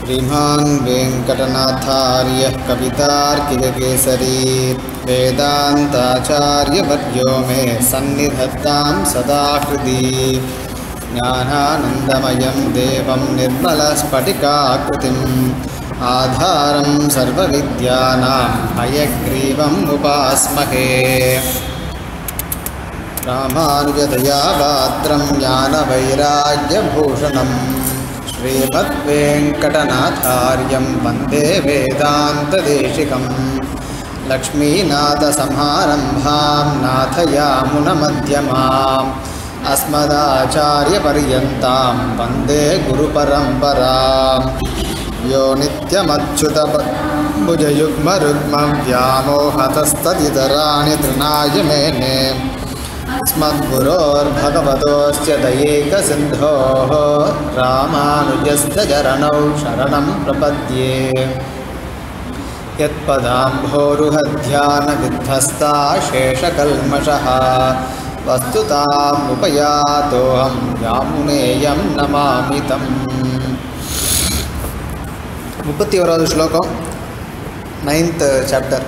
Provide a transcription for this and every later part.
श्रीमान् वेङ्कटनाथार्यः कवितार्किककेसरी वेदान्ताचार्यवर्यो मे सन्निधत्तां सदा हृदि ज्ञानानन्दमयं देवं निर्मलस्फटिकाकृतिम् आधारं सर्वविद्यानां हयग्रीवम् उपास्महे रामानुजतया पात्रं ज्ञानवैराग्यभूषणं श्रीमद्वेङ्कटनाथार्यं वन्दे वेदान्तदेशिकं लक्ष्मीनाथसमारम्भां नाथयामुनमध्यमाम् अस्मदाचार्यपर्यन्तां वन्दे गुरुपरम्पराम् यो नित्यमच्युतभुजयुग्मरुग्मं व्यामोहतस्तदितराणि तृणाय मेने अस्मद्गुरोर्भगवतोऽस्य दयैकसिन्धोः रामानुजस्य चरणौ शरणं प्रपद्ये यत्पदाम्भोरुहध्यानविध्वस्ता शेषकल्मषः वस्तुतामुपयातोऽहं यामुनेयं नमामि तम् முப்பத்தி ஓராவது ஸ்லோகம் நைன்த் சாப்டர்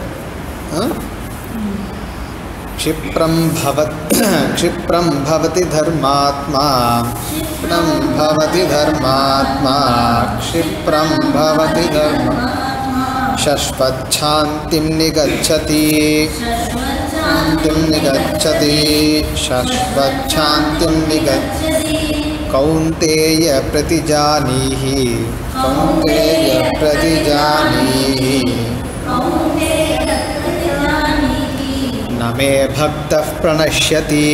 क्षिप्रं भवत् क्षिप्रं भवति धर्मात्मा क्षिप्रं भवति धर्मात्मा क्षिप्रं भवति धर्म शश्वच्छान्तिं निगच्छति शान्तिं निगच्छति शश्वच्छान्तिं निगच्छति कौन्तेय प्रतिजानीहि कौन्तेय प्रतिजानीहि न मे भक्तः प्रणश्यति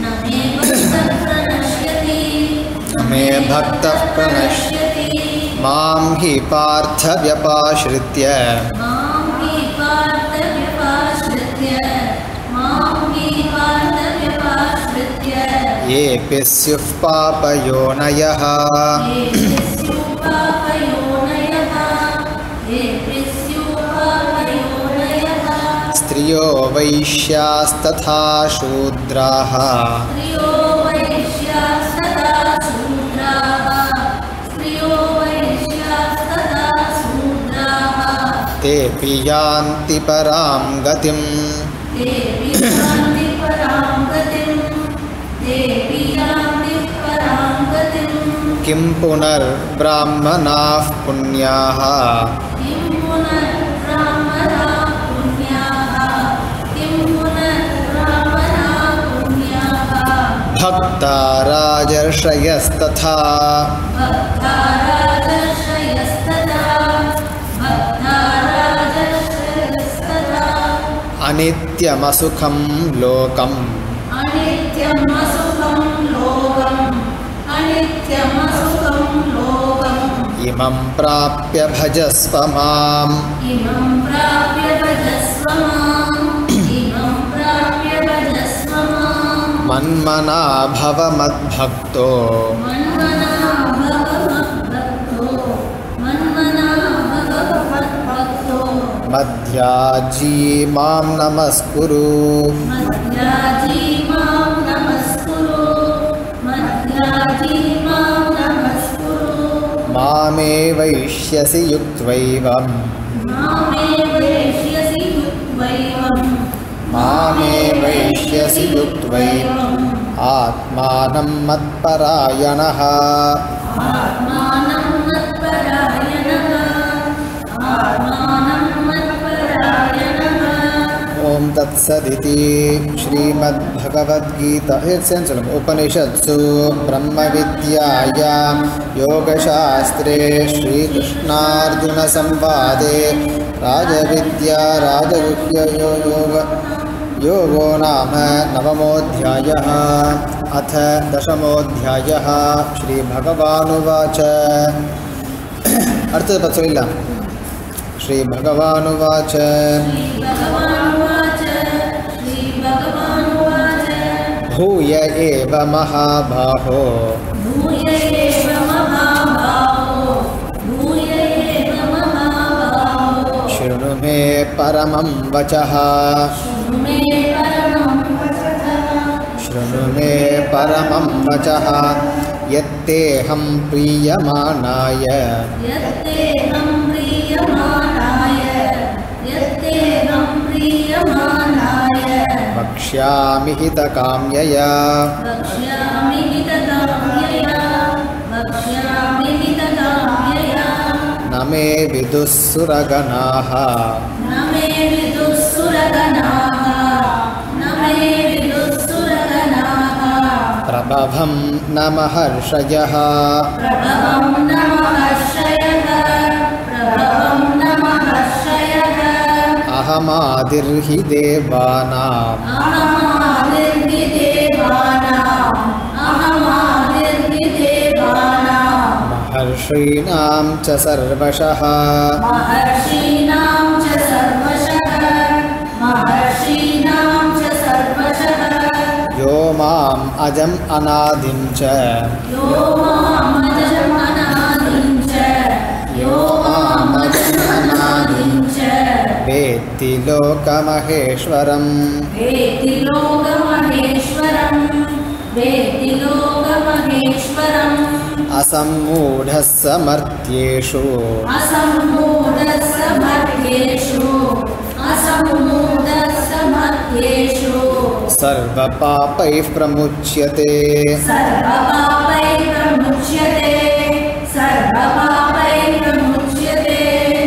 न मे भक्तः प्रणश्यति मां हि पार्थव्यपाश्रित्य येऽपि स्युः पापयोनयः स्त्रियो वैश्यास्तथा शूद्राः तेऽपि यान्ति परां गतिम् किं पुनर्ब्राह्मणाः पुण्याः भक्ता राजर्षयस्तथा अनित्यमसुखं लोकम् इमं प्राप्य भजस्व माम् इमं प्राप्य भजस्व माम् इमं प्राप्य भजस्व माम् मन्मना भव मद्भक्तो मन्मना भव मद्भक्तो मन्मना भव मद्भक्तो मध्याजी मां नमस्कुरु मध्याजी मां नमस्कुरु मध्याजी मां नमस्कुरु मामे वैष्यसि युक्त्वैवम् मामे वैष्यसि युक्त्वैवम् मामे वैष्यसि युक्त्वैवम् आत्मानं मत्परायणः आत्मानं मत्परायणः आत्मानं मत्परायणः ॐ तत्सदिति श्रीमद्भगवद्गीता सेन्सलम् उपनिषत्सु ब्रह्मविद्यायां योगशास्त्रे श्रीकृष्णार्जुनसंवादे राजविद्या राजगुह्ययो योग योगो नाम नवमोऽध्यायः अथ दशमोऽध्यायः श्रीभगवानुवाच அடுத்தது பத்து சொல்லிடலாம் श्रीभगवानुवाच श्रीभगवानुवाच श्रीभगवानुवाच भूय एव महाबाहो भूय एव महाभावो भूय एव महाभावो शृणु मे परमं वचः शृणु मे परमं वचः शृणु मे परमं वचः यत्तेऽहं प्रीयमाणाय यत्तेऽहं प्रीयमाणाय यत्तेऽहं प्रीयमाणाय वक्ष्यामि हितकाम्यया वक्ष्यामि हितकाम्यया वक्ष्यामि हितकाम्यया न मे विदुः सुरगणाः न मे विदुःसुरगणाः न मे विदुःसुरगणाः प्रभवं न महर्षयः प्रभवं न महर्षयः प्रभवं न महर्षयः अहमादिर्हि देवानाम् अहमादिर्हि देवानाम् अहमादिर्हि देवानाम् महर्षीणां च सर्वशः महर्षीणां च सर्वशः महर्षीणां च सर्वशः यो माम् अजम् अनादिं च यो मामजमनादिं च यो मामजमनादिं च वेत्ति लोकमहेश्वरम् वेति लोकमहेश्वरम् वेति लोकमहेश्वरम् असम्मूढः समर्थ्येषु असम्मूढस्य मध्येषु असम्मूढस्य मध्येषु सर्वपापैः प्रमुच्यते सर्वपापैः प्रमुच्यते सर्वपापैः प्रमुच्यते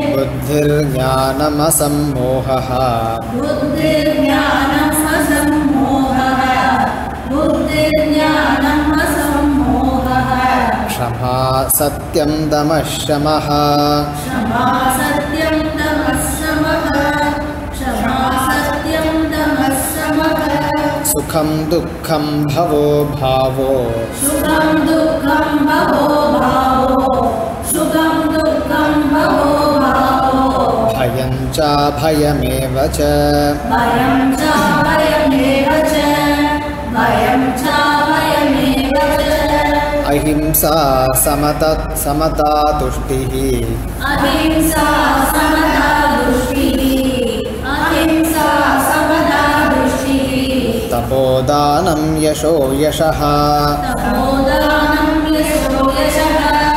बुद्धिर्ज्ञानमसम्मोहः बुद्धिर्ज्ञानम् असम्मोहः बुद्धिर्ज्ञानम् असम्मोहः क्षमा सत्यं दमः शमः क्षमा सत्यं तमः समः क्षमा सत्यं तमः समः सुखं दुःखं भवो भावो सुखं दुःखं भवो भावो सुखं दुःखं भवो भावो भयं चाभयमेव च भयं च भयमेव च भयं च भयमेव च अहिंसा समत समता तुष्टिः अहिंसा समदा दृष्टिः अहिंसा समदा दृष्टिः तपोदानं यशो यशः तपोदानं यशो यशः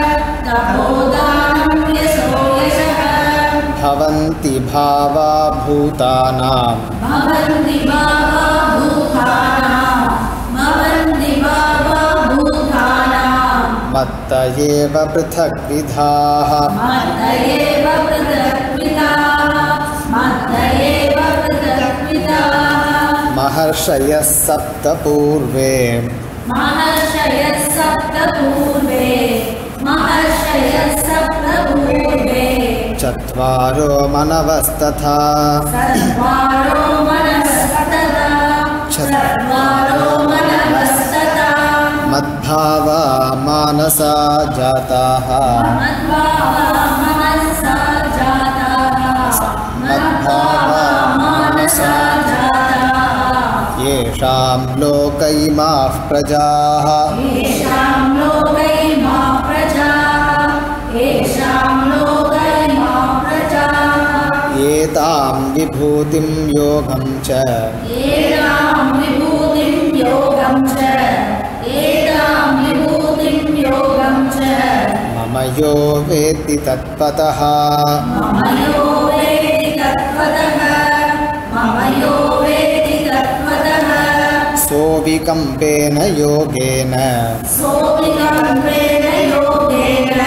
तपोदानं यशो यशः भवन्ति भावा भूतानां भवन्ति बाबा भूतानां भवन्ति बाबा भूतानां मत्त एव पृथग्विधाः मत्त एव पृथक्विदाः मत्त एव पृथक्विदाः महर्षयः सप्त पूर्वे महर्षयः सप्त पूर्वे महर्षयः सप्त पूर्वे चत्वारो मनवस्तथा सर्वारो मनस्तदा सर्वारो मनस्तदा मद्भावा मानसा जाताः मद्भावा मनसा जाताः मद्भावा मनसा जाताः येषां लोक इमाः प्रजाः येषां लोकैमा प्रजाः येषां लोकैमा प्रजाः एतां विभूतिं योगं च एतां विभूतिं योगं च एतां विभूतिं योगं च मम यो वेत्ति तत्पतः मम यो वेति तत्त्वतः मम यो वेति तत्त्वतः सोऽविकम्पेन योगेन सोऽपिकम्पेन योगेन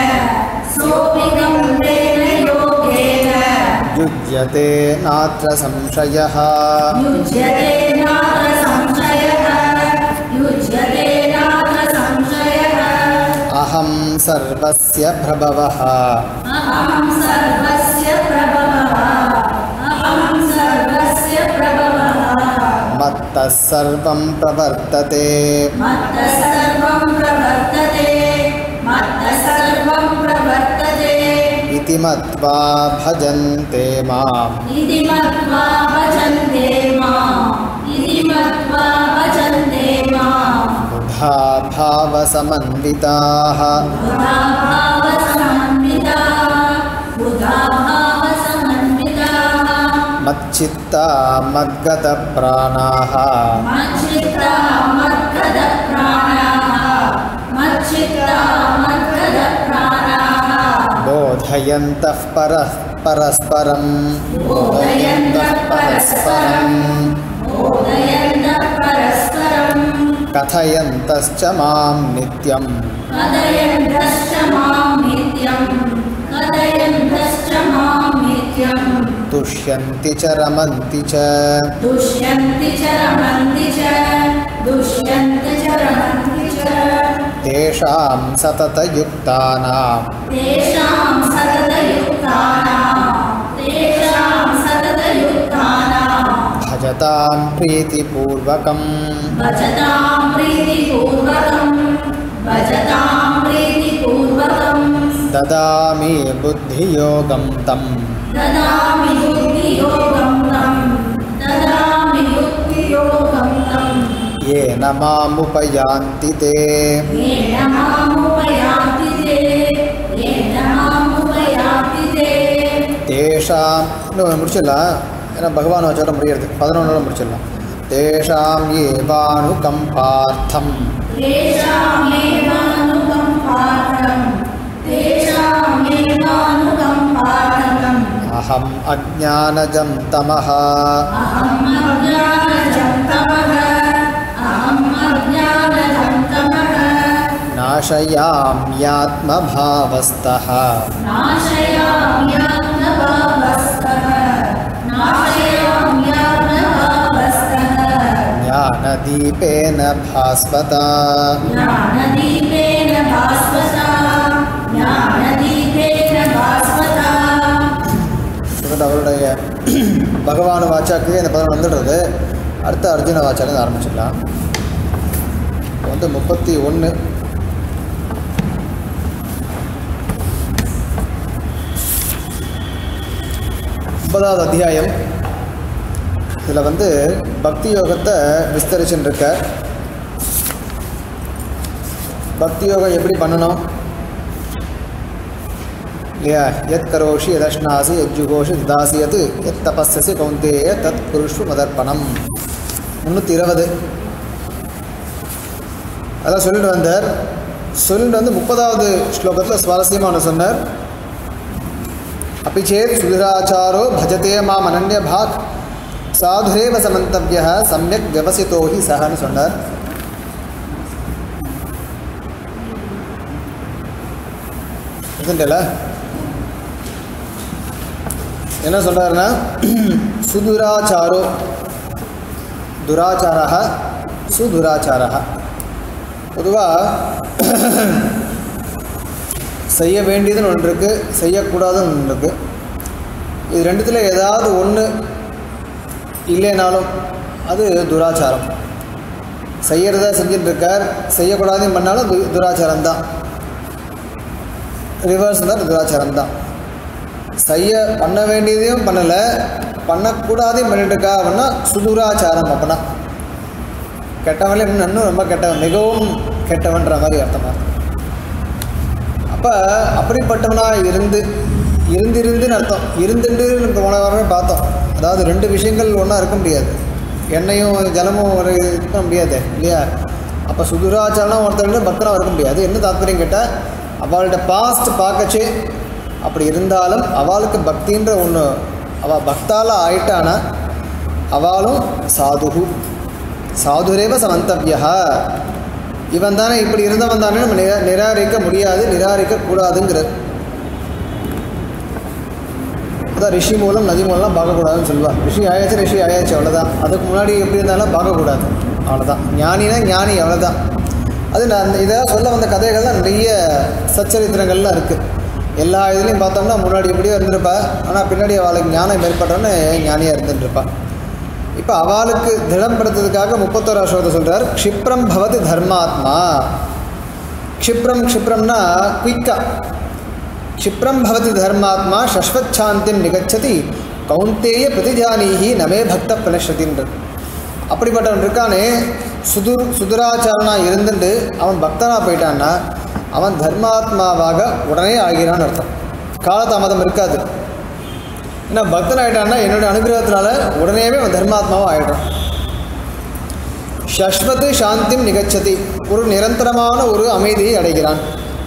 सोऽपिकम्पेन योगेन युज्यते नात्र संशयः युज्यते नात्र संशयः युज्यते नात्र संशयः अहं सर्वस्य प्रभवः अहं सर्वस्य प्रभवः अहं सर्वस्य प्रभवः मत्तः सर्वं प्रवर्तते मत्तः सर्वं प्रवर्तते मत्तः सर्वं प्रवर्तते इति मत्वा भजन्ते माम् इति मत्वा भजन्ते माम् इति मत्वा भजन्ते माम् बुधा भावसमन्विताः बुधा भावसमन्विताः बुधा भावसमन्विताः मच्चित्ता मद्गतप्राणाः मच्चित्ता मद्गतप्राणाः मच्चित्ता मद्गतप्राणाः बोधयन्तः परः परस्परं बोधयन्तः परस्परम् बोधयन्तः परस्परम् कथयन्तश्च मां नित्यं कथयन्तश्च मां नित्यं कथयन्तश्च मां नित्यं तुष्यन्ति च रमन्ति च दुष्यन्ति च रमन्ति च दुष्यन्ति च रमन्ति च तेषां सततयुक्तानां तेषां सततयुक्तानां तेषां सततयुक्तानां भजतां प्रीतिपूर्वकं भजतां प्रीतिपूर्वकं भजतां प्रीतिपूर्वकं ददामि बुद्धियोगं तं ददामि बुद्धियोगं तं ददामि बुद्धियोगं तं येन मामुपयान्ति ते येन मामुपयान्ति ते येन मामुपयान्ति ते தேஷாம் இன்னும் முடிச்சிடலாம் ஏன்னா பகவான் வச்சோட முடியறது பதினொன்னோட முடிச்சிடலாம் தேஷாம் ஏவானுகம்பார்த்தம் तेषामेवानुकम्पार्थम् तेषामेवानुकम्पार्थम् அஹம் அஜானஜம் தமஹ अहम् अज्ञानजं तमः अहम् अज्ञानजं तमः நாசயாம்யாத்மபாவஸ்தः नाशयाम्यात्मभावस्तः नाशयाम्यात्मभावस्तः ஞானதீபேன பாஸ்வதா ज्ञानदीपेन भास्वता ज्ञानदीपेन भास्वता சொல்லிட்டு அவருடைய பகவான் வாச்சாக்கு இந்த பதினொன்று வந்துடுறது அடுத்த அர்ஜுன வாச்சாலேருந்து ஆரம்பிச்சிடலாம் இப்போ வந்து முப்பத்தி ஒன்று முப்பதாவது அத்தியாயம் இதில் வந்து பக்தி யோகத்தை விஸ்தரிச்சுட்டு இருக்க பக்தி யோகம் எப்படி பண்ணணும் இல்லையா எத் கரோஷி எதஷ்னாசி எஜ்ஜுகோஷி தாசி எது எத் தபஸ்யசி கௌந்தேய தத் குருஷ்வ மதர்ப்பணம் முந்நூற்றி இருபது அதான் சொல்லிட்டு வந்தார் சொல்லிட்டு வந்து முப்பதாவது ஸ்லோகத்தில் சுவாரஸ்யமாக ஒன்று சொன்னார் அப்படி சேத் சுதிராச்சாரோ பஜதே மாம் அனன்ய பாக் சாதுரேவ சமந்தவிய சமயக் விவசித்தோ ஹி சஹன்னு சொன்னார் இதுண்டல என்ன சொல்கிறாருன்னா சுதுராச்சாரோ துராச்சாரः சுதுராச்சாரः பொதுவாக செய்ய வேண்டியதுன்னு ஒன்று இருக்குது செய்யக்கூடாதுன்னு ஒன்று இருக்குது இது ரெண்டுத்தில் ஏதாவது ஒன்று இல்லைனாலும் அது துராச்சாரம் செய்யறதா செஞ்சுட்டு இருக்கார் செய்யக்கூடாதுன்னு பண்ணாலும் து துராச்சாரம் தான் ரிவர்ஸ் தான் துராச்சாரம் தான் செய்ய பண்ண வேண்டியதையும் பண்ணலை பண்ணக்கூடாதையும் பண்ணிட்டு இருக்கா அப்படின்னா சுதுராச்சாரம் அப்படின்னா கெட்டவன்ல இன்னும் இன்னும் ரொம்ப கெட்டவன் மிகவும் கெட்டவன்ற மாதிரி அர்த்தமா அப்போ அப்படிப்பட்டவனாக இருந்து இருந்திருந்துன்னு அர்த்தம் இருந்துட்டு நம்ம போன வாரமே பார்த்தோம் அதாவது ரெண்டு விஷயங்கள் ஒன்றா இருக்க முடியாது எண்ணெயும் ஜலமும் ஒரு இருக்க முடியாது இல்லையா அப்போ சுதுராச்சாரம் ஒருத்தர் பக்தனாக இருக்க முடியாது என்ன தாத்பரியம் கேட்டால் அவள்கிட்ட பாஸ்ட் பார்க்கச்சே அப்படி இருந்தாலும் அவளுக்கு பக்தின்ற ஒன்று அவள் பக்தால ஆயிட்டானா அவளும் சாதுகு சாதுரேவ சமந்தவியா இவன் தானே இப்படி இருந்தவன் தானே நம்ம நிரா நிராகரிக்க முடியாது நிராகரிக்க கூடாதுங்கிறது அதான் ரிஷி மூலம் நதி மூலம்லாம் பார்க்கக்கூடாதுன்னு சொல்லுவா ரிஷி ஆயாச்சு ரிஷி ஆயாச்சு அவ்வளோதான் அதுக்கு முன்னாடி எப்படி இருந்தாலும் பார்க்கக்கூடாது அவ்வளோதான் ஞானினா ஞானி அவ்வளோதான் அது நான் இதை சொல்ல வந்த கதைகள் தான் நிறைய சச்சரித்திரங்கள்லாம் இருக்குது எல்லா இதுலேயும் பார்த்தோம்னா முன்னாடி எப்படியோ இருந்திருப்பா ஆனால் பின்னாடி அவளுக்கு ஞானம் ஏற்பட்டோன்னு ஞானியாக இருந்துட்டுருப்பா இப்போ அவளுக்கு திடம்படுத்துறதுக்காக முப்பத்தோரா ஸ்லோகத்தை சொல்கிறார் க்ஷிப்ரம் பவதி தர்மாத்மா க்ஷிப்ரம் க்ஷிப்ரம்னா குயிக்காக க்ஷிப்ரம் பவதி தர்மாத்மா சஸ்வச்சாந்திம் நிகச்சதி கௌந்தேய பிரதிஜானீஹி நமே பக்த பிரணஷதின்றது அப்படிப்பட்டவன் இருக்கானே சுது சுதுராச்சாரனாக இருந்துட்டு அவன் பக்தனாக போயிட்டான்னா அவன் தர்மாத்மாவாக உடனே ஆகிறான்னு அர்த்தம் காலதாமதம் இருக்காது ஏன்னா பக்தன் ஆகிட்டான்னா என்னுடைய அனுகிரகத்தினால உடனேவே அவன் தர்மாத்மாவாக ஆகிடும் ஷஸ்வத் சாந்திம் நிகச்சதி ஒரு நிரந்தரமான ஒரு அமைதியை அடைகிறான்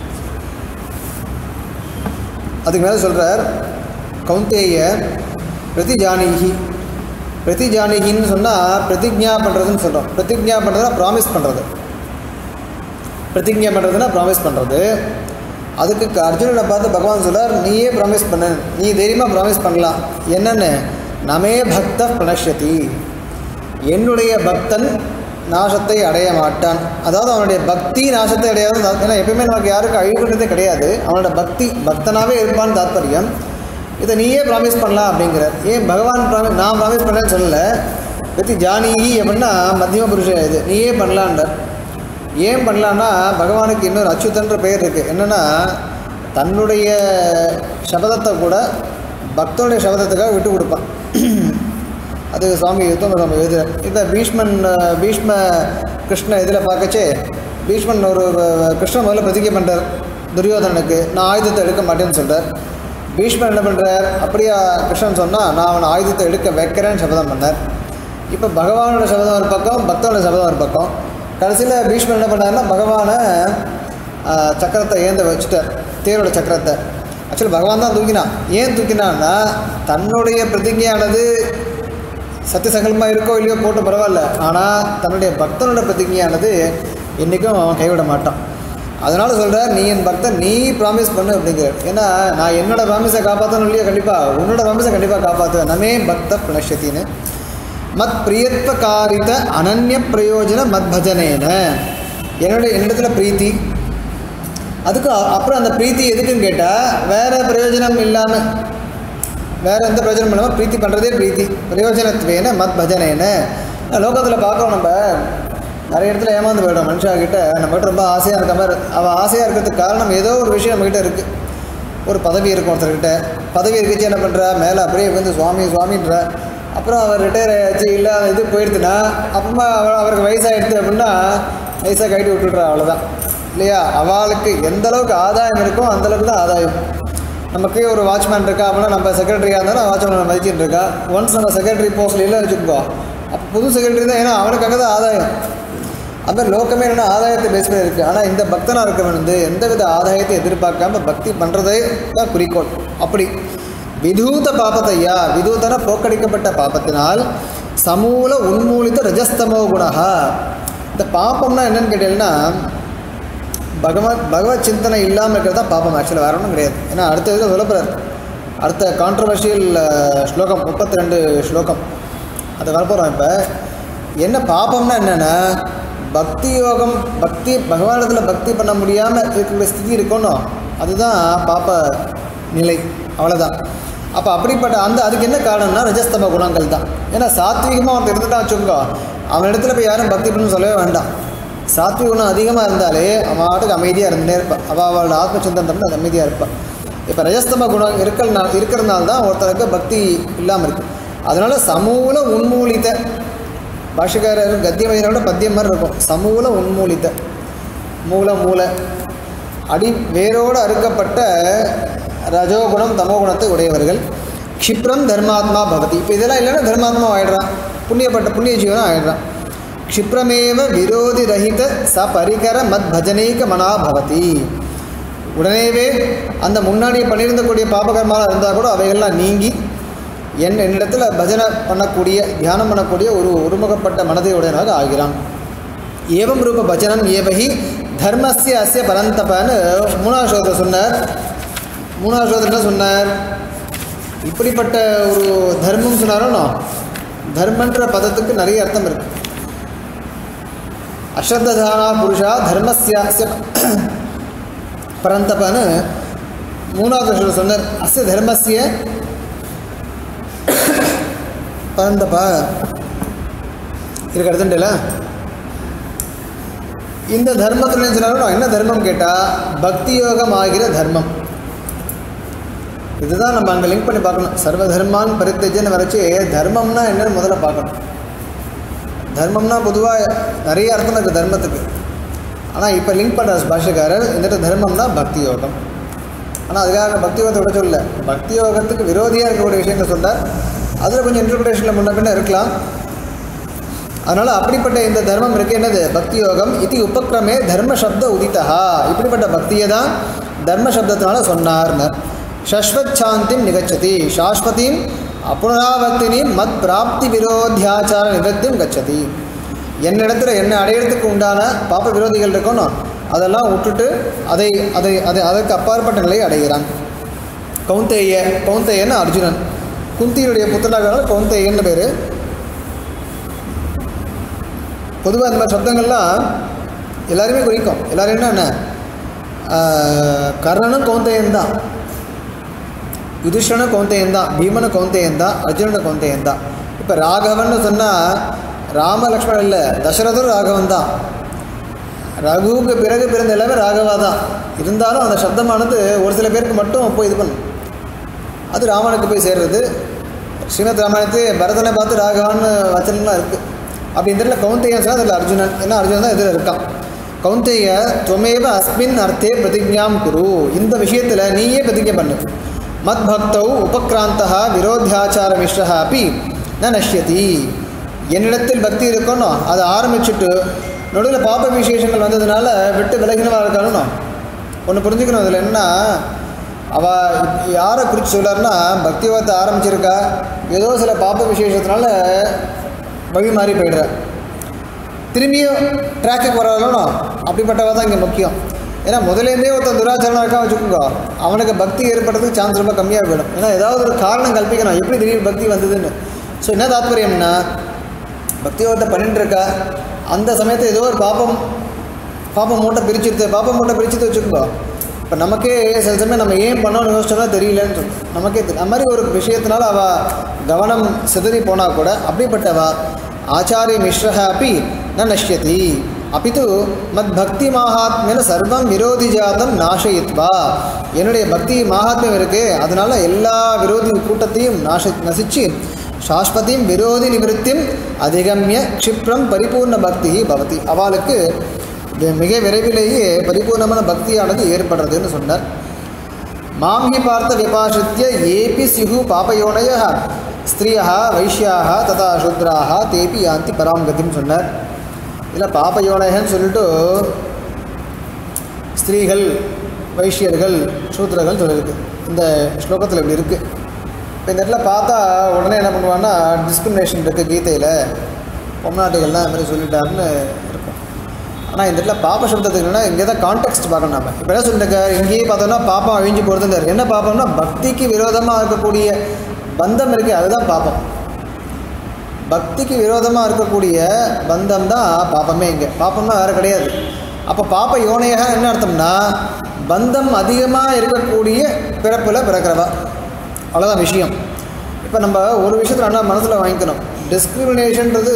அதுக்கு மேலே சொல்கிறார் கௌந்தேய பிரதிஜானிகி பிரதிஜானிகின்னு சொன்னால் பிரதிஜ்ஞா பண்ணுறதுன்னு சொல்கிறோம் பிரதிஜ்ஞா பண்ணுறதுனா ப்ராமிஸ் பண்ணுறது பிரதிஜ்ஞா பண்ணுறதுனா ப்ராமிஸ் பண்ணுறது அதுக்கு க- அர்ஜுனனை பார்த்து பகவான் சொல்றார் நீயே ப்ராமிஸ் பண்ணு நீ தைரியமாக ப்ராமிஸ் பண்ணலாம் என்னென்னு நமே பக்த பிரணஷ்யதி என்னுடைய பக்தன் நாசத்தை அடைய மாட்டான் அதாவது அவனுடைய பக்தி நாசத்தை அடையாது ஏன்னா எப்பயுமே நமக்கு யாருக்கும் அழிவுன்றதே கிடையாது அவனோட பக்தி பக்தனாகவே இருப்பான்னு தாத்பரியம் இதை நீயே ப்ராமிஸ் பண்ணலாம் அப்படிங்கிறார் ஏன் பகவான் ப்ராமிஸ் நான் ப்ராமிஸ் பண்ணேன்னு சொல்லலை பற்றி ஜானகி அப்படின்னா மத்தியம புருஷன் இது நீயே பண்ணலான்றார் ஏன் பண்ணலான்னா பகவானுக்கு இன்னொரு அச்சுதன்ற பெயர் இருக்குது என்னென்னா தன்னுடைய சபதத்தை கூட பக்தனுடைய சபதத்துக்காக விட்டு கொடுப்பான் அது சுவாமி யுத்தம சுவாமி எழுதுறார் இந்த பீஷ்மன் அஹ், பீஷ்ம கிருஷ்ண இதில் பார்க்கச்சே பீஷ்மன் ஒரு அஹ், கிருஷ்ணன் முதல்ல பிரதிஜை பண்ணுறார் துரியோதனனுக்கு நான் ஆயுதத்தை எடுக்க மாட்டேன்னு சொல்கிறார் பீஷ்மன் என்ன பண்ணுறார் அப்படியா கிருஷ்ணன் சொன்னால் நான் அவனை ஆயுதத்தை எடுக்க வைக்கிறேன்னு சபதம் பண்ணார் இப்போ பகவானோட சபதம் ஒரு பக்கம் பக்தனோட சபதம் ஒரு பக்கம் கடைசியில் பீஷ்மர் என்ன பண்ணாருன்னா பகவானை ஆஹ், சக்கரத்தை ஏந்த வச்சுட்டார் தேரோட சக்கரத்தை ஆக்சுவலி பகவான் தான் தூக்கினான் ஏன் தூக்கினான்னா தன்னுடைய பிரதிஜையானது சத்தியசங்கல்பமாக இருக்கோ இல்லையோ போட்டு பரவாயில்ல ஆனால் தன்னுடைய பக்தனோட பிரதிஜையானது என்றைக்கும் அவன் கைவிட மாட்டான் அதனால சொல்கிறார் நீ என் பக்தன் நீ ப்ராமிஸ் பண்ணு அப்படிங்கிறார் ஏன்னா நான் என்னோட ப்ராமிஸை காப்பாற்றணும் இல்லையோ கண்டிப்பாக உன்னோட ப்ராமிஸை கண்டிப்பாக காப்பாற்றுவேன் நமே பக்த பிரணஷத்தின்னு மத் பிரியத்வகாரித அனன்ய பிரயோஜன மத் பஜனேன என்னுடைய என்னிடத்துல பிரீத்தி அதுக்கு அ- அப்புறம் அந்த பிரீத்தி எதுக்குன்னு கேட்டால் வேறு பிரயோஜனம் இல்லாமல் வேறு எந்த பிரயோஜனம் இல்லாமல் பிரீத்தி பண்ணுறதே பிரீத்தி பிரயோஜனத்துவேன மத் பஜனேன லோகத்தில் பார்க்குறோம் நம்ம நிறைய இடத்துல ஏமாந்து போயிடும் மனுஷாக்கிட்ட நம்மகிட்ட ரொம்ப ஆசையாக இருக்க மாதிரி அவள் ஆசையாக இருக்கிறதுக்கு காரணம் ஏதோ ஒரு விஷயம் நம்மகிட்ட இருக்குது ஒரு பதவி இருக்கும் ஒருத்தர்கிட்ட பதவி இருக்குச்சு என்ன பண்ணுறா மேலே அப்படியே வந்து சுவாமி சுவாமின்ற அப்புறம் அவர் ரிட்டையர் ஆச்சு இல்லை இது போயிடுதுன்னா அப்புறமா அவர் அவருக்கு வயசாகிடுது அப்படின்னா வயசாக கட்டி விட்டுடுறா அவ்வளோதான் இல்லையா அவளுக்கு எந்த அளவுக்கு ஆதாயம் இருக்கோ அந்த அளவுக்கு தான் ஆதாயம் நமக்கு ஒரு வாட்ச்மேன் இருக்கா அப்படின்னா நம்ம செக்ரட்டரியாக இருந்தாலும் வாட்ச்மேன் மதிச்சுட்டு இருக்கா ஒன்ஸ் நம்ம செக்ரட்டரி போஸ்ட்ல இல்லை வச்சுக்கோ அப்போ புது செக்ரட்டரி தான் ஏன்னா அவனுக்கு அங்கே தான் ஆதாயம் அந்த மாதிரி லோகமே என்னென்னா ஆதாயத்தை பேஸ் பண்ணி இருக்குது ஆனால் இந்த பக்தனாக இருக்கவன் வந்து எந்தவித ஆதாயத்தை எதிர்பார்க்காம பக்தி பண்ணுறதே தான் குறிக்கோள் அப்படி விதூத பாபத்தையா விதூதன போக்கடிக்கப்பட்ட பாபத்தினால் சமூல உன்மூலித்த ரஜஸ்தமோ குணா இந்த பாப்பம்னா என்னன்னு கேட்டீங்கன்னா பகவத் பகவத் சிந்தனை இல்லாமல் இருக்கிறது தான் பாப்பம் ஆக்சுவலாக வேற ஒன்றும் கிடையாது ஏன்னா அடுத்த இதில் சொல்லப்படுறார் அடுத்த கான்ட்ரவர்ஷியல் ஸ்லோகம் முப்பத்தி ரெண்டு ஸ்லோகம் அது வரப்போகிறோம் இப்போ என்ன பாப்பம்னா என்னென்னா பக்தி யோகம் பக்தி பகவானிடத்தில் பக்தி பண்ண முடியாமல் இருக்கக்கூடிய ஸ்திதி இருக்கணும் அதுதான் பாப்ப நிலை அவ்வளோதான் அப்போ அப்படிப்பட்ட அந்த அதுக்கு என்ன காரணம்னா ரஜஸ்தம குணங்கள் தான் ஏன்னா சாத்வீகமாக அவன் இருந்துட்டா வச்சுக்கோ அவன் இடத்துல போய் யாரும் பக்தி பண்ணணும்னு சொல்லவே வேண்டாம் சாத்விக குணம் அதிகமாக இருந்தாலே அவன் ஆட்டுக்கு அமைதியாக இருந்துட்டே இருப்பான் அவள் அவளோட ஆத்மச்சிந்தனம் அது அமைதியாக இருப்பான் இப்போ ரஜஸ்தம குணம் இருக்கிறனால இருக்கிறனால தான் ஒருத்தருக்கு பக்தி இல்லாமல் இருக்கு அதனால சமூல உன்மூலித்த பாஷக்காரர் கத்தியம் எழுதினோட பத்தியம் மாதிரி இருக்கும் சமூல உன்மூலித்த மூல மூல அடி வேரோடு அறுக்கப்பட்ட ரஜோகுணம் தமோகுணத்தை உடையவர்கள் க்ஷிப்ரம் தர்மாத்மா பவதி இப்போ இதெல்லாம் இல்லைன்னா தர்மாத்மா ஆயிடுறான் புண்ணியப்பட்ட புண்ணிய ஜீவனம் ஆயிடுறான் க்ஷிப்ரமேவ விரோதி ரஹித ச பரிகர மத் பஜனீக மனா பவதி உடனேவே அந்த முன்னாடி பண்ணியிருந்தக்கூடிய பாபகர்மாலாம் இருந்தால் கூட அவைகள்லாம் நீங்கி என் என்னிடத்தில் பஜனை பண்ணக்கூடிய தியானம் பண்ணக்கூடிய ஒரு ஒருமுகப்பட்ட மனதை உடையனாக ஆகிறான் ஏவம் ரூப பஜனம் ஏவகி தர்மஸ்ய அஸ்ய பரந்தபன்னு மூணாவது ஸ்லோகத்தில் சொன்னார் மூணாவது ஸ்லோகத்தில் என்ன சொன்னார் இப்படிப்பட்ட ஒரு தர்மம் சொன்னாரோ தர்மன்ற பதத்துக்கு நிறைய அர்த்தம் இருக்கு அஸ்ரத்தானா புருஷா தர்மஸ்ய அஸ்ய பரந்தபன்னு மூணாவது ஸ்லோகம் சொன்னார் அஸ்ய தர்மஸ்ய பரந்தபா இருக்கு அடுத்துல இந்த தர்மத்தில் என்ன சொன்னாலும் என்ன தர்மம் கேட்டால் பக்தி யோகம் ஆகிற தர்மம் இதுதான் நம்ம அங்கே லிங்க் பண்ணி பார்க்கணும் சர்வ தர்மான் பரித்தஜன்னு வரைச்சி தர்மம்னா என்னன்னு முதல்ல பார்க்கணும் தர்மம்னா பொதுவாக நிறைய அர்த்தம் இருக்குது தர்மத்துக்கு ஆனால் இப்போ லிங்க் பண்ணுற பாஷக்காரர் இந்த இடத்துல தர்மம்னா பக்தி யோகம் ஆனால் அதுக்காக பக்தி யோகத்தை விட சொல்லல பக்தி யோகத்துக்கு விரோதியாக இருக்கக்கூடிய விஷயங்கள் சொன்னார் அதில் கொஞ்சம் இன்டர்பிரேஷனில் முன்ன பின்ன இருக்கலாம் அதனால் அப்படிப்பட்ட இந்த தர்மம் இருக்கு என்னது பக்தி யோகம் இது உபக்கிரமே தர்ம சப்த உதித்தா இப்படிப்பட்ட பக்தியை தான் தர்ம சப்தத்தினால சொன்னார்னர் சஸ்வத் சாந்திம் நிகச்சதி சாஸ்வதியும் அப்புனராவர்த்தினியும் மத் பிராப்தி விரோத்தியாச்சார நிவர்த்தியும் கச்சதி என்னிடத்துல என்ன அடையிறதுக்கு உண்டான பாப்ப விரோதிகள் இருக்கணும் அதெல்லாம் விட்டுட்டு அதை அதை அதை அதற்கு அப்பாற்பட்ட நிலையை அடைகிறான் கௌந்தேய கௌந்தேயன் அர்ஜுனன் குந்தியினுடைய புத்தனாக கௌந்தேயன்னு பேர் பொதுவாக இந்த மாதிரி சப்தங்கள்லாம் எல்லாருமே குறிக்கும் எல்லாரும் என்ன ஆஹ், கர்ணனும் கௌந்தேயன் தான் யுதிஷ்டனும் கௌந்தேயன் தான் பீமனும் கௌந்தேயன் தான் அர்ஜுனனும் கௌந்தேயன் தான் இப்போ ராகவன்னு சொன்னால் ராம லக்ஷ்மணன் இல்லை தசரதரும் ராகவன் தான் ரகுவுக்கு பிறகு பிறந்த எல்லாமே ராகவா தான் இருந்தாலும் அந்த சப்தமானது ஒரு சில பேருக்கு மட்டும் போய் இது பண்ணும் அது ராமனுக்கு போய் சேர்றது ஸ்ரீமத் ராமாயணத்து பரதனை பார்த்து ராகவான்னு வச்சனம்லாம் இருக்குது அப்படி இந்த இடத்துல கௌந்தேயன் சொன்னால் அதில் அர்ஜுனன் ஏன்னா அர்ஜுனன் தான் இதில் இருக்கான் கௌந்தேய துவமேவ அஸ்மின் அர்த்தே பிரதிஜாம் குரு இந்த விஷயத்தில் நீயே பிரதிஜை பண்ணு மத் பக்தௌ உபக்ராந்தா விரோத்தியாச்சார மிஸ்ரா அப்படி ந நஷ்யதி என்னிடத்தில் பக்தி இருக்கணும் அதை ஆரம்பிச்சுட்டு நடுவில் பாப விசேஷங்கள் வந்ததுனால விட்டு விலகினவா இருக்கணும் ஒன்று புரிஞ்சுக்கணும் அதில் என்ன அவள் யாரை குறித்து சொல்கிறாருன்னா பக்தியோகத்தை ஆரம்பிச்சிருக்கா ஏதோ சில பாப்ப விசேஷத்தினால வழி மாறி போயிடுறா திரும்பியும் ட்ராக்குக்கு வரணும் அப்படிப்பட்டவ தான் இங்கே முக்கியம் ஏன்னா முதலேருந்தே ஒருத்தன் துராச்சாரம் இருக்கா வச்சுக்கோங்க அவனுக்கு பக்தி ஏற்படுறதுக்கு சான்ஸ் ரொம்ப கம்மியாக போயிடும் ஏன்னா ஏதாவது ஒரு காரணம் கல்பிக்கணும் எப்படி திடீர்னு பக்தி வந்ததுன்னு ஸோ என்ன தாத்பரியம்னா பக்தியோகத்தை பண்ணிட்டு இருக்கா அந்த சமயத்தில் ஏதோ ஒரு பாப்பம் பாப்பம் மூட்டை பிரிச்சுட்டு பாப்பம் மூட்டை பிரிச்சுட்டு வச்சுக்கோங்க இப்போ நமக்கே சில சமயம் நம்ம ஏன் பண்ணோம்னு யோசிச்சோம்னா தெரியலன்னு சொல்லு நமக்கே தெரி- அந்த மாதிரி ஒரு விஷயத்தினால அவள் கவனம் சிதறி போனால் கூட அப்படிப்பட்டவா ஆச்சாரிய மிஸ்ரஹ அப்படி ந நஷ்யதி அப்பித்து மத் பக்தி மாகாத்மியன சர்வம் விரோதி ஜாதம் நாசயித்வா என்னுடைய பக்தி மாகாத்மியம் இருக்கு அதனால எல்லா விரோதி கூட்டத்தையும் நாச நசிச்சு சாஸ்வதியும் விரோதி நிவர்த்தியும் அதிகமிய க்ஷிப்ரம் பரிபூர்ண பக்தி பவதி அவளுக்கு வி- மிக விரைவிலேயே பரிபூர்ணமான பக்தியானது ஏற்படுறதுன்னு சொன்னார் மாம் ஹி பார்த்த விபாசித்ய ஏபி சிஹு பாபயோனய ஸ்திரியா வைஷ்யாக ததா சூத்ராக தேபி யாந்தி பராம் கதின்னு சொன்னார் இதில் பாபயோனயன்னு சொல்லிட்டு ஸ்திரீகள் வைஷ்யர்கள் சூத்ரர்கள் சொல்லியிருக்கு இந்த ஸ்லோகத்தில் இப்படி இருக்குது இப்போ இந்த இடத்துல பார்த்தா உடனே என்ன பண்ணுவான்னா டிஸ்கிரிமினேஷன் இருக்குது கீதையில் பொம்நாட்டுகள்லாம் இந்த மாதிரி சொல்லிட்டாருன்னு இருக்கும் ஆனால் இந்த இடத்துல பாப்ப சப்தத்துக்கு என்னன்னா இங்கே தான் கான்டெக்ட் பார்க்கணும் நம்ம இப்போ என்ன சொல்லிட்டு இங்கேயே பார்த்தோம்னா பாப்பம் அழிஞ்சு போகிறதுன்னு இருக்கு என்ன பாப்பம்னா பக்திக்கு விரோதமாக இருக்கக்கூடிய பந்தம் இருக்குது அதுதான் பாப்பம் பக்திக்கு விரோதமாக இருக்கக்கூடிய பந்தம் தான் பாப்பமே இங்கே பாப்பம்னா வேறு கிடையாது அப்போ பாப்ப யோனையாக என்ன அர்த்தம்னா பந்தம் அதிகமாக இருக்கக்கூடிய பிறப்பில் பிறக்கிறவா அவ்வளோதான் விஷயம் இப்போ நம்ம ஒரு விஷயத்தில் நல்லா மனசில் வாங்கிக்கணும் டிஸ்கிரிமினேஷன்றது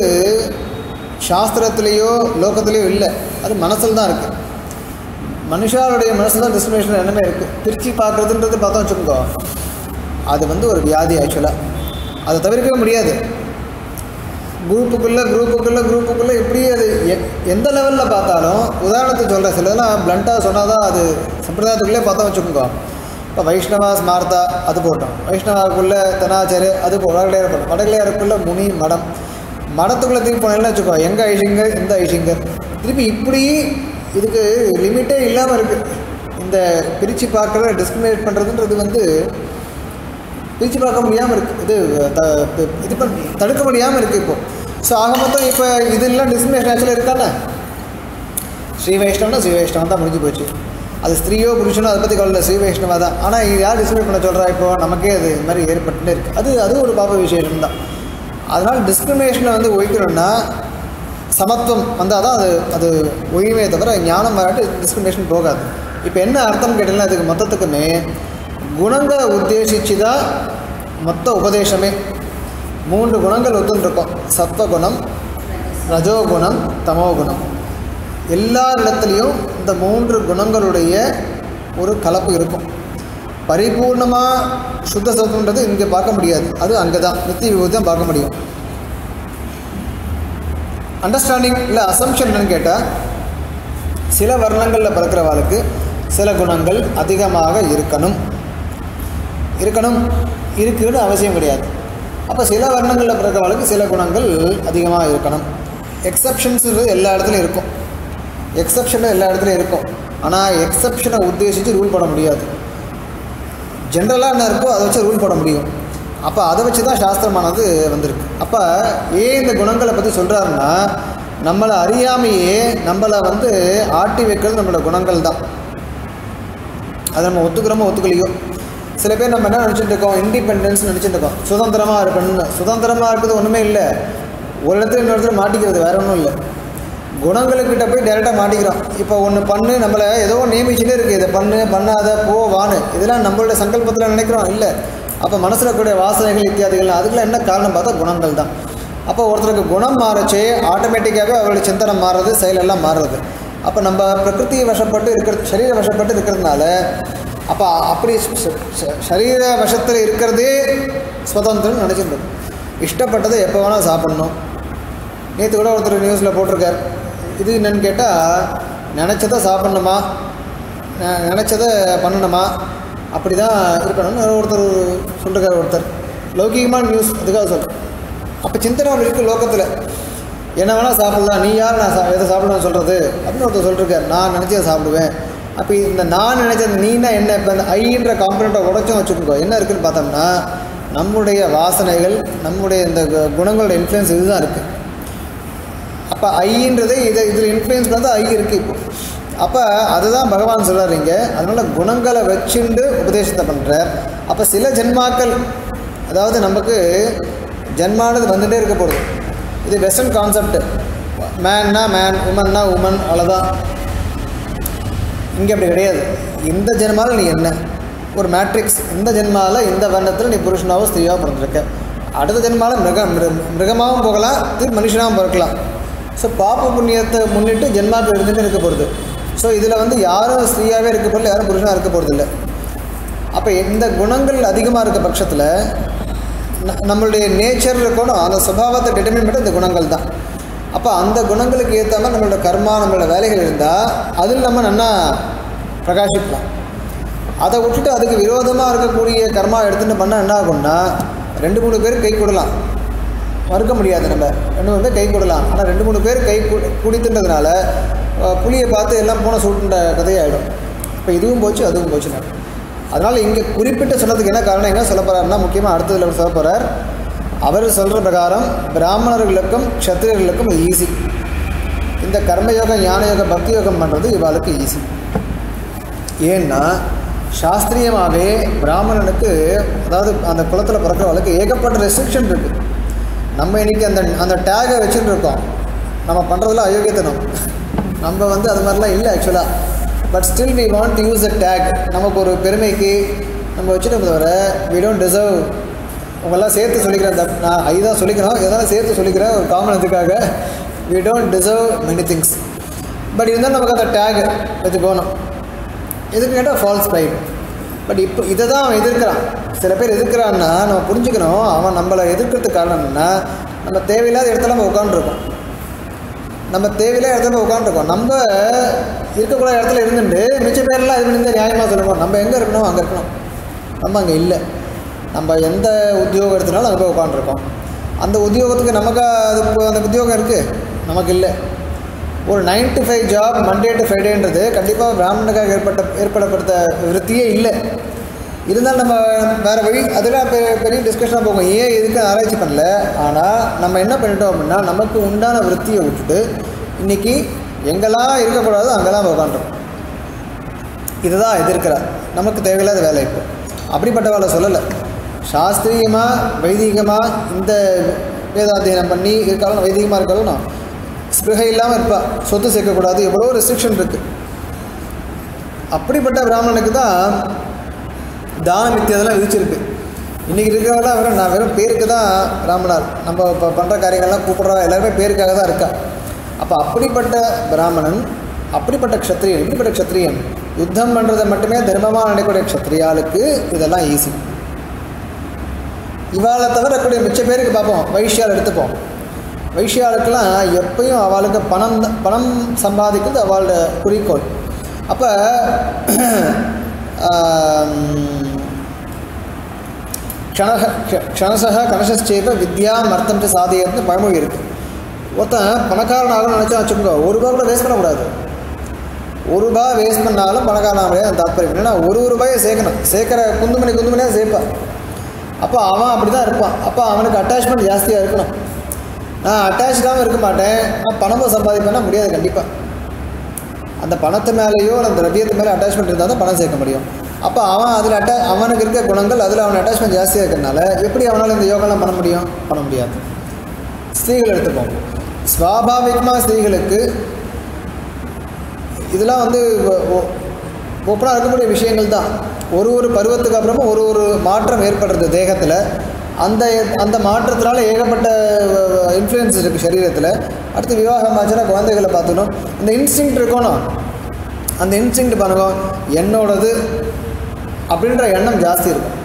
சாஸ்திரத்திலேயோ லோகத்திலேயோ இல்லை அது மனசில் தான் இருக்குது மனுஷாருடைய மனசில் தான் டிஸ்கிரிமினேஷன் என்னமே இருக்குது பிரித்து பார்க்குறதுன்றது பார்த்தோம் வச்சுக்கோங்க அது வந்து ஒரு வியாதி ஆக்சுவலாக அதை தவிர்க்கவே முடியாது குரூப்புக்குள்ளே குரூப்புக்குள்ளே குரூப்புக்குள்ளே இப்படி அது எ- எந்த லெவலில் பார்த்தாலும் உதாரணத்துக்கு சொல்கிறேன் சிலதெல்லாம் பிளண்ட்டாக சொன்னால் தான் அது சம்பிரதாயத்துக்குள்ளே பார்த்தா வச்சுக்கோங்க இப்போ வைஷ்ணவா ஸ்மார்த்தா அது போட்டோம் வைஷ்ணவாவுக்குள்ளே தனாச்சரு அது போ வடகலையார் போட்டோம் வடகலையாருக்குள்ளே முனி மடம் மடத்துக்குள்ளே திருப்பி போனேன்னு வச்சுக்கோ எங்கே ஐஷிங்கர் இந்த ஐஷிங்கர் திருப்பி இப்படி இதுக்கு லிமிட்டே இல்லாமல் இருக்குது இந்த பிரித்து பார்க்குற டிஸ்கிரிமினேட் பண்ணுறதுன்றது வந்து பிரித்து பார்க்க முடியாமல் இருக்குது இது த- இது பண்ண தடுக்க முடியாமல் இருக்குது இப்போ ஸோ ஆக மொத்தம் இப்போ இதெல்லாம் டிஸ்கிரிமினேஷன் ஆக்சுவலாக இருக்கானே ஸ்ரீ வைஷ்ணவனா ஸ்ரீ வைஷ்ணவன் தான் முடிஞ்சு போச்சு அது ஸ்திரீயோ புருஷனோ அதை பற்றி கவலை ஸ்ரீ வைஷ்ணவா தான் ஆனால் இது யார் டிஸ்கிரிமினேட் பண்ண சொல்கிறா இப்போ நமக்கே அது இது மாதிரி ஏற்பட்டுட்டே இருக்குது அது அது ஒரு பாப விசேஷம் தான் அதனால் டிஸ்கிரிமினேஷனை வந்து ஒழிக்கணும்னா சமத்துவம் வந்தால் தான் அது அது ஒழியுமே தவிர ஞானம் வராட்டு டிஸ்கிரிமினேஷன் போகாது இப்போ என்ன அர்த்தம் கேட்டீங்கன்னா அதுக்கு மொத்தத்துக்குமே குணங்களை உத்தேசித்து தான் மொத்த உபதேசமே மூன்று குணங்கள் ஒத்துருக்கும் சத்வகுணம் ரஜோகுணம் தமோகுணம் எல்லாரிடத்துலையும் இந்த மூன்று குணங்களுடைய ஒரு கலப்பு இருக்கும் பரிபூர்ணமாக சுத்த சத்துவன்றது இங்கே பார்க்க முடியாது அது அங்கே தான் நித்திய விபூதி தான் பார்க்க முடியும் அண்டர்ஸ்டாண்டிங் இல்லை அசம்ஷன் என்னன்னு கேட்டால் சில வர்ணங்களில் பிறக்கிறவாளுக்கு சில குணங்கள் அதிகமாக இருக்கணும் இருக்கணும் இருக்குன்னு அவசியம் கிடையாது அப்போ சில வர்ணங்களில் பிறக்கிறவாளுக்கு சில குணங்கள் அதிகமாக இருக்கணும் எக்ஸப்ஷன்ஸுன்றது எல்லா இடத்துலையும் இருக்கும் எக்ஸப்ஷன் எல்லா இடத்துலையும் இருக்கும் ஆனால் எக்ஸப்ஷனை உத்தேசித்து ரூல் போட முடியாது ஜென்ரலாக என்ன இருக்கோ அதை வச்சு ரூல் போட முடியும் அப்போ அதை வச்சு தான் சாஸ்திரமானது வந்திருக்கு அப்போ ஏன் இந்த குணங்களை பற்றி சொல்கிறாருன்னா நம்மளை அறியாமையே நம்மளை வந்து ஆட்டி வைக்கிறது நம்மளோட குணங்கள் தான் அதை நம்ம ஒத்துக்கிறோமோ ஒத்துக்கலையோ சில பேர் நம்ம என்ன நினச்சிட்டு இருக்கோம் இண்டிபெண்டன்ஸ் நினச்சிட்டு இருக்கோம் சுதந்திரமாக இருக்கணும்னு சுதந்திரமாக இருக்கிறது ஒன்றுமே இல்லை ஒரு இடத்துல இன்னொரு இடத்துல மாட்டிக்கிறது வேற ஒன்றும் இல்லை குணங்களுக்கிட்ட போய் டேரெக்டாக மாட்டிக்கிறோம் இப்போ ஒன்று பண்ணு நம்மளை ஏதோ நியமிச்சுட்டே இருக்குது இதை பண்ணு பண்ணாத போ வான்னு இதெல்லாம் நம்மளோட சங்கல்பத்தில் நினைக்கிறோம் இல்லை அப்போ மனசில் கூடிய வாசனைகள் இத்தியாதிகள் அதுக்கெல்லாம் என்ன காரணம் பார்த்தா குணங்கள் தான் அப்போ ஒருத்தருக்கு குணம் மாறச்சே ஆட்டோமேட்டிக்காகவே அவருடைய சிந்தனை மாறுறது செயலெல்லாம் மாறுறது அப்போ நம்ம பிரகிருதி வசப்பட்டு இருக்கிறது சரீர வசப்பட்டு இருக்கிறதுனால அப்போ அப்படி ச- ச- சரீர வசத்தில் இருக்கிறதே சுதந்திரம் நினச்சிட்டு இஷ்டப்பட்டதை எப்போ வேணால் சாப்பிட்ணும் நேற்று கூட ஒருத்தர் நியூஸில் போட்டிருக்கார் இது என்னன்னு கேட்டால் நினச்சதை சாப்பிட்ணுமா நெ- நினச்சதை பண்ணணுமா அப்படி தான் இருக்கணும்னு யாரோ ஒருத்தர் சொல்லிருக்கார் ஒருத்தர் லௌகிகமான நியூஸ் அதுக்காக சொல்கிறேன் அப்போ சிந்தனை ஒன்று இருக்குது லோகத்தில் என்ன வேணால் சாப்பிடலாம் நீ யார் நான் சா எதை சாப்பிடணும்னு சொல்கிறது அப்படின்னு ஒருத்தர் சொல்லிருக்கார் நான் நினச்சதை சாப்பிடுவேன் அப்போ இந்த நான் நினச்சது நீனா என்ன இப்போ இந்த ஐன்ற காம்பனண்ட்டை உடச்சும் வச்சுக்கோங்க என்ன இருக்குன்னு பார்த்தோம்னா நம்முடைய வாசனைகள் நம்முடைய இந்த கு- குணங்களோட இன்ஃப்ளூயன்ஸ் இதுதான் இருக்குது அப்போ ஐன்றது இதை இதில் இன்ஃப்ளூயன்ஸ் பண்ணது ஐ இருக்குது இப்போ அப்போ அதுதான் பகவான் சொல்றாரு இங்க அதனால் குணங்களை வச்சுண்டு உபதேசத்தை பண்ணுறார் அப்போ சில ஜென்மாக்கள் அதாவது நமக்கு ஜென்மானது வந்துட்டே இருக்க போகுது இது வெஸ்டர்ன் கான்செப்ட் மேன்னா மேன் உமன்னா உமன் அவ்வளோதான் இங்கே அப்படி கிடையாது இந்த ஜென்மாவில் நீ என்ன ஒரு மேட்ரிக்ஸ் இந்த ஜென்மாவில் இந்த வர்ணத்தில் நீ புருஷனாவோ ஸ்திரீயாவோ பிறந்திருக்க அடுத்த ஜென்மாவில் மிருக மிரு மிருகமாகவும் போகலாம் திருப்பி மனுஷனாகவும் பிறக்கலாம் ஸோ பாப்ப புண்ணியத்தை முன்னிட்டு ஜென்மாக்கள் இருந்துட்டு இருக்க போகிறது ஸோ இதில் வந்து யாரும் ஸ்திரீயாகவே இருக்க போகிறது யாரும் புருஷனாக இருக்க போகிறது இல்லை அப்போ இந்த குணங்கள் அதிகமாக இருக்க பட்சத்தில் ந- நம்மளுடைய நேச்சர் இருக்கணும் அந்த சுபாவத்தை டிட்டர்மின் பண்ண இந்த குணங்கள் தான் அப்போ அந்த குணங்களுக்கு ஏற்ற மாதிரி நம்மளோட கர்மா நம்மளோட வேலைகள் இருந்தால் அதில் நம்ம நல்லா பிரகாசிக்கலாம் அதை விட்டுட்டு அதுக்கு விரோதமாக இருக்கக்கூடிய கர்மா எடுத்துட்டு பண்ணால் என்ன ஆகும்னா ரெண்டு மூணு பேர் கை கொடுலாம் மறுக்க முடியாது நம்ம ரெண்டு மூணு பேர் கை கொடுலாம் ஆனால் ரெண்டு மூணு பேர் கை கு குடித்துன்றதுனால அஹ், புளியை பார்த்து எல்லாம் பூனை சூட்டுன்ற கதையாயிடும் இப்போ இதுவும் போச்சு அதுவும் போச்சு அதனால் இங்கே குறிப்பிட்டு சொன்னதுக்கு என்ன காரணம் என்ன சொல்ல போகிறாருன்னா முக்கியமாக அடுத்ததில் அவர் சொல்ல போகிறார் அவர் சொல்கிற பிரகாரம் பிராமணர்களுக்கும் க்ஷத்திரியர்களுக்கும் ஈஸி இந்த கர்மயோகம் ஞான யோகம் பக்தி யோகம் பண்ணுறது இவாளுக்கு ஈஸி ஏன்னா சாஸ்திரியமாகவே பிராமணனுக்கு அதாவது அந்த குலத்தில் பிறக்கிறவளுக்கு ஏகப்பட்ட ரெஸ்ட்ரிக்ஷன் இருக்குது நம்ம இன்னைக்கு அந்த அந்த டேகை வச்சுட்டு இருக்கோம் நம்ம பண்ணுறதுல அயோக்கியத்தனம் நம்ம வந்து அது மாதிரிலாம் இல்லை ஆக்சுவலாக but still we want to use a tag நமக்கு ஒரு பெருமைக்கு நம்ம வச்சுட்டு தவிர வி டோன்ட் டிசர்வ் உங்களாம் சேர்த்து சொல்லிக்கிறேன் தப் நான் ஐ தான் சொல்லிக்கிறோம் எதனால சேர்த்து சொல்லிக்கிறேன் ஒரு காமன் இதுக்காக we don't deserve many things but இருந்தாலும் நமக்கு அந்த டேக் வச்சுக்கோணும் எதுக்கு கேட்டால் ஃபால்ஸ் ப்ரைட் பட் இப்போ இதை தான் அவன் எதிர்க்கிறான் சில பேர் எதிர்க்கிறான்னா நம்ம புரிஞ்சுக்கணும் அவன் நம்மளை எதிர்க்கிறதுக்கு காரணம் என்னன்னா நம்ம தேவையில்லாத இடத்துல நம்ம உட்காந்துருக்கோம் நம்ம தேவையில்லாத இடத்துல உட்காந்துருக்கோம் நம்ம இருக்கக்கூடாத இடத்துல இருந்துட்டு மிச்ச பேர்லாம் இது பண்ணி நியாயமாக சொல்லுவோம் நம்ம எங்கே இருக்கணும் அங்கே இருக்கணும் நம்ம அங்கே இல்லை நம்ம எந்த உத்தியோகம் எடுத்தனாலும் அங்கே போய் உட்காந்துருக்கோம் அந்த உத்தியோகத்துக்கு நமக்கு அது இப்போ அந்த உத்தியோகம் இருக்குது நமக்கு இல்லை ஒரு nine to five job Monday to ஃப்ரைடேன்றது கண்டிப்பாக பிராமணனுக்காக ஏற்பட்ட ஏற்படப்படுத்த விருத்தியே இல்லை இருந்தாலும் நம்ம வேறு வழி அதெல்லாம் பெ பெரிய டிஸ்கஷனாக போகும் ஏன் எதுக்கு ஆராய்ச்சி பண்ணல ஆனால் நம்ம என்ன பண்ணிட்டோம் அப்படின்னா நமக்கு உண்டான விருத்தியை விட்டுட்டு இன்றைக்கி எங்கெல்லாம் இருக்கக்கூடாதோ அங்கெல்லாம் உட்காந்துரும் இதுதான் எதிர்க்கிறார் நமக்கு தேவையில்லாத வேலை இப்போ அப்படிப்பட்ட வேலை சொல்லலை சாஸ்திரியமாக வைதீகமாக இந்த வேதாத்தியனம் பண்ணி இருக்காலும் வைதீகமாக இருக்காலும் ஸ்பிருகை இல்லாமல் இருப்பா சொத்து சேர்க்கக்கூடாது எவ்வளோ ரெஸ்ட்ரிக்ஷன் இருக்குது அப்படிப்பட்ட பிராமணனுக்கு தான் தானம் இத்தியதெல்லாம் விதிச்சிருக்கு இன்றைக்கி இருக்கிறவெல்லாம் வெறும் நான் வெறும் பேருக்கு தான் பிராமணர் நம்ம இப்போ பண்ணுற காரியங்கள்லாம் கூப்பிட்றா எல்லாருமே பேருக்காக தான் இருக்கா அப்போ அப்படிப்பட்ட பிராமணன் அப்படிப்பட்ட க்ஷத்ரியன் இப்படிப்பட்ட க்ஷத்ரியன் யுத்தம் பண்ணுறதை மட்டுமே தர்மமாக நினைக்கக்கூடிய க்ஷத்ரியாளுக்கு இதெல்லாம் ஈஸி இவாளை தவிரக்கூடிய மிச்ச பேருக்கு பார்ப்போம் வைஷ்யால் எடுத்துப்போம் வைஷ்யாளுக்கெல்லாம் எப்பயும் அவளுக்கு பணம் தான்- பணம் சம்பாதிக்கிறது அவளோட குறிக்கோள் அப்போ க்ஷணக க்ஷ- க்ஷணசக கணசச்சேவ வித்யா மர்த்தம் ச சாதயத்னு பழமொழி இருக்குது ஒருத்தன் பணக்காரன் ஆகணும்னு நினச்சா வச்சுக்கோங்க ஒரு ரூபா கூட வேஸ்ட் பண்ணக்கூடாது ஒரு ரூபாய் வேஸ்ட் பண்ணாலும் பணக்காரன் ஆகணும் தாற்பயம் ஏன்னா ஒரு ஒரு ரூபாயை சேர்க்கணும் சேர்க்குற குந்துமணி குந்துமணியாக சேர்ப்பான் அப்போ அவன் அப்படி தான் இருப்பான் அப்போ அவனுக்கு அட்டாச்மெண்ட் ஜாஸ்தியாக இருக்கணும் நான் அட்டாச்சாகவும் இருக்க மாட்டேன் நான் பணமும் சம்பாதிப்பேன்னா முடியாது கண்டிப்பாக அந்த பணத்து மேலேயோ அந்த திரவியத்து மேலே அட்டாச்மெண்ட் இருந்தால் தான் பணம் சேர்க்க முடியும் அப்போ அவன் அதில் அட்டா அவனுக்கு இருக்க குணங்கள் அதில் அவன் அட்டாச்மெண்ட் ஜாஸ்தியாக இருக்கிறனால எப்படி அவனால் இந்த யோகாலாம் பண்ண முடியும் பண்ண முடியாது ஸ்திரீகள் எடுத்துப்போம் ஸ்வாபாவிகமாக ஸ்திரீகளுக்கு இதெல்லாம் வந்து ஓப்பனாக இருக்கக்கூடிய விஷயங்கள் தான் ஒரு ஒரு பருவத்துக்கு அப்புறமும் ஒரு ஒரு மாற்றம் ஏற்படுறது தேகத்தில் அந்த அந்த மாற்றத்தினால ஏகப்பட்ட இன்ஃப்ளூயன்ஸ் இருக்குது சரீரத்தில் அடுத்து விவாகம் ஆச்சுன்னா குழந்தைகளை பார்த்துக்கணும் இந்த இன்ஸ்டிங் இருக்கணும் அந்த இன்ஸ்டிங் பண்ணுங்க என்னோடது அப்படின்ற எண்ணம் ஜாஸ்தி இருக்கும்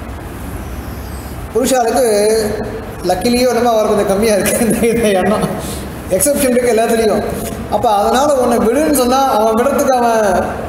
புருஷாளுக்கு லக்கிலியோ என்னமோ அவர் கொஞ்சம் கம்மியாக இருக்குது இந்த இந்த எண்ணம் எக்ஸப்ஷன் இருக்குது எல்லாத்துலேயும் அப்போ அதனால் உன்னை விடுன்னு சொன்னால் அவன் விடுறதுக்கு அவன்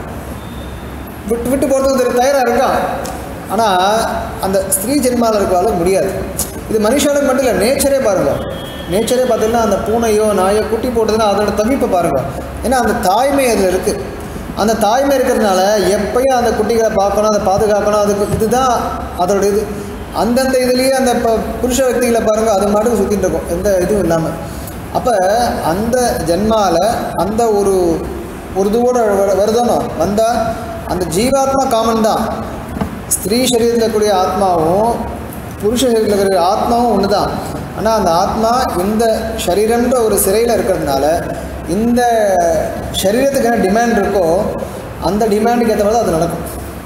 விட்டு விட்டு போகிறதுக்கு தெரிய தயாராக இருக்கான் ஆனால் அந்த ஸ்திரீ ஜென்மாவில் இருக்காலும் முடியாது இது மனுஷனுக்கு மட்டும் இல்லை நேச்சரே பாருங்க நேச்சரே பார்த்தீங்கன்னா அந்த பூனையோ நாயோ குட்டி போட்டதுன்னா அதோட தவிப்பை பாருங்க ஏன்னா அந்த தாய்மை அதில் இருக்குது அந்த தாய்மை இருக்கிறதுனால எப்பயும் அந்த குட்டிகளை பார்க்கணும் அதை பாதுகாக்கணும் அதுக்கு இதுதான் அதோட இது அந்தந்த இதுலேயே அந்த இப்போ புருஷ వ్యక్తిகளை பாருங்கள் அது மாட்டுக்கு சுற்றிட்டு இருக்கும் எந்த இதுவும் இல்லாமல் அப்போ அந்த ஜென்மாவில் அந்த ஒரு ஒரு இதுவோட வருதானோ வந்தால் அந்த ஜீவாத்மா காமன் தான் ஸ்திரீ சரீரத்தில் இருக்கக்கூடிய ஆத்மாவும் புருஷ சரீரத்தில் இருக்கிற ஆத்மாவும் ஒன்று தான் ஆனால் அந்த ஆத்மா இந்த சரீரம்ன்ற ஒரு சிறையில் இருக்கிறதுனால இந்த சரீரத்துக்கு என்ன டிமாண்ட் இருக்கோ அந்த டிமாண்டுக்கு ஏற்ற மாதிரி அது நடக்கும்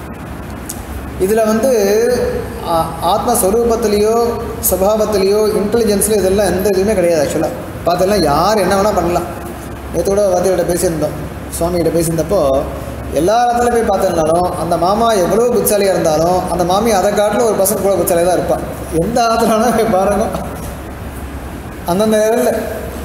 இதில் வந்து ஆ- ஆத்மஸ்வரூபத்திலேயோ சுபாவத்திலேயோ இன்டெலிஜென்ஸ்லையோ இதெல்லாம் எந்த இதுவுமே கிடையாது ஆக்சுவலாக பார்த்தீங்கன்னா யார் என்ன வேணால் பண்ணலாம் நேற்று கூட வாத்தியோட பேசியிருந்தோம் சுவாமிகிட்ட பேசியிருந்தப்போ எல்லா இடத்துல போய் பார்த்திருந்தாலும் அந்த மாமா எவ்வளோ புத்தாலியாக இருந்தாலும் அந்த மாமி அதை காட்டிலும் ஒரு பர்சன்ட் கூட புத்தாலியாக தான் இருப்பான் எந்த ஆத்துல வேணால் போய் பாருங்க அந்தந்த லெவலில்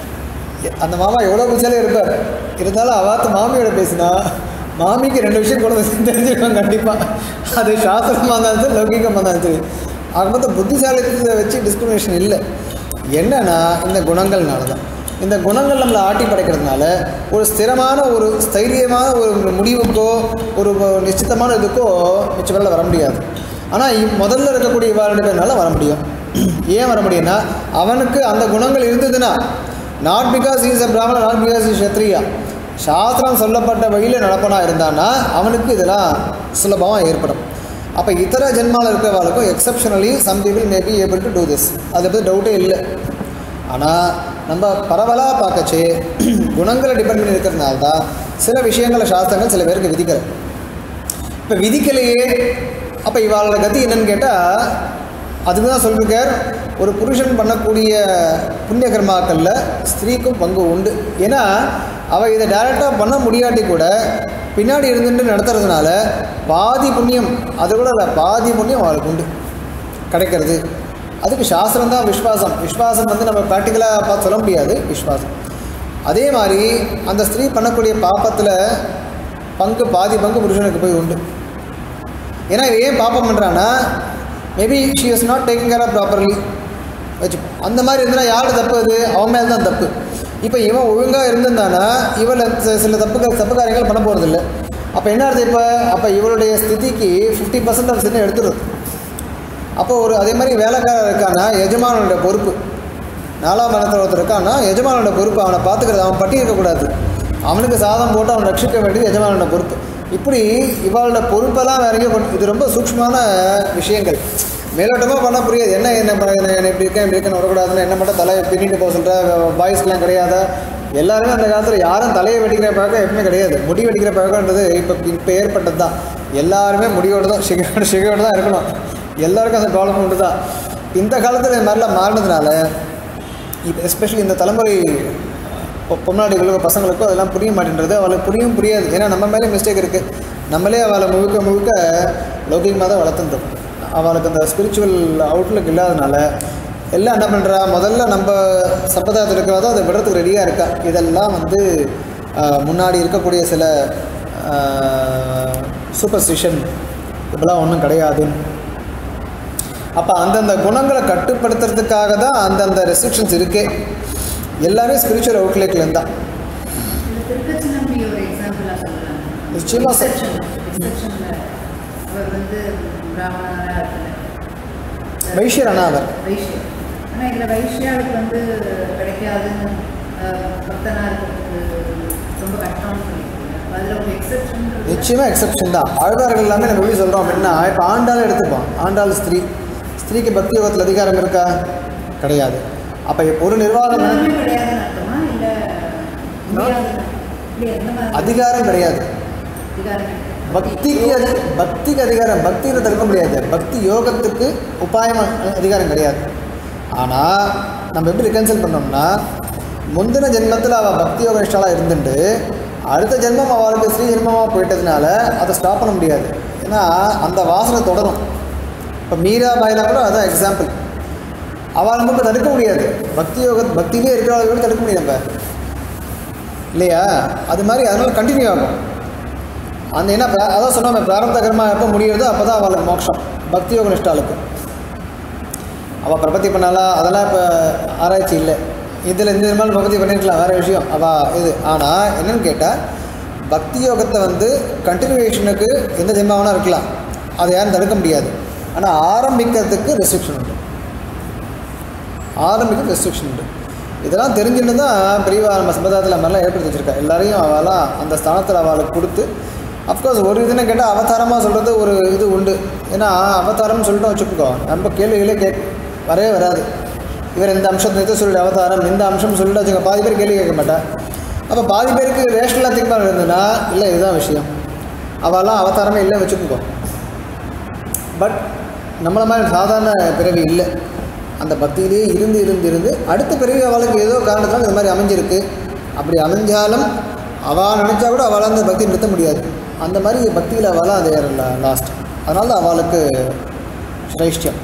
அந்த மாமா எவ்வளோ புத்தாலியாக இருப்பார் இருந்தாலும் அவாத்து மாமியோட பேசினா மாமிக்கு ரெண்டு விஷயம் கூட தெரிஞ்சுக்கணும் கண்டிப்பாக அது சாஸ்திரமாக இருந்தாலும் சரி லௌகிகமாக இருந்தாலும் சரி ஆக மொத்தம் புத்திசாலித்தத்தை வச்சு டிஸ்கிரிமினேஷன் இல்லை என்னன்னா இந்த குணங்கள்னால தான் இந்த குணங்கள் நம்மளை ஆட்டி படைக்கிறதுனால ஒரு ஸ்திரமான ஒரு ஸ்தைரியமான ஒரு முடிவுக்கோ ஒரு நிச்சயமான இதுக்கோ மிச்ச பேரில் வர முடியாது ஆனால் முதல்ல இருக்கக்கூடிய இவா ரெண்டு பேர்னால வர முடியும் ஏன் வர முடியும்னா அவனுக்கு அந்த குணங்கள் இருந்ததுன்னா நாட் பிகாஸ் இஸ் அ பிராமணன் நாட் பிகாஸ் இஸ் ஷத்ரியா சாஸ்திரம் சொல்லப்பட்ட வழியில் நடப்பனா இருந்தான்னா அவனுக்கு இதெல்லாம் சுலபமாக ஏற்படும் அப்போ இதர ஜென்மாவில் இருக்கிறவாளுக்கும் exceptionally some people may be able to do this அதை பற்றி டவுட்டே இல்லை ஆனால் நம்ம பரவலாக பார்க்கச்சு குணங்களை டிபெண்ட் பண்ணி இருக்கிறதுனால தான் சில விஷயங்களை சாஸ்திரங்கள் சில பேருக்கு விதிக்கிறது இப்போ விதிக்கலையே அப்போ இவாளோட கதி என்னன்னு கேட்டால் அதுக்கு தான் சொல்லியிருக்கார் ஒரு புருஷன் பண்ணக்கூடிய புண்ணிய கர்மாக்களில் ஸ்திரீக்கும் பங்கு உண்டு ஏன்னா அவள் இதை டைரெக்டாக பண்ண முடியாட்டி கூட பின்னாடி இருந்துட்டு நடத்துறதுனால பாதி புண்ணியம் அது கூட இல்லை பாதி புண்ணியம் அவளுக்கு உண்டு கிடைக்கிறது அதுக்கு சாஸ்திரம் தான் விஸ்வாசம் விஸ்வாசம் வந்து நம்ம ப்ராக்டிக்கலாக பார்த்து சொல்ல முடியாது விஸ்வாசம் அதே மாதிரி அந்த ஸ்திரீ பண்ணக்கூடிய பாப்பத்தில் பங்கு பாதி பங்கு புருஷனுக்கு போய் உண்டு ஏன்னா இவன் ஏன் பாப்பம் பண்ணுறான்னா maybe she was not taking care of properly வச்சு அந்த மாதிரி இருந்தால் யார் தப்பு அது அவன் மேலே தான் தப்பு இப்போ இவன் ஒழுங்காக இருந்திருந்தானா இவளை சி- சில தப்புகள் தப்பு காரியங்கள் பண்ண போகிறதில்ல அப்போ என்ன அர்த்தம் இப்போ அப்போ இவளுடைய ஸ்திதிக்கு ஃபிஃப்டி பர்சன்ட் ஆஃப் சின்ன எடுத்துருது அப்போ ஒரு அதே மாதிரி வேலைக்காரர் இருக்கானா எஜமானோட பொறுப்பு நாலாம் மனத்தில் ஒருத்தர் இருக்கான்னா எஜமானோட பொறுப்பு அவனை பார்த்துக்கிறது அவன் பட்டி இருக்கக்கூடாது அவனுக்கு சாதம் போட்டு அவனை ரட்சிக்க வேண்டியது எஜமானோட பொறுப்பு இப்படி இவளோட பொறுப்பெல்லாம் வேற எங்கேயும் கொண்டு இது ரொம்ப சூக்ஷ்மமான விஷயங்கள் மேலோட்டமாக பண்ண புரியாது என்ன என்ன பண்ண- என்ன என்ன இப்படி இருக்கேன் இப்படி இருக்கேன்னு வரக்கூடாதுன்னு என்ன மட்டும் தலையை பின்னிட்டு போக சொல்கிற பாய்ஸ்லாம் கிடையாதா எல்லாருமே அந்த காலத்தில் யாரும் தலையை வெட்டிக்கிற பழக்கம் எப்பவுமே கிடையாது முடி வெட்டிக்கிற பழக்கம்ன்றது இப்போ இப்போ ஏற்பட்டது தான் எல்லாருமே முடியோடு தான் சிகையோடு சிகையோடு தான் இருக்கணும் எல்லாருக்கும் அந்த ப்ராப்ளம் உண்டு தான் இந்த காலத்தில் இந்த மாதிரிலாம் மாறினதுனால இப்போ எஸ்பெஷலி இந்த தலைமுறை பொ- பொம்னாடிகளுக்கோ பசங்களுக்கோ அதெல்லாம் புரிய மாட்டேன்றது அவளுக்கு புரியும் புரியாது ஏன்னா நம்ம மேலே மிஸ்டேக் இருக்குது நம்மளே அவளை முழுக்க முழுக்க லௌகிகமாக தான் வளர்த்துருந்தோம் அவளுக்கு அந்த ஸ்பிரிச்சுவல் அவுட்லுக் இல்லாதனால எல்லாம் என்ன பண்ணுறா முதல்ல நம்ம சம்பிரதாயத்தில் இருக்கிறதோ அதை விடுறதுக்கு ரெடியாக இருக்கா இதெல்லாம் வந்து ஆஹ், முன்னாடி இருக்கக்கூடிய சில சூப்பர்ஸ்டிஷன் இப்படிலாம் ஒன்றும் கிடையாது அப்போ அந்தந்த குணங்களை கட்டுப்படுத்துறதுக்காக தான் அந்தந்த ரெஸ்ட்ரிக்ஷன்ஸ் இருக்கே எல்லாமே ஸ்பிரிச்சுவல் அவுட்லேக்லேருந்து தான் இந்த திருக்கச்சி நம்பி ஒரு எக்ஸாம்பிளாக சொல்லலாம் நிச்சயமா சார். எக்ஸப்ஷனில் அவர் வந்து பிராமணராக இருக்கிறார் வைஷ்யர் ஆனா அவர் வைஷ்யா ஆனால் இதில் வைஷ்யாவுக்கு வந்து கிடைக்காதுன்னு அஹ், பக்தனா இருக்கிறதுக்கு ரொம்ப கஷ்டம்னு சொல்லியிருக்காங்க அதில் ஒரு எக்ஸப்ஷன் நிச்சயமாக எக்ஸப்ஷன் தான் ஆழ்வார்கள் எல்லாமே நம்ம எப்படி சொல்கிறோம் அப்படின்னா இப்போ ஆண்டாள் எடுத்துப்போம் ஆண்டாள் ஸ்திரீ ஸ்திரீக்கு பக்தி யோகத்தில் அதிகாரம் இருக்கா கிடையாது அப்போ ஒரு நிர்வாகம் எல்லாமே கிடையாதுன்னு அர்த்தமா இல்லை முடியாது இல்லை எந்த மாதிரி அதிகாரம் கிடையாது அதிகாரம் பக்திக்கு அது பக்திக்கு அதிகாரம் பக்தியில் தடுக்க முடியாது பக்தி யோகத்துக்கு உபாயம் அ- அதிகாரம் கிடையாது ஆனால் நம்ம எப்படி ரிகன்சல் பண்ணோம்னா முந்தின ஜென்மத்தில் அவள் பக்தி யோக நிஷ்டாலாக இருந்துட்டு அடுத்த ஜென்மம் அவளுக்கு ஸ்ரீ ஜென்மமாக போயிட்டதுனால அதை ஸ்டாப் பண்ண முடியாது ஏன்னா அந்த வாசனை தொடரும் இப்போ மீரா பாயிலாம் கூட அதான் எக்ஸாம்பிள் அவள் நம்ம இப்ப தடுக்க முடியாது பக்தி யோக பக்தியிலே இருக்கிறவங்க கூட தடுக்க முடியாது நம்ம இல்லையா அது மாதிரி அதனால கண்டினியூ ஆகும் அந்த என்ன பிரா- அதான் சொன்னோமே பிராரப்த கர்மா எப்போ முடியுறதோ அப்போ தான் அவளுக்கு மோட்சம் பக்தி யோக நிஷ்டாளுக்கு அவள் பிரபத்தி பண்ணாலா அதெல்லாம் இப்போ ஆராய்ச்சி இல்லை இதில் இந்த மாதிரி பிரபத்தி பண்ணியிருக்கலாம் வேறு விஷயம் அவள் இது ஆனால் என்னன்னு கேட்டால் பக்தி யோகத்தை வந்து கண்டினியூவேஷனுக்கு எந்த ஜென்மாவனா இருக்கலாம் அதை யாரும் தடுக்க முடியாது ஆனால் ஆரம்பிக்கிறதுக்கு ரெஸ்ட்ரிக்ஷன் உண்டு ஆரம்பிக்க ரெஸ்ட்ரிக்ஷன் உண்டு இதெல்லாம் தெரிஞ்சுட்டு தான் பெரியவா நம்ம சம்பிரதாயத்தில் மாதிரிலாம் ஏற்படுத்தி வச்சிருக்கா எல்லாரையும் அவளாம் அந்த ஸ்தானத்தில் அவளுக்கு கொடுத்து அஃப்கோர்ஸ் ஒரு இதுன்னு கேட்டால் அவதாரமாக சொல்கிறது ஒரு இது உண்டு ஏன்னா அவதாரம்னு சொல்லிட்டு வச்சுக்கோ நம்ம கேள்விகளே கே வரவே வராது இவர் இந்த அம்சத்தை இதை சொல்லிட்டு அவதாரம் இந்த அம்சம் சொல்லிட்டு வச்சுக்க பாதி பேர் கேள்வி கேட்க மாட்டா அப்போ பாதி பேருக்கு ரேஷனலாக திங்க் இருந்ததுன்னா இல்லை இதுதான் விஷயம் அவெல்லாம் அவதாரமே இல்லை வச்சுக்கோ பட் நம்மள மாதிரி சாதாரண பிறவி இல்லை அந்த பக்தியிலேயே இருந்து இருந்து இருந்து அடுத்த பிறவி அவளுக்கு ஏதோ காரணத்தால் இந்த மாதிரி அமைஞ்சிருக்கு அப்படி அமைஞ்சாலும் அவள் நினச்சா கூட அவளால் அந்த பக்தி நிறுத்த முடியாது அந்த மாதிரி பக்தியில் அவளாக அது லாஸ்ட் அதனால தான் அவளுக்கு சிரேஷ்டியம்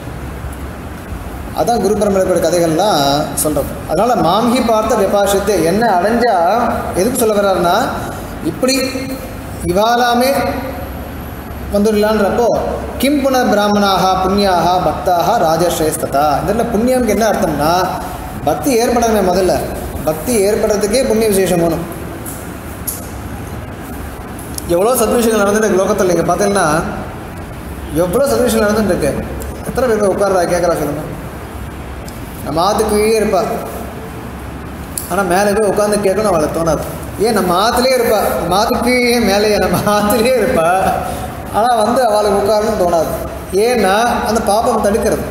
அதான் குரு பரம்பரையோட கதைகள்லாம் சொல்கிறது அதனால் மாம்ஹி பார்த்த விபாஷத்து என்ன அடைஞ்சா எதுக்கு சொல்ல வர்றாருன்னா இப்படி இவாலாமே வந்துடலான்றப்போ கிம் புனர் பிராமணாக புண்ணியாக பக்தாக ராஜஸ்ரேஸ்ததா இதில் புண்ணியம்க்கு என்ன அர்த்தம்னா பக்தி ஏற்படணுமே முதல்ல பக்தி ஏற்படுறதுக்கே புண்ணிய விசேஷம் வேணும் எவ்வளோ சத்விஷயங்கள் நடந்துட்டு லோகத்தில் நீங்கள் பார்த்தீங்கன்னா எவ்வளோ சத்விஷயம் நடந்துட்டு இருக்கு எத்தனை பேர் போய் உட்கார்றா கேட்குறா சொல்லுங்க நம்ம ஆத்துக்குள்ளேயே இருப்பா ஆனால் மேலே போய் உட்காந்து கேட்கணும் அவளுக்கு தோணாது ஏன் நம்ம ஆற்றுலேயே இருப்பா நம்ம ஆத்துக்கு ஏன் மேலேயே நம்ம ஆற்றுலேயே இருப்பா ஆனால் வந்து அவளுக்கு உட்காரணும்னு தோணாது ஏன்னா அந்த பாப்பம் தடுக்கிறது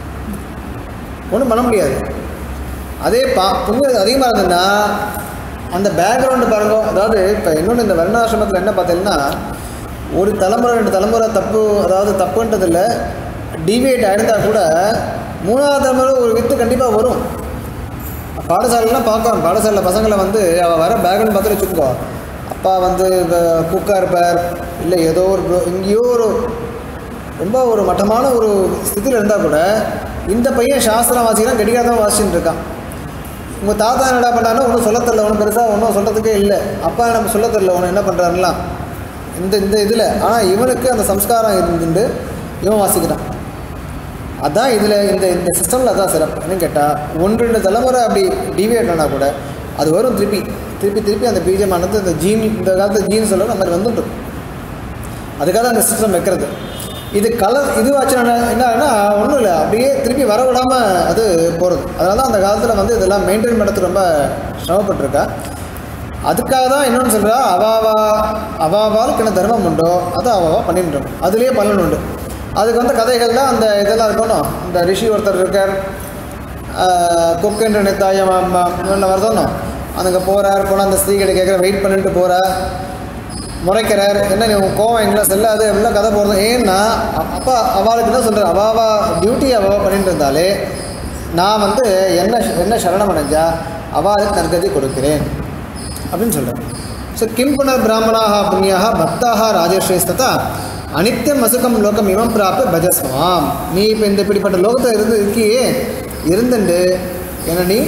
ஒன்றும் பண்ண முடியாது அதே பா புண்ணியம் அதிகமாக இருந்ததுன்னா அந்த பேக்ரவுண்டு பாருங்க அதாவது இப்போ இன்னொன்று இந்த வருணாசிரமத்தில் என்ன பார்த்தீங்கன்னா ஒரு தலைமுறை ரெண்டு தலைமுறை தப்பு அதாவது தப்புன்றதில்ல டிவியேட் ஆயிருந்தா கூட மூணாவது தலைமுறை ஒரு வித்து கண்டிப்பாக வரும் பாடசாலைலாம் பார்க்குறோம் பாடசாலையில் பசங்களை வந்து அவள் வர பேக்ரவுண்ட் பார்த்து வச்சுக்கோ அப்பா வந்து குக்காக இருப்பார் இல்லை ஏதோ ஒரு bro- எங்கேயோ ஒரு ரொம்ப ஒரு மட்டமான ஒரு ஸ்திதியில் இருந்தால் கூட இந்த பையன் சாஸ்திரம் வாசிக்கிறான் கெடிகாதான் வாசிச்சுட்டு இருக்கான் உங்கள் தாத்தா என்னடா பண்ணாருன்னா ஒன்றும் சொல்ல தெரில ஒன்றும் பெருசாக ஒன்றும் சொல்கிறதுக்கே இல்லை அப்பா நம்ம சொல்ல தெரில ஒன்று என்ன பண்ணுறாருலாம் இந்த இந்த இதில் ஆனால் இவனுக்கு அந்த சம்ஸ்காரம் இருந்துட்டு இவன் வாசிக்கிறான் அதான் இதில் இந்த இந்த சிஸ்டமில் அதான் சிறப்பு என்னன்னு கேட்டால் ஒன்று ரெண்டு தலைமுறை அப்படி டிவியேட் ஆனால் கூட அது வரும் திருப்பி திருப்பி திருப்பி அந்த பீஜமானது இந்த ஜீன் இந்த காலத்து ஜீன் சொல்ல அந்த மாதிரி வந்துட்டு இருக்கும். அதுக்காக தான் அந்த சிஸ்டம் வைக்கிறது இது கலர் இதுவாச்சுன்னா என்னன்னா ஒன்றும் இல்லை அப்படியே திருப்பி வர விடாமல் அது போகிறது அதனால தான் அந்த காலத்தில் வந்து இதெல்லாம் மெயின்டைன் பண்ணுறது ரொம்ப சிரமப்பட்டிருக்கா அதுக்காக தான் இன்னொன்று சொல்கிறா அவாவா அவாவாளுக்கு என்ன தர்மம் உண்டோ அதை அவாவா பண்ணிட்டு இருக்கணும் அதுலேயே பலன் உண்டு அதுக்கு வந்து கதைகள் தான் அந்த இதெல்லாம் இருக்கணும் இந்த ரிஷி ஒருத்தர் இருக்கார் கொக்கென்று நினைத்தாயம் வரதோணும் அதுங்க போகிறார் போனால் அந்த ஸ்திரீகளை கேட்குற வெயிட் பண்ணிட்டு போகிறார் முறைக்கிறார் என்ன நீ உன் கோவம் எங்களை செல்லாது அப்படிலாம் கதை போகிறது ஏன்னா அ- அப்பா அவளுக்கு என்ன சொல்கிறார் அவாவா டியூட்டி அவாவா பண்ணிட்டு இருந்தாலே நான் வந்து என்ன என்ன சரணம் அடைஞ்சா அவளுக்கு நற்கதி கொடுக்கிறேன் அப்படின்னு சொல்கிறேன் ஸோ கிம் புனர் பிராமணாக புண்ணியாக பக்தாக ராஜஸ்ரேஸ்ததா அனித்தியம் அசுகம் லோகம் இவம் பிராப்ப பஜஸ்மாம் நீ இப்போ இந்த இப்படிப்பட்ட லோகத்தில் இருந்து இருக்கியே இருந்துண்டு என்ன நீ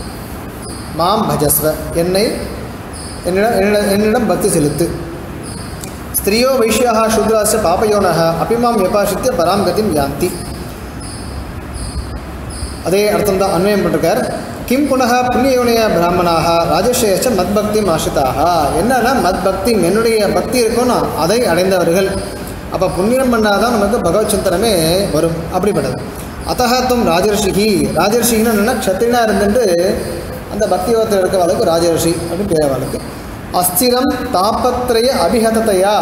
மாம் பஜஸ்வ என்னை என்னிடம் என்னிடம் என்னிடம் பக்தி செலுத்து ஸ்திரியோ வைஷ்யாக சூத்ராஸ்ய பாபயோனக அபிமாம் விபாஷித்ய பராம் கதிம் யாந்தி அதே அர்த்தம் தான் அன்வயம் பண்ணிருக்கார் கிம் புனக புண்ணியோனிய பிராமணாக ராஜஸ்ரேஷ்ட மத்பக்தி ஆசிரிதாக என்னன்னா மத்பக்தி என்னுடைய பக்தி இருக்கணும் அதை அடைந்தவர்கள் அப்போ புண்ணியம் பண்ணாதான் நமக்கு பகவத் சிந்தனமே வரும் அப்படிப்பட்டது அத்தகத்தும் ராஜர்ஷிகி ராஜர்ஷின்னு என்னென்னா க்ஷத்திரினா இருந்துட்டு அந்த பக்தி யோகத்தில் இருக்கவாளுக்கு ராஜர்ஷி அப்படின்னு பேர் அவளுக்கு அஸ்திரம் தாபத்ரய அபிஹதத்தையா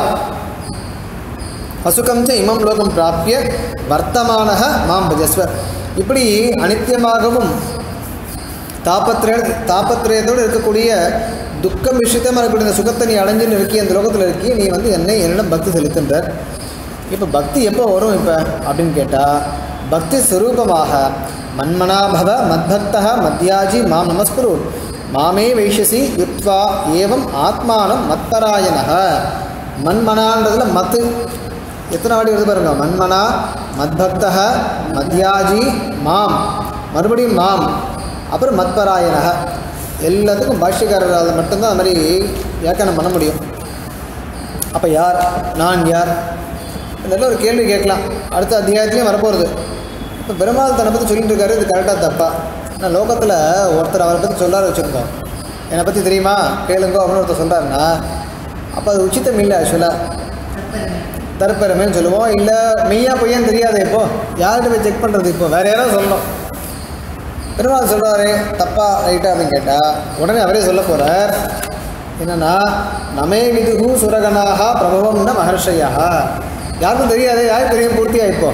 அசுகம் ச இமம் லோகம் பிராப்பிய வர்த்தமானக மாம் பஜஸ்வ இப்படி அனித்தியமாகவும் தாபத்திரய தாபத்திரயத்தோடு இருக்கக்கூடிய துக்கம் விஷயத்தமாக இருக்கக்கூடிய இந்த சுகத்தை நீ அடைஞ்சுன்னு இருக்கி இந்த லோகத்தில் இருக்கி நீ வந்து என்னை என்னிடம் பக்தி செலுத்துன்ற இப்போ பக்தி எப்போ வரும் இப்போ அப்படின்னு கேட்டால் பக்தி ஸ்வரூபமாக மன்மனாபவ மத்பக்தா மத்யாஜி மாம் நமஸ்குரு மாமே வைஷசி யுக்த்வா ஏவம் ஆத்மானம் மத்பராயணக மன்மனான்றதுல மத்து எத்தனை வாட்டி வருது பாருங்க மன்மனா மத்பக்தக மத்யாஜி மாம் மறுபடியும் மாம் அப்புறம் மத்பராயணக எல்லாத்துக்கும் பாஷ்யக்காரரால் மட்டும்தான் அது மாதிரி வியாக்கியானம் பண்ண முடியும் அப்போ யார் நான் யார் இதெல்லாம் ஒரு கேள்வி கேட்கலாம் அடுத்த அத்தியாயத்துலேயும் வரப்போகிறது இப்போ பெருமாள் தன்னை பற்றி சொல்லிட்டு இருக்காரு இது கரெக்டாக தப்பா ஆனால் லோகத்தில் ஒருத்தர் அவரை பற்றி சொல்லாரு வச்சுருக்கோம் என்னை பற்றி தெரியுமா கேளுங்கோ அப்படின்னு ஒருத்தர் சொல்கிறாருன்னா அப்போ அது உச்சிதம் இல்லை ஆக்சுவலாக தற்பெருமைன்னு சொல்லுவோம் இல்லை மெய்யா பொய்யான்னு தெரியாது இப்போ யார்கிட்ட போய் செக் பண்ணுறது இப்போ வேறு யாராவது சொல்லணும் பெருமாள் சொல்கிறாரு தப்பா ரைட்டா அப்படின்னு கேட்டால் உடனே அவரே சொல்ல போகிறார் என்னன்னா நமே விதுகு சுரகனாக பிரபவம்ன மகர்ஷையா யாருக்கும் தெரியாது யாருக்கு தெரியும் பூர்த்தியா இப்போ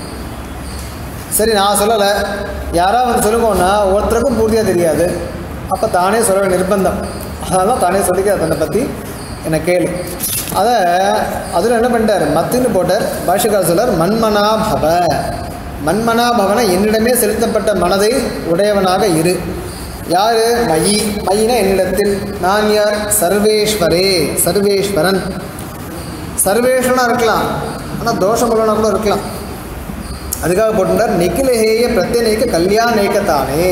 சரி நான் சொல்லலை யாராவது வந்து சொல்லுங்கன்னா ஒருத்தருக்கும் பூர்த்தியாக தெரியாது அப்போ தானே சொல்ல வேண்டிய நிர்பந்தம் அதனால தானே சொல்லிக்க தன்னை பற்றி என்னை கேளு அதை அதில் என்ன பண்ணிட்டார் மத்துன்னு போட்டார் பாஷக்கார் சொல்லார் மன்மனா பவ மன்மனா பவன என்னிடமே செலுத்தப்பட்ட மனதை உடையவனாக இரு யார் மயி மயினா என்னிடத்தில் நான் யார் சர்வேஸ்வரே சர்வேஸ்வரன் சர்வேஸ்வரனாக இருக்கலாம் ஆனால் தோஷமுள்ளவனாக கூட இருக்கலாம் அதுக்காக போட்டுட்டார் நிக்கிலஹேய பிரத்யநீக கல்யாணேக்கத்தானே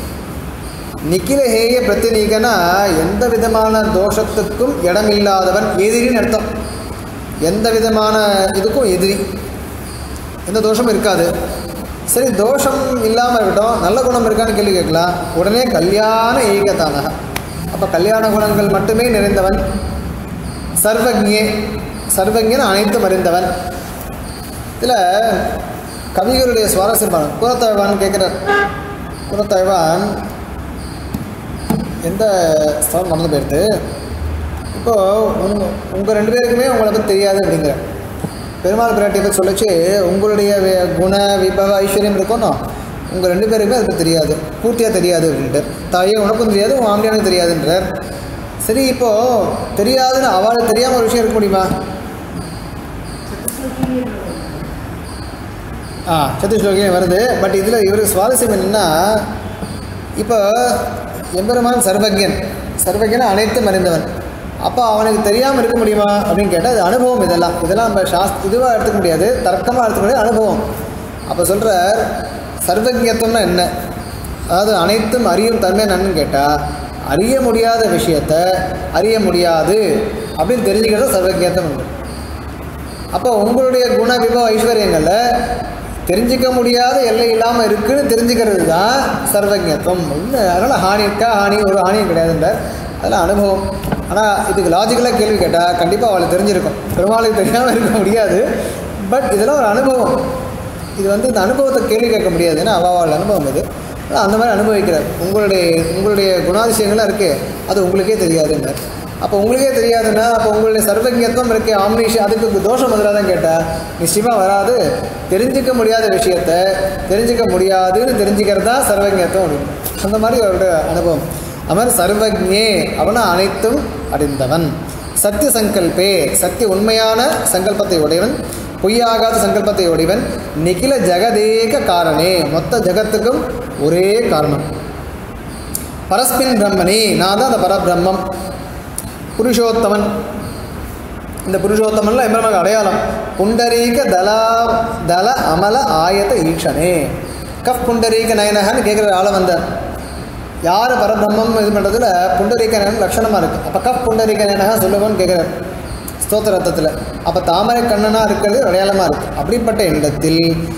நிக்கிலஹேய பிரத்யநீகனா எந்த விதமான தோஷத்துக்கும் இடமில்லாதவன் எதிரின்னு அர்த்தம் எந்த விதமான இதுக்கும் எதிரி எந்த தோஷமும் இருக்காது சரி தோஷம் இல்லாமல் இருக்கட்டும் நல்ல குணம் இருக்கான்னு கேள்வி கேட்கலாம் உடனே கல்யாண ஏகத்தானக அப்போ கல்யாண குணங்கள் மட்டுமே நிறைந்தவன் சர்வஜே சர்வஜன் அனைத்தும் அறிந்தவன் இதில் கவிகளுடைய சுவாரஸ்யமான குலத்தழ்வான் கேட்குறார் குலத்தழ்வான் எந்த ஸ்தலம் மறந்து போயிடுது இப்போது உங்க உங்கள் ரெண்டு பேருக்குமே உங்களை பற்றி தெரியாது அப்படிங்கிற பெருமாள் பிராட்டியை பற்றி சொல்லிச்சு உங்களுடைய வே- குண விபவ ஐஸ்வர்யம் இருக்கணும் உங்கள் ரெண்டு பேருக்குமே அது பத்தி தெரியாது பூர்த்தியாக தெரியாது அப்படின்ட்டு தாயே உனக்கும் தெரியாது உன் ஆம்பியானுக்கும் தெரியாதுன்றார் சரி இப்போது தெரியாதுன்னு அவளுக்கு தெரியாமல் ஒரு விஷயம் இருக்க முடியுமா ஆ சதுஸ்லோகியம் வருது பட் இதில் இவருக்கு சுவாரஸ்யம் என்னென்னா இப்போ எம்பெருமான் சர்வஜன் சர்வஜன் அனைத்தும் அறிந்தவன் அப்போ அவனுக்கு தெரியாமல் இருக்க முடியுமா அப்படின்னு கேட்டால் அது அனுபவம் இதெல்லாம் இதெல்லாம் நம்ம சாஸ் இதுவாக எடுத்துக்க முடியாது தர்க்கமாக எடுத்துக்க முடியாது அனுபவம் அப்போ சொல்கிறார் சர்வஜத்துவம்னா என்ன அதாவது அனைத்தும் அறியும் தன்மை என்னன்னு கேட்டால் அறிய முடியாத விஷயத்த அறிய முடியாது அப்படின்னு தெரிஞ்சுக்கிறது சர்வஜத்தம் உண்டு அப்போ உங்களுடைய குண விபவ ஐஸ்வர்யங்களில் தெரிஞ்சிக்க முடியாத எல்லை இல்லாமல் இருக்குன்னு தெரிஞ்சுக்கிறது தான் சர்வஜத்துவம் இன்னும் அதனால் ஹானி இருக்கா ஹானி ஒரு ஹானியும் கிடையாதுன்றார் அதெல்லாம் அனுபவம் ஆனால் இதுக்கு லாஜிக்கலாக கேள்வி கேட்டால் கண்டிப்பாக அவளுக்கு தெரிஞ்சிருக்கும் பெருமாளுக்கு தெரியாமல் இருக்க முடியாது பட் இதெல்லாம் ஒரு அனுபவம் இது வந்து இந்த அனுபவத்தை கேள்வி கேட்க முடியாது ஏன்னா அவள் அவள் அனுபவம் இது ஆனா அந்த மாதிரி அனுபவிக்கிறார் உங்களுடைய உங்களுடைய குணாதிசயங்கள்லாம் இருக்குது அது உங்களுக்கே தெரியாதுன்றார் அப்போ உங்களுக்கே தெரியாதுன்னா அப்போ உங்களுடைய சர்வஜத்துவம் இருக்கே ஆம்னீஷ் அதுக்கு தோஷம் வந்துடாதான் கேட்டால் நிச்சயமாக வராது தெரிஞ்சிக்க முடியாத விஷயத்த தெரிஞ்சிக்க முடியாதுன்னு தெரிஞ்சுக்கிறது தான் சர்வஜத்துவம் அப்படின்னு அந்த மாதிரி அவருடைய அனுபவம் அவன் சர்வஜே அவன அனைத்தும் அறிந்தவன் சத்திய சங்கல்பே சத்திய உண்மையான சங்கல்பத்தை உடையவன் பொய்யாகாத சங்கல்பத்தை உடையவன் நிகில ஜெகதேக காரணே மொத்த ஜகத்துக்கும் ஒரே காரணம் பரஸ்மின் பிரம்மனே நான் தான் அந்த பரபிரம்மம் புருஷோத்தமன் இந்த புருஷோத்தமன்ல எம்பெருமான் அடையாளம் புண்டரீக தலா தல அமல ஆயத ஈக்ஷனே கஃப் புண்டரீக நயனகன்னு கேட்குற ஆளை வந்தார் யார் பரபிரம்மம் இது பண்ணுறதுல புண்டரீக நயனம் லட்சணமாக இருக்குது அப்போ கஃப் புண்டரீக நயனகா சொல்லுவோன்னு கேட்குறார் ஸ்தோத்திர ரத்தத்தில் அப்போ தாமரை கண்ணனாக இருக்கிறது அடையாளமாக இருக்குது அப்படிப்பட்ட இடத்தில்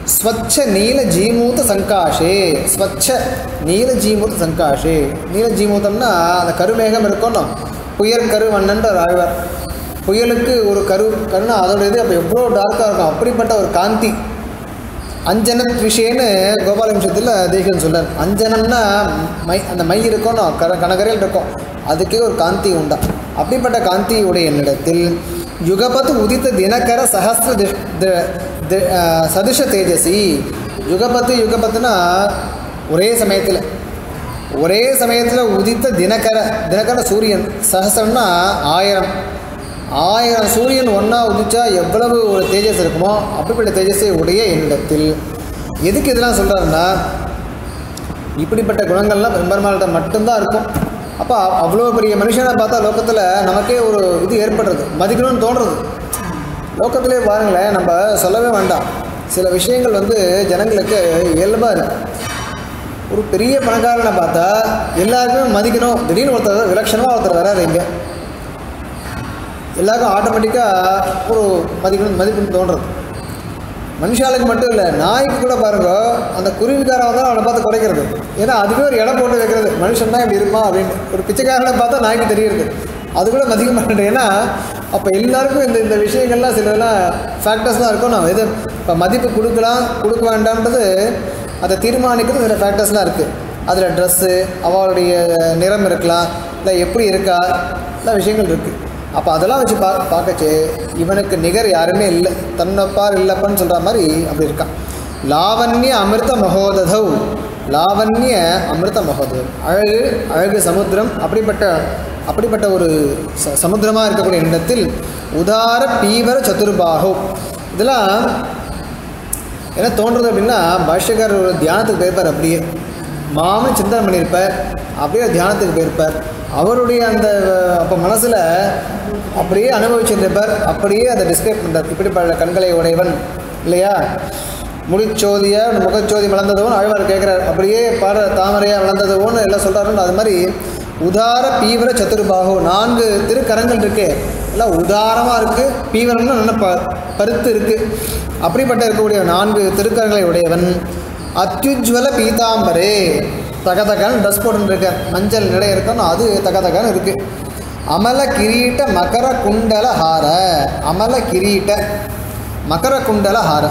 ஸ்வச்ச நீல ஜீமூத சங்காஷே ஸ்வச்ச நீல ஜீமூத சங்காஷே நீல ஜீமூதம்னா அந்த கருமேகம் இருக்கணும் புயல் கருவண்ணன்ற ஒரு ஆழ்வார் புயலுக்கு ஒரு கரு கருணா அதோட இது அப்போ எவ்வளோ டார்க்காக இருக்கும் அப்படிப்பட்ட ஒரு காந்தி அஞ்சனத் விஷயன்னு கோபாலம்சத்தில் தேசிகன் சொல்றார் அஞ்சனம்னா மை அந்த மை இருக்கணும் கர கனகரையில் இருக்கும் அதுக்கே ஒரு காந்தி உண்டா அப்படிப்பட்ட காந்தியுடைய என்னிடத்தில் யுகபத் உதித்த தினகர சஹஸ்ர திஷ்- தி- தி- ஆ, சதுஷ தேஜசி யுகபத்து யுகபத்துனா ஒரே சமயத்தில் ஒரே சமயத்தில் உதித்த தினகர தினகர சூரியன் சஹஸ்ரம்னா ஆயிரம் ஆயிரம் சூரியன் ஒன்றா உதிச்சா எவ்வளவு ஒரு தேஜஸ் இருக்குமோ அப்படிப்பட்ட தேஜஸை உடைய என்னிடத்தில் எதுக்கு இதெல்லாம் சொல்கிறாருன்னா இப்படிப்பட்ட குணங்கள்லாம் பெரும்பான்மையிட்ட மட்டும்தான் இருக்கும் அப்போ அவ்வளோ பெரிய மனுஷனை பார்த்தா லோகத்தில் நமக்கே ஒரு இது ஏற்படுறது மதிக்கணும்னு தோன்றது லோகத்திலே பாருங்களேன் நம்ம சொல்லவே வேண்டாம் சில விஷயங்கள் வந்து ஜனங்களுக்கு இயல்பாக இருக்கு ஒரு பெரிய பணக்காரனை பார்த்தா எல்லாருக்குமே மதிக்கணும் திடீர்னு ஒருத்தர் விலட்சணமாக ஒருத்தர் வராரு இங்கே எல்லாருக்கும் ஆட்டோமேட்டிக்காக ஒரு மதிக்கணும் மதிப்புன்னு தோன்றது மனுஷாளுக்கு மட்டும் இல்லை நாய்க்கு கூட பாருங்க அந்த குருவிக்காரன் வந்தால் அவனை பார்த்து குறைக்கிறது ஏன்னா அதுவே ஒரு இடம் போட்டு வைக்கிறது மனுஷன் தான் இப்படி இருப்பான் அப்படின்னு ஒரு பிச்சைக்காரனை பார்த்தா நாய்க்கு தெரியுது அது கூட மதிக்க மாட்டேன் ஏன்னா அப்போ எல்லாருக்கும் இந்த இந்த விஷயங்கள்லாம் சிலதெல்லாம் ஃபேக்டர்ஸ் தான் இருக்கும் நான் எது இப்போ மதிப்பு கொடுக்கலாம் கொடுக்க வேண்டாம்ன்றது அதை தீர்மானிக்கிறது சில ஃபேக்டர்ஸ்லாம் இருக்குது அதில் ட்ரெஸ்ஸு அவளுடைய நிறம் இருக்கலாம் இல்லை எப்படி இருக்கா எல்லா விஷயங்கள் இருக்குது அப்போ அதெல்லாம் வச்சு பா பார்க்கச்சு இவனுக்கு நிகர் யாருமே இல்லை தன்னப்பார் இல்லப்பன்னு சொல்கிற மாதிரி அப்படி இருக்கான் லாவண்ய அமிர்த மகோததௌ லாவண்ய அமிர்த மகோதவ் அழகு அழகு சமுத்திரம் அப்படிப்பட்ட அப்படிப்பட்ட ஒரு ச சமுத்திரமாக இருக்கக்கூடிய இடத்தில் உதார பீவர சதுர்பாகு இதெல்லாம் என்ன தோன்றுறது அப்படின்னா பாஷ்யக்காரர் ஒரு தியானத்துக்கு போயிருப்பார் அப்படியே மாமன் சிந்தனை பண்ணியிருப்பார் அப்படியே தியானத்துக்கு போயிருப்பார் அவருடைய அந்த அப்போ மனசில் அப்படியே அனுபவிச்சிருந்திருப்பார் அப்படியே அதை டிஸ்கிரைப் பண்ணுறார் இப்படிப்பட்ட கண்களை உடையவன் இல்லையா முடிச்சோதிய முகச்சோதி வளர்ந்ததுவும் ஆழ்வார் கேட்குறார் அப்படியே பாட தாமரையாக வளர்ந்ததுவோன்னு எல்லாம் சொல்கிறாருன்னு அது மாதிரி உதார பீவர சதுர்பாகு நான்கு திருக்கரங்கள் இருக்கு எல்லாம் உதாரமாக இருக்குது பீவரம்னா நல்ல ப பருத்து இருக்குது அப்படிப்பட்ட இருக்கக்கூடிய நான்கு திருக்கரங்களை உடையவன் அத்யுஜ்வல பீதாம்பரே தகதகன் ட்ரெஸ் போட்டுருக்கார் மஞ்சள் நடை இருக்கணும் அது தகதகன் இருக்குது அமல கிரீட்ட மகர குண்டல ஹார அமல கிரீட்ட மகர குண்டல ஹார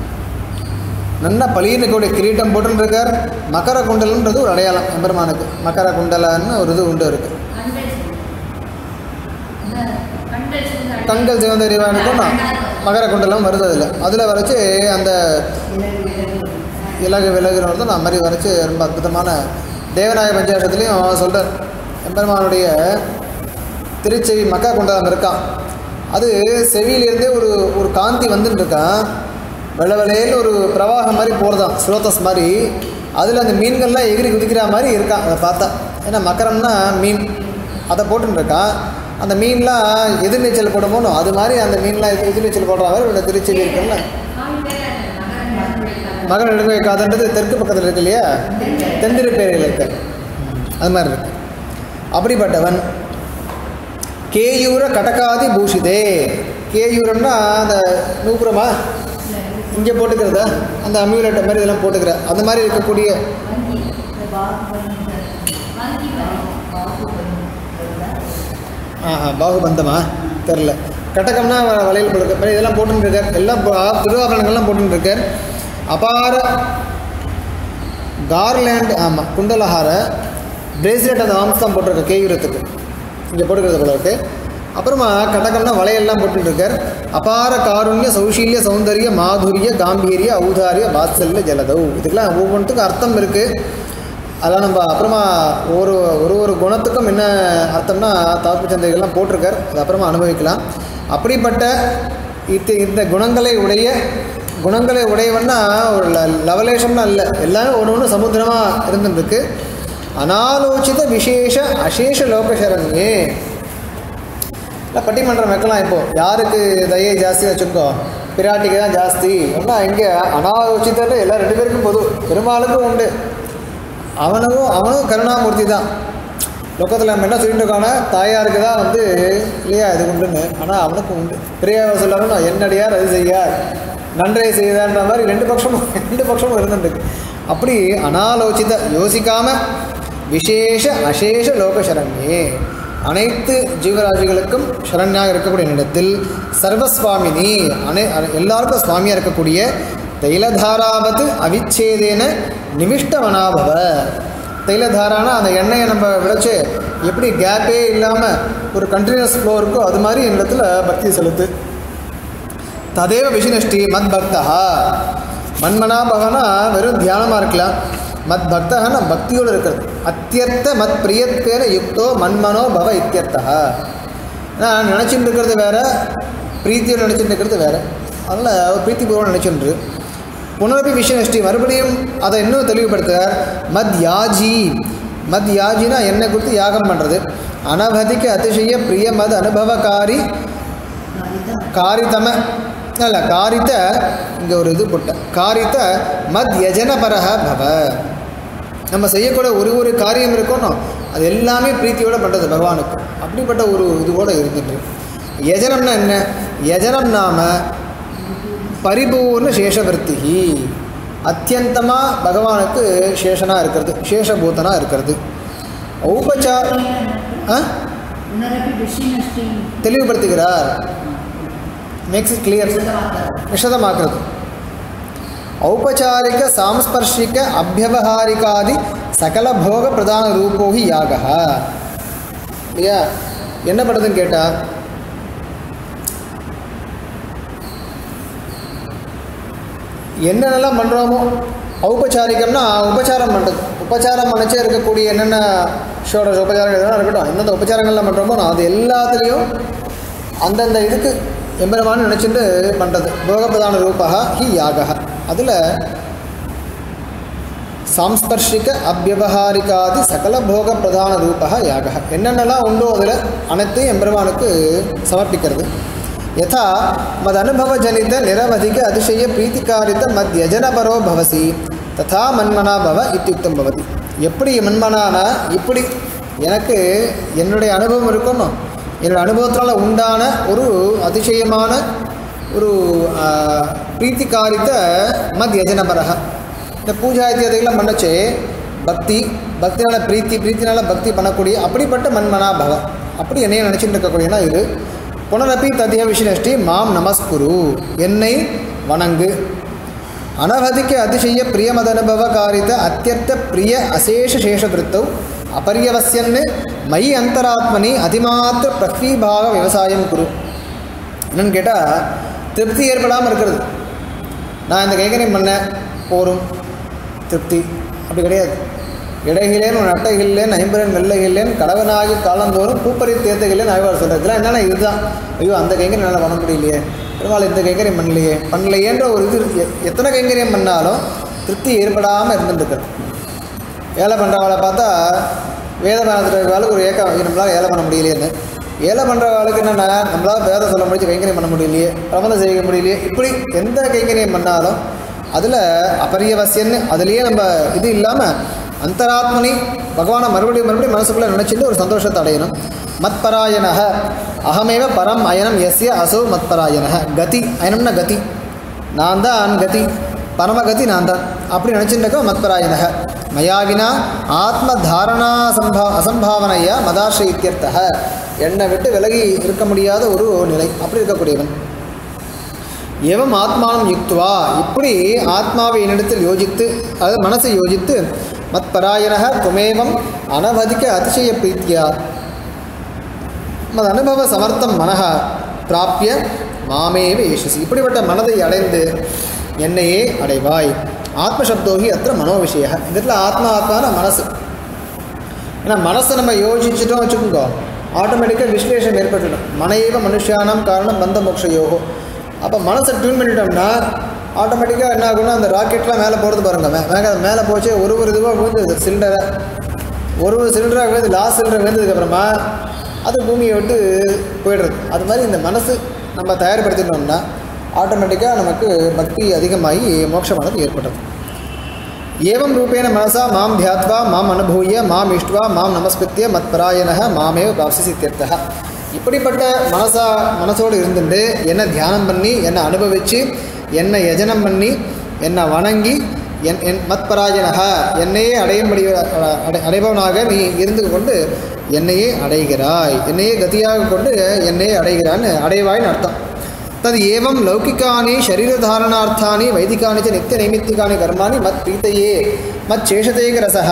நல்ல பளியனுக்குடைய கிரீட்டம் போட்டுருக்கார் மகர குண்டலன்றது ஒரு அடையாளம் எம்பெருமானுக்கு மகர குண்டலன்னு ஒரு இது உண்டு இருக்கு கண்கள் சிவந்த இறைவனுக்கும் நான் மகர குண்டலம் வருது அதில் அதில் வரைச்சு அந்த இலகு விலகுறது நான் மாதிரி வரைச்சு ரொம்ப அற்புதமான தேவநாய பஞ்சாயத்துலேயும் சொல்கிறார் எம்பெருமானுடைய திருச்செவி மக்கா குண்டலம் இருக்கான் அது செவியிலேருந்தே ஒரு ஒரு காந்தி வந்துட்டு இருக்கான் வெள்ளை வெள்ளையில் ஒரு பிரவாகம் மாதிரி போகிறதான் ஸ்ரோதஸ் மாதிரி அதில் அந்த மீன்கள்லாம் எகிரி குதிக்கிற மாதிரி இருக்கான் அதை பார்த்தா ஏன்னா மக்கரம்னா மீன் அதை போட்டுன்னு இருக்கான் அந்த மீன்லாம் எதிர்நீச்சல் போடுமோனோ அது மாதிரி அந்த மீன்லாம் எதிர் எதிர்நீச்சல் போடுற மாதிரி ஒரு திருச்செவி இருக்குல்ல மகன் எடுக்க வைக்காதுன்றது தெற்கு பக்கத்தில் இருக்கு இல்லையா தென்திருப்பேரையில் இருக்கு அது மாதிரி இருக்கு அப்படிப்பட்டவன் கேயூர கடகாதி பூஷிதே கேயூரம்னா அந்த நூப்புரமா இங்கே போட்டுக்கிறதா அந்த அம்யூலெட் மாதிரி இதெல்லாம் போட்டுக்கிற அந்த மாதிரி இருக்கக்கூடிய ஆஹா பாகுபந்தமா தெரில கட்டகம்னா வ- வளையல் போடுக்க மாதிரி இதெல்லாம் போட்டுருக்கார் எல்லாம் போ- ஆ, திருவாபரணங்கள்லாம் போட்டுருக்கார் அபார கார்லேண்ட் ஆமாம் குண்டலஹார பிரேஸ்லெட் அந்த ஆம்ஸ் தான் போட்டிருக்க கேயூரத்துக்கு இங்கே போட்டுக்கிறது போல இருக்கு அப்புறமா கடகம்னா வளையல்லாம் போட்டுருக்கார் அபார காருண்ய சௌஷீல்ய சௌந்தரிய மாதுரிய காம்பீரிய ஔதாரிய வாத்சல்ய ஜலதௌ இதுக்கெல்லாம் ஒவ்வொன்றுத்துக்கும் அர்த்தம் இருக்குது அதெல்லாம் நம்ம அப்புறமா ஒரு ஒரு ஒரு குணத்துக்கும் என்ன அர்த்தம்னா தாப்பு சந்தைகள்லாம் போட்டிருக்கார் அது அப்புறமா அனுபவிக்கலாம் அப்படிப்பட்ட இது இந்த குணங்களை உடைய குணங்களை உடையவன்னா ஒரு ல- லவலேஷம்லாம் இல்லை எல்லாமே ஒன்று ஒன்று சமுத்திரமாக இருந்துருக்கு அனாலோசித விசேஷ அசேஷ லோகசரண்யே இல்லை பட்டிமன்றம் வைக்கலாம் இப்போ யாருக்கு தயை ஜாஸ்தி வச்சுக்கோ பிராட்டிக்கு தான் ஜாஸ்தி ஒன்றா இங்கே அனாலோசித்த எல்லாம் ரெண்டு பேருக்கும் பொது பெருமாளுக்கும் உண்டு அவனுக்கும் அவனும் கருணாமூர்த்தி தான் லோக்கத்தில் நம்ம என்ன சொல்லிட்டு இருக்கோன்னா தாயாருக்கு தான் வந்து இல்லையா இது உண்டுன்னு ஆனால் அவனுக்கும் உண்டு பிரியாவை சொல்லணும் என்னடியார் அது செய்யார் நன்றே செய்தான்ற மாதிரி ரெண்டு பட்சமும் ரெண்டு பட்சமும் இருந்துருக்கு அப்படி அனாலோசித யோசிக்காம விசேஷ அசேஷ லோகசரண்யே அனைத்து ஜீவராசிகளுக்கும் சரண்யாக இருக்கக்கூடிய இடத்தில் சர்வஸ்வாமினி அனை அனை- எல்லாருக்கும் சுவாமியாக இருக்கக்கூடிய தைலதாராவது அவிச்சேதேன நிமிஷ்டவனாபவ தைலதாரானா அந்த எண்ணெயை நம்ம விளைச்சு எப்படி கேப்பே இல்லாமல் ஒரு கண்டினியூஸ் ஃப்ளோ இருக்கோ அது மாதிரி என்னிடத்துல பக்தி செலுத்து ததேவ விஷ்ணுஷ்டி மத் பக்தா மன்மனா பவனா வெறும் தியானமாக இருக்கலாம் மத் பக்தகனா பக்தியோடு இருக்கிறது அத்தியர்த்த மத் பிரியத்வேன யுக்தோ மன்மனோ பவ இத்தியர்த்தா நான் நினச்சிட்டு இருக்கிறது வேற பிரீத்தியோடு நினச்சிட்டு இருக்கிறது வேற அதனால் பிரீத்திபூர்வம் நினச்சிட்டு புனரப்பி விஷ்ணுஷ்டி மறுபடியும் அதை இன்னும் தெளிவுபடுத்துகிறார் மத் யாஜி மத் யாஜினா என்னை குறித்து யாகம் பண்ணுறது அனவதிக்க அதிசய பிரிய மத் அனுபவகாரி காரிதம அல்ல காரித்த இங்கே ஒரு இது போட்ட காரித்த மத் யஜனபரக பவ நம்ம செய்யக்கூடிய ஒரு ஒரு காரியம் இருக்கணும் அது எல்லாமே பிரீத்தியோட பண்ணுறது பகவானுக்கு அப்படிப்பட்ட ஒரு இதுவோட இருந்துட்டு யஜனம்னா என்ன யஜனம் நாம பரிபூர்ண சேஷவர்த்திகி அத்தியந்தமாக பகவானுக்கு சேஷனாக இருக்கிறது சேஷபூதனாக இருக்கிறது ஔபச்சார ஆ புனரப்பி விஷயநஷ்டி தெளிவுபடுத்துகிறார் மேக்ஸ் இட் கிளியர் விஷதமாக்குறது ஔபச்சாரிக சாம்ஸ்பர்ஷிக அபியவகாரிகாதி சகல போக பிரதான ரூபோ ஹி யாகா இல்லையா என்ன பண்ணுறதுன்னு கேட்டால் என்னென்னலாம் பண்ணுறோமோ ஔபச்சாரிகம்னா உபச்சாரம் பண்ணுறது உபச்சாரம் மனச்சே இருக்கக்கூடிய என்னென்ன ஷோட உபச்சாரங்கள் எதனா இருக்கட்டும் எந்தெந்த உபச்சாரங்கள்லாம் பண்ணுறோமோ அது எல்லாத்துலேயும் அந்தந்த இதுக்கு எம்பெருமான்னு நினச்சிட்டு பண்ணுறது போகப்பிரதான ரூபா ஹி யாகா அதில் சாம்ஸ்பர்ஷிக அபியவகாரிகாதி சகல போக பிரதான ரூபா யாகா என்னென்னலாம் உண்டோ அதில் அனைத்தையும் எம்பெருமானுக்கு சமர்ப்பிக்கிறது யதா மதனுபவஜனித நிரவதிக அதிசய பிரீத்திகாரித மத்யஜனபரோ பவசி ததா மன்மனா பவ இத்தியுக்தம் பவதி எப்படி மன்மனானா இப்படி எனக்கு என்னுடைய அனுபவம் இருக்கணும் என்னோட அனுபவத்தினால உண்டான ஒரு அதிசயமான ஒரு ஆ, பிரீத்திகாரித்த மத் யஜனபரக இந்த பூஜா இத்தியாதிகள்லாம் பண்ணச்சே பக்தி பக்தினால பிரீத்தி பிரீத்தினால பக்தி பண்ணக்கூடிய அப்படிப்பட்ட மன்மனா பவ அப்படி என்னைய நினச்சிட்டு இருக்கக்கூடியனா இது புனரப்பி ததிய விஷ்ணஷ்டி மாம் நமஸ்குரு என்னை வணங்கு அனவதிக்க அதிசய பிரியமதனுபவ காரித அத்தியர்த்த பிரிய அசேஷ சேஷ விருத்தௌ அபரியவசியன்னு மயி அந்தராத்மனி அதிமாத்திர பிரக்வீபாக விவசாயம் குரு என்னன்னு கேட்டால் திருப்தி ஏற்படாமல் இருக்கிறது நான் இந்த கைகரியம் பண்ணேன் போரும் திருப்தி அப்படி கிடையாது இடைகிலேன் உன் அட்டைகில்லேன் ஐம்பரன் வெள்ளைகில்லேன் கடவனாகி காலந்தோறும் பூப்பறி தேர்த்தைகில்லேன் ஆய்வார் சொல்கிறது இதெல்லாம் என்னென்னா இதுதான் ஐயோ அந்த கைங்கரியம் என்னால் பண்ண முடியலையே பெருமாள் இந்த கைங்கரியம் பண்ணலையே பண்ணலையேன்ற ஒரு இது எ- எத்தனை கைங்கரியம் பண்ணாலும் திருப்தி ஏற்படாமல் இருந்துட்டுருக்குது ஏழை பண்ணுறவளை பார்த்தா வேத பண்ணுறவளுக்கு ஒரு ஏக்கம் ஐயோ, நம்மளால் ஏழை பண்ண முடியலையேன்னு ஏழை பண்ணுறவளுக்கு என்னென்னா நம்மளால் வேதம் சொல்ல முடிச்சு கைங்கரியம் பண்ண முடியலையே பிரபந்தம் செய்ய முடியலையே இப்படி எந்த கைங்கரியம் பண்ணாலும் அதில் அபரியவசியன்னு அதுலேயே நம்ம இது இல்லாமல் அந்தராத்மனி பகவானை மறுபடியும் மறுபடியும் மனசுக்குள்ளே நினச்சிட்டு ஒரு சந்தோஷத்தை அடையணும் மத்பராயணக அகமேவ பரம் அயனம் எஸ்ய அசௌ மத்பராயணக கதி அயனம்னா கதி நான் தான் கதி பரமகதி நான் தான் அப்படி நினச்சிருக்க மத்பராயணக மயாவினா ஆத்ம தாரணா அசம்பா அசம்பாவனையா மதாஷ இத்தியர்த்தக என்னை விட்டு விலகி இருக்க முடியாத ஒரு நிலை அப்படி இருக்கக்கூடியவன் எவம் ஆத்மானம் யுக்துவா இப்படி ஆத்மாவை என்னிடத்தில் யோசித்து அதாவது மனசை யோசித்து மத்பராயணக துமேவம் அனவதிக்க அதிசய பிரீத்தியா மது அனுபவ சமர்த்தம் மனக பிராப்பிய மாமேவ ஏஷசி இப்படிப்பட்ட மனதை அடைந்து என்னையே அடைவாய் ஆத்மசப்தோகி அத்த மனோ விஷய இந்த இடத்துல ஆத்மா ஆத்மான மனசு ஏன்னா மனசை நம்ம யோசிச்சுட்டோம் வச்சுக்கோங்க ஆட்டோமேட்டிக்காக விஸ்லேஷம் ஏற்பட்டுடும் மனைவ மனுஷியானம் காரணம் பந்த மோட்ச யோகம் அப்போ மனசை டியூன் பண்ணிட்டோம்னா ஆட்டோமேட்டிக்காக என்ன ஆகும்னா அந்த ராக்கெட்லாம் மேலே போகிறது பாருங்க மே மேலே மேலே போச்சு ஒரு ஒரு இதுவாக விழுந்துருது சிலிண்டரை ஒரு ஒரு சிலிண்டராக விழுந்து லாஸ்ட் சிலிண்டர் விழுந்ததுக்கப்புறமா அது பூமியை விட்டு போயிடுறது அது மாதிரி இந்த மனசு நம்ம தயார்படுத்திட்டோம்னா ஆட்டோமேட்டிக்காக நமக்கு பக்தி அதிகமாகி மோட்சமானது ஏற்பட்டது ஏவம் ரூபேண மனசா மாம் தியாத்வா மாம் அனுபூய மாம் இஷ்டுவா மாம் நமஸ்கிருத்திய மத்பராயணக மாமேவ பாப்சி இத்தியர்த்தக இப்படிப்பட்ட மனசா மனசோடு இருந்துட்டு என்ன தியானம் பண்ணி என்னை அனுபவித்து என்னை யஜனம் பண்ணி என்னை வணங்கி என் என் மத்பராஜனக என்னையே அடையும்படி அடை அடைபவனாக நீ இருந்து கொண்டு என்னையே அடைகிறாய் என்னையே கதியாக கொண்டு என்னையே அடைகிறான்னு அடைவாய்னு அர்த்தம் தது ஏவம் லௌகிக்கானி சரீரதாரணார்த்தானி வைதிகானி ச நித்திய நைமித்திகானி கர்மாணி மத் பிரீத்தையே மத் சேஷதேக ரசः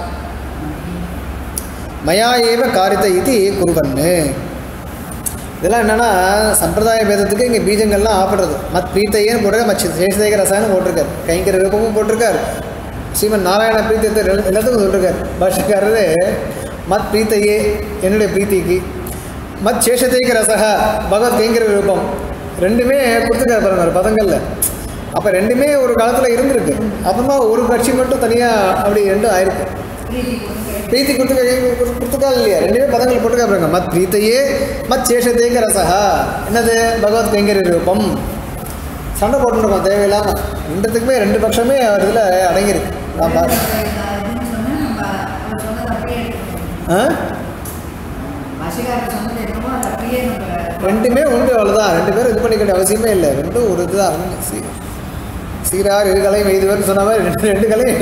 மயா ஏவ காரித்த இது குருவன்னு இதெல்லாம் என்னன்னா சம்பிரதாய பேதத்துக்கு இங்கே பீஜங்கள்லாம் ஆப்படுறது மத் பிரீத்தையேன்னு போட்டிருக்காரு மத் சேஷதேக ரசாயனம் போட்டிருக்காரு கைங்கர ரூபமும் போட்டிருக்கார் ஸ்ரீமன் நாராயண பிரீத்தியத்தை ரெல்- எல்லாத்துக்கும் சொல்லிருக்காரு பாஷக்காரரு மத் பிரீத்தையே என்னுடைய பிரீத்திக்கு மத் சேஷதேக ரசக பகவத் கைங்கர ரூபம் ரெண்டுமே கொடுத்துருக்காரு பாருங்க ஒரு பதங்கள்ல அப்போ ரெண்டுமே ஒரு காலத்தில் இருந்திருக்கு அப்புறமா ஒரு கட்சி மட்டும் தனியாக அப்படி ரெண்டும் ஆயிருக்கு பிரீத்தி கொடுத்துக்க கொடுத்துக்கா இல்லையா ரெண்டுமே பதங்கள் போட்டுக்கா பாருங்க மத் பிரீத்தையே மத் சேஷதேக ரசகா என்னது பகவத் கைங்கரிய ரூபம் சண்டை போட்டுருக்கோம் தேவையில்லாம ரெண்டுத்துக்குமே ரெண்டு பட்சமே அவர் இதில் அடங்கியிருக்கு நான் பா இதுன்னு சொன்னா நம்ம அவர் சொன்னது அப்படியே எடுத்துக்கணும். ஆ? பாஷைக்காரர் சொன்னது என்னமோ அது அப்படியே நம்ம ரெண்டுமே உண்டு அவ்வளோதான் ரெண்டு பேரும் இது பண்ணிக்க வேண்டிய அவசியமே இல்லை ரெண்டும் ஒரு இதுதான் சீ- சீரார் இரு கலை எய்துவர்னு சொன்ன மாதிரி ரெண்டு ரெண்டு கலை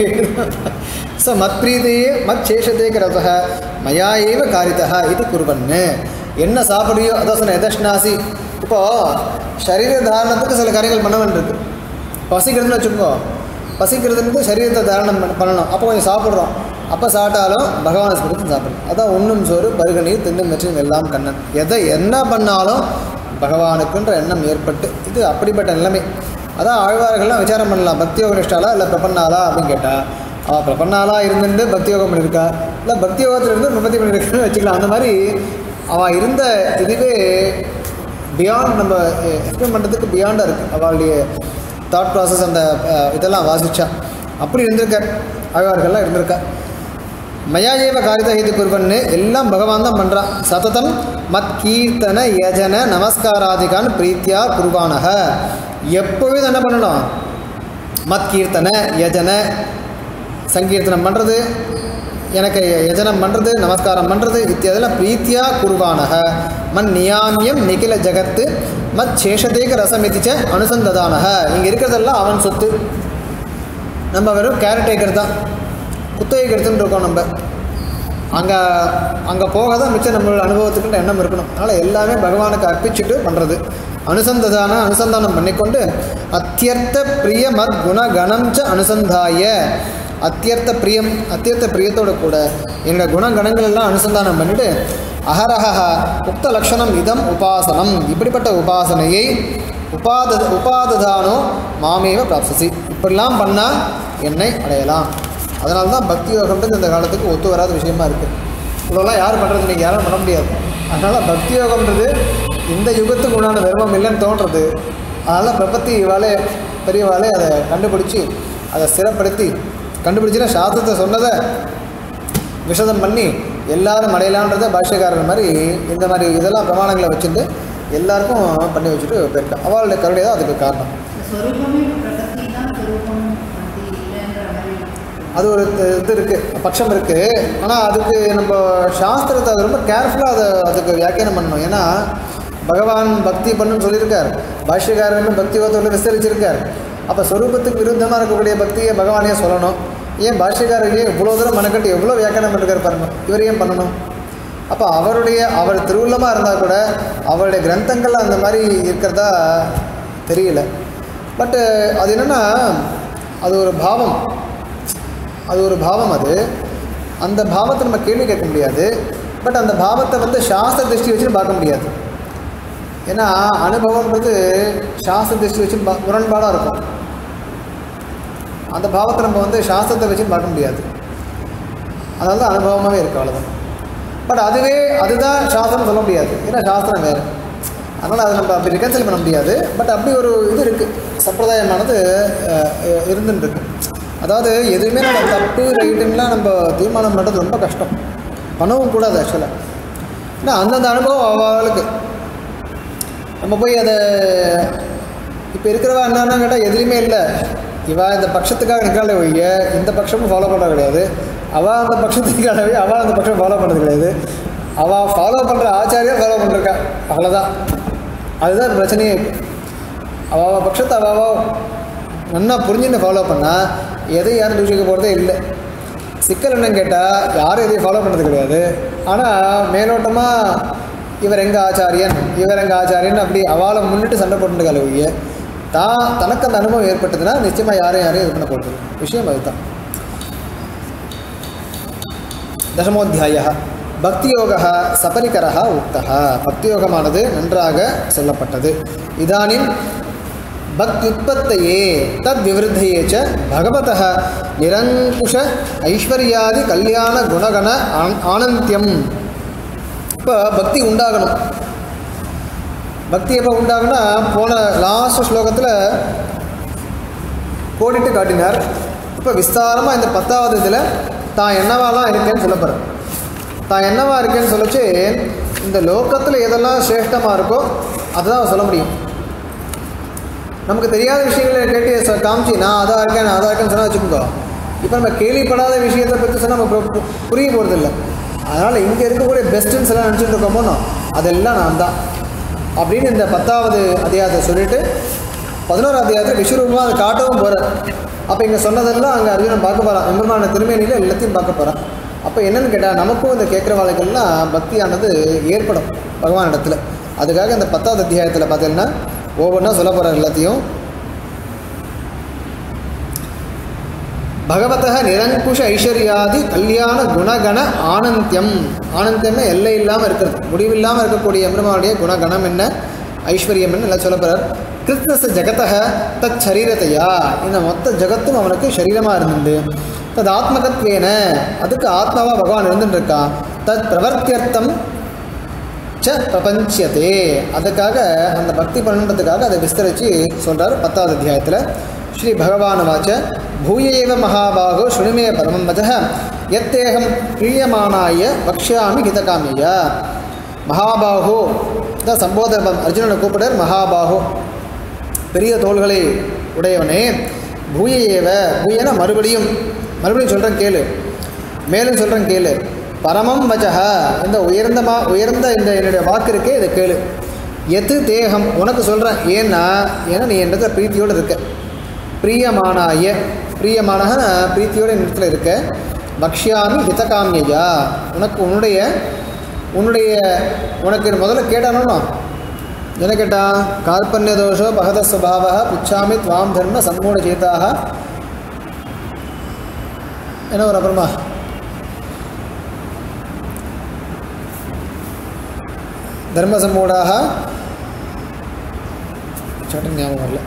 ஸோ மத் பிரீதியே மத் சேஷதே கிரதः மயா ஏவ காரிதா இது குருவன்னு என்ன சாப்பிடுறியோ அதான் சொன்ன எதஷ்னாசி இப்போ சரீர தாரணத்துக்கு சில காரியங்கள் பண்ண வேண்டியிருக்கு பசிக்கிறதுன்னு வச்சுக்கோ பசிக்கிறதுக்கு சரீரத்தை தாரணம் பண்ண- பண்ணணும் அப்போ கொஞ்சம் சாப்பிட்றோம் அப்போ சாப்பிட்டாலும் பகவானை ஸ்மிருதி சாப்பிடணும் அதான் உண்ணும் சோறு பருகநீர் தின்னும் மற்றும் எல்லாம் கண்ணன் எதை என்ன பண்ணாலும் பகவானுக்குன்ற எண்ணம் ஏற்பட்டு இது அப்படிப்பட்ட நிலைமை அதான் ஆழ்வார்கள்லாம் விசாரம் பண்ணலாம் பக்தி யோக நிஷ்டாலா இல்லை பிரபன்னாலா அப்படின்னு கேட்டால் அவள் பிரபன்னாலா இருந்துட்டு பக்தி யோகம் பண்ணியிருக்கா இல்லை பக்தி யோகத்தில் இருந்து பிரபத்தி பண்ணியிருக்கான்னு வச்சுக்கலாம் அந்த மாதிரி அவள் இருந்த இதுவே பியாண்ட் நம்ம எக்ஸ்பிளைன் பண்ணுறதுக்கு பியாண்டாக இருக்குது அவளுடைய தாட் ப்ராசஸ் அந்த அஹ், இதெல்லாம் வாசிச்சா அப்படி இருந்திருக்கார் ஆழ்வார்கள்லாம் இருந்திருக்கா மயா ஏவ காரித ஹேது குருவன்னு எல்லாம் பகவான் தான் பண்ணுறான் சததம் மத் கீர்த்தன யஜன நமஸ்காராதிகான் பிரீத்தியா குருவானக எப்பொழுதும் என்ன பண்ணணும் மத் கீர்த்தன யஜன சங்கீர்த்தனம் பண்ணுறது எனக்கு யஜனம் பண்ணுறது நமஸ்காரம் பண்ணுறது இத்தியாதில் பிரீத்தியா குருவானக மன் நியாமியம் நிகில ஜகத்து மத் சேஷதேக ரசமிதிச்ச அனுசந்ததானக இங்கே இருக்கிறதெல்லாம் அவன் சொத்து நம்ம வெறும் கேரட் டேக்கர் தான் குத்தகைக்கு எடுத்துன்னு இருக்கோம் நம்ம அங்கே அங்கே போக தான் மிச்சம் நம்மளோட அனுபவத்துக்குன்ற எண்ணம் இருக்கணும் அதனால் எல்லாமே பகவானுக்கு அர்ப்பிச்சுட்டு பண்ணுறது அனுசந்ததான அனுசந்தானம் பண்ணிக்கொண்டு அத்தியர்த்த பிரிய மத் குண கணம் ச அனுசந்தாய அத்தியர்த்த பிரியம் அத்தியர்த்த பிரியத்தோட கூட என்னோட குணகணங்கள் எல்லாம் அனுசந்தானம் பண்ணிட்டு அகரஹ உக்த லக்ஷணம் இதம் உபாசனம் இப்படிப்பட்ட உபாசனையை உபாத உபாததானோ மாமேவ பிராப்சசி இப்படிலாம் பண்ணால் என்னை அடையலாம் அதனால தான் பக்தி யோகம்ன்றது இந்த காலத்துக்கு ஒத்து வராத விஷயமா இருக்குது இவ்வளோலாம் யார் பண்ணுறது இன்றைக்கி யாரும் பண்ண முடியாது அதனால் பக்தி யோகம்ன்றது இந்த யுகத்துக்கு உண்டான தர்மம் இல்லைன்னு தோன்றது அதனால் பிரபத்தி இவாளே பெரியவாளே அதை கண்டுபிடிச்சி அதை ஸ்திரப்படுத்தி கண்டுபிடிச்சினா சாஸ்திரத்தை சொன்னதை விஷதம் பண்ணி எல்லாரும் அடையலான்றத பாஷ்யக்காரர் மாதிரி இந்த மாதிரி இதெல்லாம் பிரமாணங்களை வச்சுட்டு எல்லாருக்கும் பண்ணி வச்சுட்டு போயிருக்கா அவளுடைய கருணை தான் அதுக்கு காரணம் ஸ்வரூபமே பிரகதி தான் ஸ்வரூபம் அப்படி இல்லைன்ற மாதிரி அது ஒரு இது- இது இருக்குது பட்சம் இருக்குது ஆனால் அதுக்கு நம்ம சாஸ்திரத்தை அது ரொம்ப கேர்ஃபுல்லாக அதை அதுக்கு வியாக்கியானம் பண்ணணும் ஏன்னா பகவான் பக்தி பண்ணுன்னு சொல்லியிருக்கார் பாஷ்யக்காரனும் பக்தி யோகத்தோடு விஸ்தரிச்சிருக்கார் அப்போ ஸ்வரூபத்துக்கு விருத்தமாக இருக்கக்கூடிய பக்தியை பகவானே சொல்லணும் ஏன் பாஷ்யக்காரர் ஏன் இவ்வளோ தூரம் மனக்கட்டு எவ்வளோ வியாக்கியானம் பண்ணிருக்காரு பாருங்க இவர் ஏன் பண்ணணும் அப்போ அவருடைய அவர் திருவுள்ளமாக இருந்தால் கூட அவருடைய கிரந்தங்கள் அந்த மாதிரி இருக்கிறதா தெரியல பட்டு அது என்னென்னா அது ஒரு பாவம் அது ஒரு பாவம் அது அந்த பாவத்தை நம்ம கேள்வி கேட்க முடியாது பட் அந்த பாவத்தை வந்து சாஸ்திர திருஷ்டி வச்சு பார்க்க முடியாது ஏன்னா அனுபவம்ன்றது சாஸ்திர திருஷ்டி வச்சு பா- முரண்பாடாக இருக்கும் அந்த பாவத்தை நம்ம வந்து சாஸ்திரத்தை வச்சு பார்க்க முடியாது அதனால தான் அனுபவமாகவே இருக்கு அவ்வளோதான் பட் அதுவே அதுதான் சாஸ்திரம் சொல்ல முடியாது ஏன்னா சாஸ்திரம் வேறு அதனால் அதை நம்ம அப்படி ரிகன்சல் பண்ண முடியாது பட் அப்படி ஒரு இது இருக்குது சம்பிரதாயமானது அஹ், அஹ், இருந்துன்னு இருக்கு அதாவது எதுவுமே நம்ம தப்பு ரைட்டுலாம் நம்ம தீர்மானம் பண்ணுறது ரொம்ப கஷ்டம் பண்ணவும் கூடாது ஆக்சுவலாக ஏன்னா அந்தந்த அனுபவம் அவளுக்கு நம்ம போய் அதை இப்போ இருக்கிறவா என்னன்னா கேட்டால் எதுலையுமே இல்லை இவா இந்த பட்சத்துக்காக நிற்காலே ஒழிய இந்த பட்சமும் ஃபாலோ பண்ணுறது கிடையாது அவள் அந்த பட்சத்துக்காகவே அவள் அந்த பட்சம் ஃபாலோ பண்ணுறது கிடையாது அவள் ஃபாலோ பண்ணுற ஆச்சாரியா ஃபாலோ பண்ணிருக்கா அவ்வளோதான் அதுதான் பிரச்சனையே இப்போ அவள் பட்சத்தை அவள் நல்லா புரிஞ்சுன்னு ஃபாலோ பண்ணால் எதையும் யாரும் தூஷிக்க போகிறதே இல்லை சிக்கல் என்னன்னு கேட்டால் யாரும் எதையும் ஃபாலோ பண்ணுறது கிடையாது ஆனால் மேலோட்டமாக இவர் எங்கள் ஆச்சாரியன் இவர் எங்கள் ஆச்சாரியன் அப்படி அவளை முன்னிட்டு சண்டை போட்டுட்டு கலவிய தான் தனக்கு அந்த அனுபவம் ஏற்பட்டதுன்னா நிச்சயமாக யாரையும் யாரையும் இது பண்ண போகிறது விஷயம் அதுதான் தசமோத்தியாய பக்தியோக சபரிகர உக்தः பக்தியோகமானது நன்றாக சொல்லப்பட்டது இதானிம் பக்தியுற்பத்தையே தத் விவருத்தையே ச பகவதः நிரங்குஷ ஐஸ்வர்யாதி கல்யாண குணகண ஆன்- ஆனந்தியம் இப்போ பக்தி உண்டாகணும் பக்தி எப்போ உண்டாகுனா போன லாஸ்ட் ஸ்லோகத்தில் கோடிட்டு காட்டினார் இப்போ விஸ்தாரமாக இந்த பத்தாவது இதில் தான் என்னவாலாம் இருக்கேன்னு சொல்ல போகிறேன் தான் என்னவா இருக்கேன்னு சொல்லச்சு இந்த லோகத்தில் எதெல்லாம் சிரேஷ்டமாக இருக்கோ அதுதான் அவர் சொல்ல முடியும் நமக்கு தெரியாத விஷயங்களை கேட்டு ச- காமிச்சு நான் அதாக இருக்கேன் நான் அதாக இருக்கேன்னு சொன்னால் வச்சுக்கோங்க இப்போ நம்ம கேள்விப்படாத விஷயத்தை பற்றி சொன்னால் நம்ம பு- பு- புரிய போகிறதில்ல அதனால் இங்கே இருக்கக்கூடிய பெஸ்ட்டுன்னு எல்லாம் நினச்சிட்டு இருக்கோமோ அதெல்லாம் நான் தான் அப்படின்னு இந்த பத்தாவது அத்தியாயத்தை சொல்லிட்டு பதினோரு அத்தியாயத்தில் விஸ்வரூபமாக அதை காட்டவும் போகிறார் அப்போ இங்கே சொன்னதெல்லாம் அங்கே அர்ஜுனன் பார்க்க போகிறான் எம்பெருமான திருமேனியில் எல்லாத்தையும் பார்க்க போகிறான் அப்போ என்னன்னு கேட்டால் நமக்கும் இந்த கேட்குற வாழ்க்கைலாம் பக்தியானது ஏற்படும் பகவான் இடத்துல அதுக்காக இந்த பத்தாவது அத்தியாயத்தில் பார்த்தீங்கன்னா ஒவ்வொன்றா சொல்ல போகிறார் எல்லாத்தையும் பகவதः நிரங்குஷ ஐஸ்வர்யாதி கல்யாண குணகண ஆனந்தியம் ஆனந்தியம்னா எல்லை இல்லாமல் இருக்கிறது முடிவில்லாமல் இருக்கக்கூடிய எம்பெருமானுடைய குணகணம் என்ன ஐஸ்வர்யம் என்ன எல்லாம் சொல்ல போகிறார் கிருஷ்ணச ஜகதக தத் சரீரத்தையா இந்த மொத்த ஜகத்தும் அவனுக்கு சரீரமாக இருந்துண்டு தத் ஆத்மகத்வேன அதுக்கு ஆத்மாவா பகவான் இருந்துட்டு இருக்கான் தத் பிரவர்த்தியர்த்தம் ச பிரபஞ்சியதே அதுக்காக அந்த பக்தி பண்ணுறதுக்காக அதை விஸ்தரித்து சொல்கிறார் பத்தாவது அத்தியாயத்தில் ஸ்ரீ பகவான் வாச்ச பூயேவ மகாபாகோ சுனிமே பரமம் வச்ச எத்தேகம் பிரியமானாய வக்ஷாமி ஹிதகாமிய மகாபாகோ தான் சம்போதனம் அர்ஜுனனை கூப்பிடார் மகாபாகோ பெரிய தோள்களை உடையவனே பூய ஏவ பூயன மறுபடியும் மறுபடியும் சொல்கிறேன் கேளு மேலும் சொல்கிறேன் கேளு பரமம் வச்சக இந்த உயர்ந்த மா உயர்ந்த இந்த என்னுடைய வாக்கு இருக்கே இதை கேளு எது தேகம் உனக்கு சொல்கிறேன் ஏன்னா ஏன்னா நீ என்னது பிரீத்தியோடு இருக்க பிரியமானாய பிரியமானக பிரீத்தியோட இடத்துல இருக்க பக்ஷ்யாமி ஹிதகாமியா உனக்கு உன்னுடைய உன்னுடைய உனக்கு முதல்ல கேட்டானோ என்ன கேட்டான் கால்பன்ய தோஷோ பகத சுபாவ புச்சாமி துவாம் தர்ம சம்மூட சேதாக என்ன ஒரு அப்புறமா தர்ம சம்மூடாக சட்டன் ஞாபகம் வரல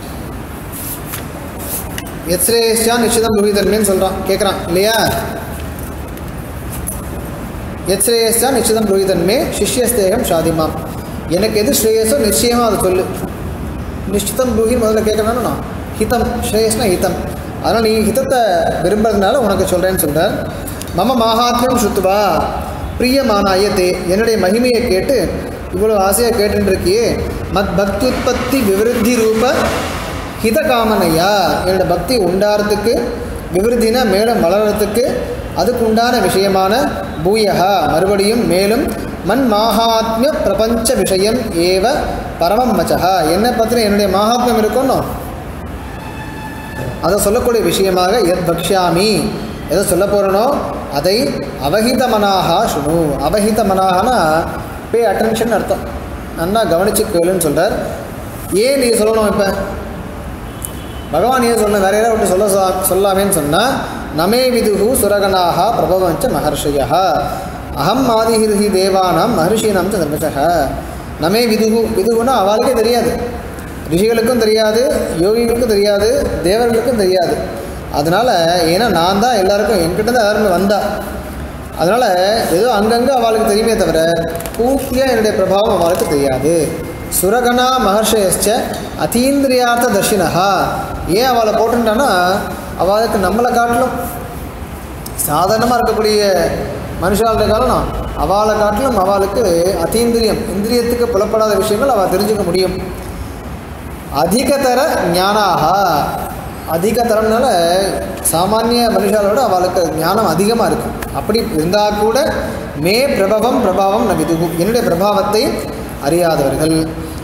எத்ரேஷா நிச்சிதம் புரிதன்மேன்னு சொல்கிறான் கேட்குறான் இல்லையா எத்ரேயஸ்தா நிச்சிதம் புரிதன்மே சிஷ்யஸ்தேகம் ஷாதிமாம் எனக்கு எது ஸ்ரேயஸோ நிச்சயமாக அதை சொல்லு நிச்சிதம் புருகின்னு முதல்ல கேட்கணும் நான் ஹிதம் ஸ்ரேயஸ்னா ஹிதம் அதனால் நீ ஹிதத்தை விரும்புறதுனால உனக்கு சொல்கிறேன்னு சொல்கிறார் மம மாகாத்மியம் சுத்துவா பிரியமானாய தே என்னுடைய மகிமையை கேட்டு இவ்வளோ ஆசையாக கேட்டுட்டு இருக்கியே மத் பக்தி உற்பத்தி விவருத்தி ரூப ஹித காமனையா என்னோட பக்தி உண்டாகிறதுக்கு விவருத்தினா மேலும் வளர்கிறதுக்கு அதுக்கு உண்டான விஷயமான பூயகா மறுபடியும் மேலும் மண் மாகாத்மிய பிரபஞ்ச விஷயம் ஏவ பரமம் மச்சகா என்ன பற்றின என்னுடைய மாகாத்மியம் இருக்கணும் அதை சொல்லக்கூடிய விஷயமாக எத் பக்ஷாமி எதை சொல்ல போகிறனோ அதை அவஹித மனாகா சுணு அவஹித மனாகனா பே அட்டென்ஷன் அர்த்தம் நன்னா கவனிச்சு கேளுன்னு சொல்கிறார் ஏன் நீ சொல்லணும் இப்போ பகவான் ஏன் சொல்ல வேற யாராவது விட்டு சொல்ல சொ- சொல்லாமேன்னு சொன்னால் நமே விதுகு சுரகனாக பிரபவஞ்ச மகர்ஷியா அகம் ஆதிஹிருஹி தேவானாம் மகர்ஷீனாம் ச தர்மசக நமே விதுகு விதுகுன்னா அவளுக்கே தெரியாது ரிஷிகளுக்கும் தெரியாது யோகிகளுக்கும் தெரியாது தேவர்களுக்கும் தெரியாது அதனால் ஏன்னா நான் தான் எல்லாருக்கும் என்கிட்ட தான் எல்லாருமே வந்தா அதனால் ஏதோ அங்கங்கே அவளுக்கு தெரியுமே தவிர பூர்த்தியாக என்னுடைய பிரபாவம் அவளுக்கு தெரியாது சுரகணா மகர்ஷயச்ச அதீந்திரியார்த்த தர்ஷினஹா ஏன் அவளை போட்டுட்டான்னா அவளுக்கு நம்மளை காட்டிலும் சாதாரணமாக இருக்கக்கூடிய மனுஷாளுடைய காலம் அவளை காட்டிலும் அவளுக்கு அதீந்திரியம் இந்திரியத்துக்கு புலப்படாத விஷயங்கள் அவள் தெரிஞ்சுக்க முடியும் அதிகதர ஞானாக அதிகதரம்னால சாமானிய மனுஷாலோட அவளுக்கு ஞானம் அதிகமாக இருக்குது அப்படி இருந்தால் கூட மே பிரபவம் பிரபாவம் ந விதுகு என்னுடைய பிரபாவத்தை அறியாதவர்கள்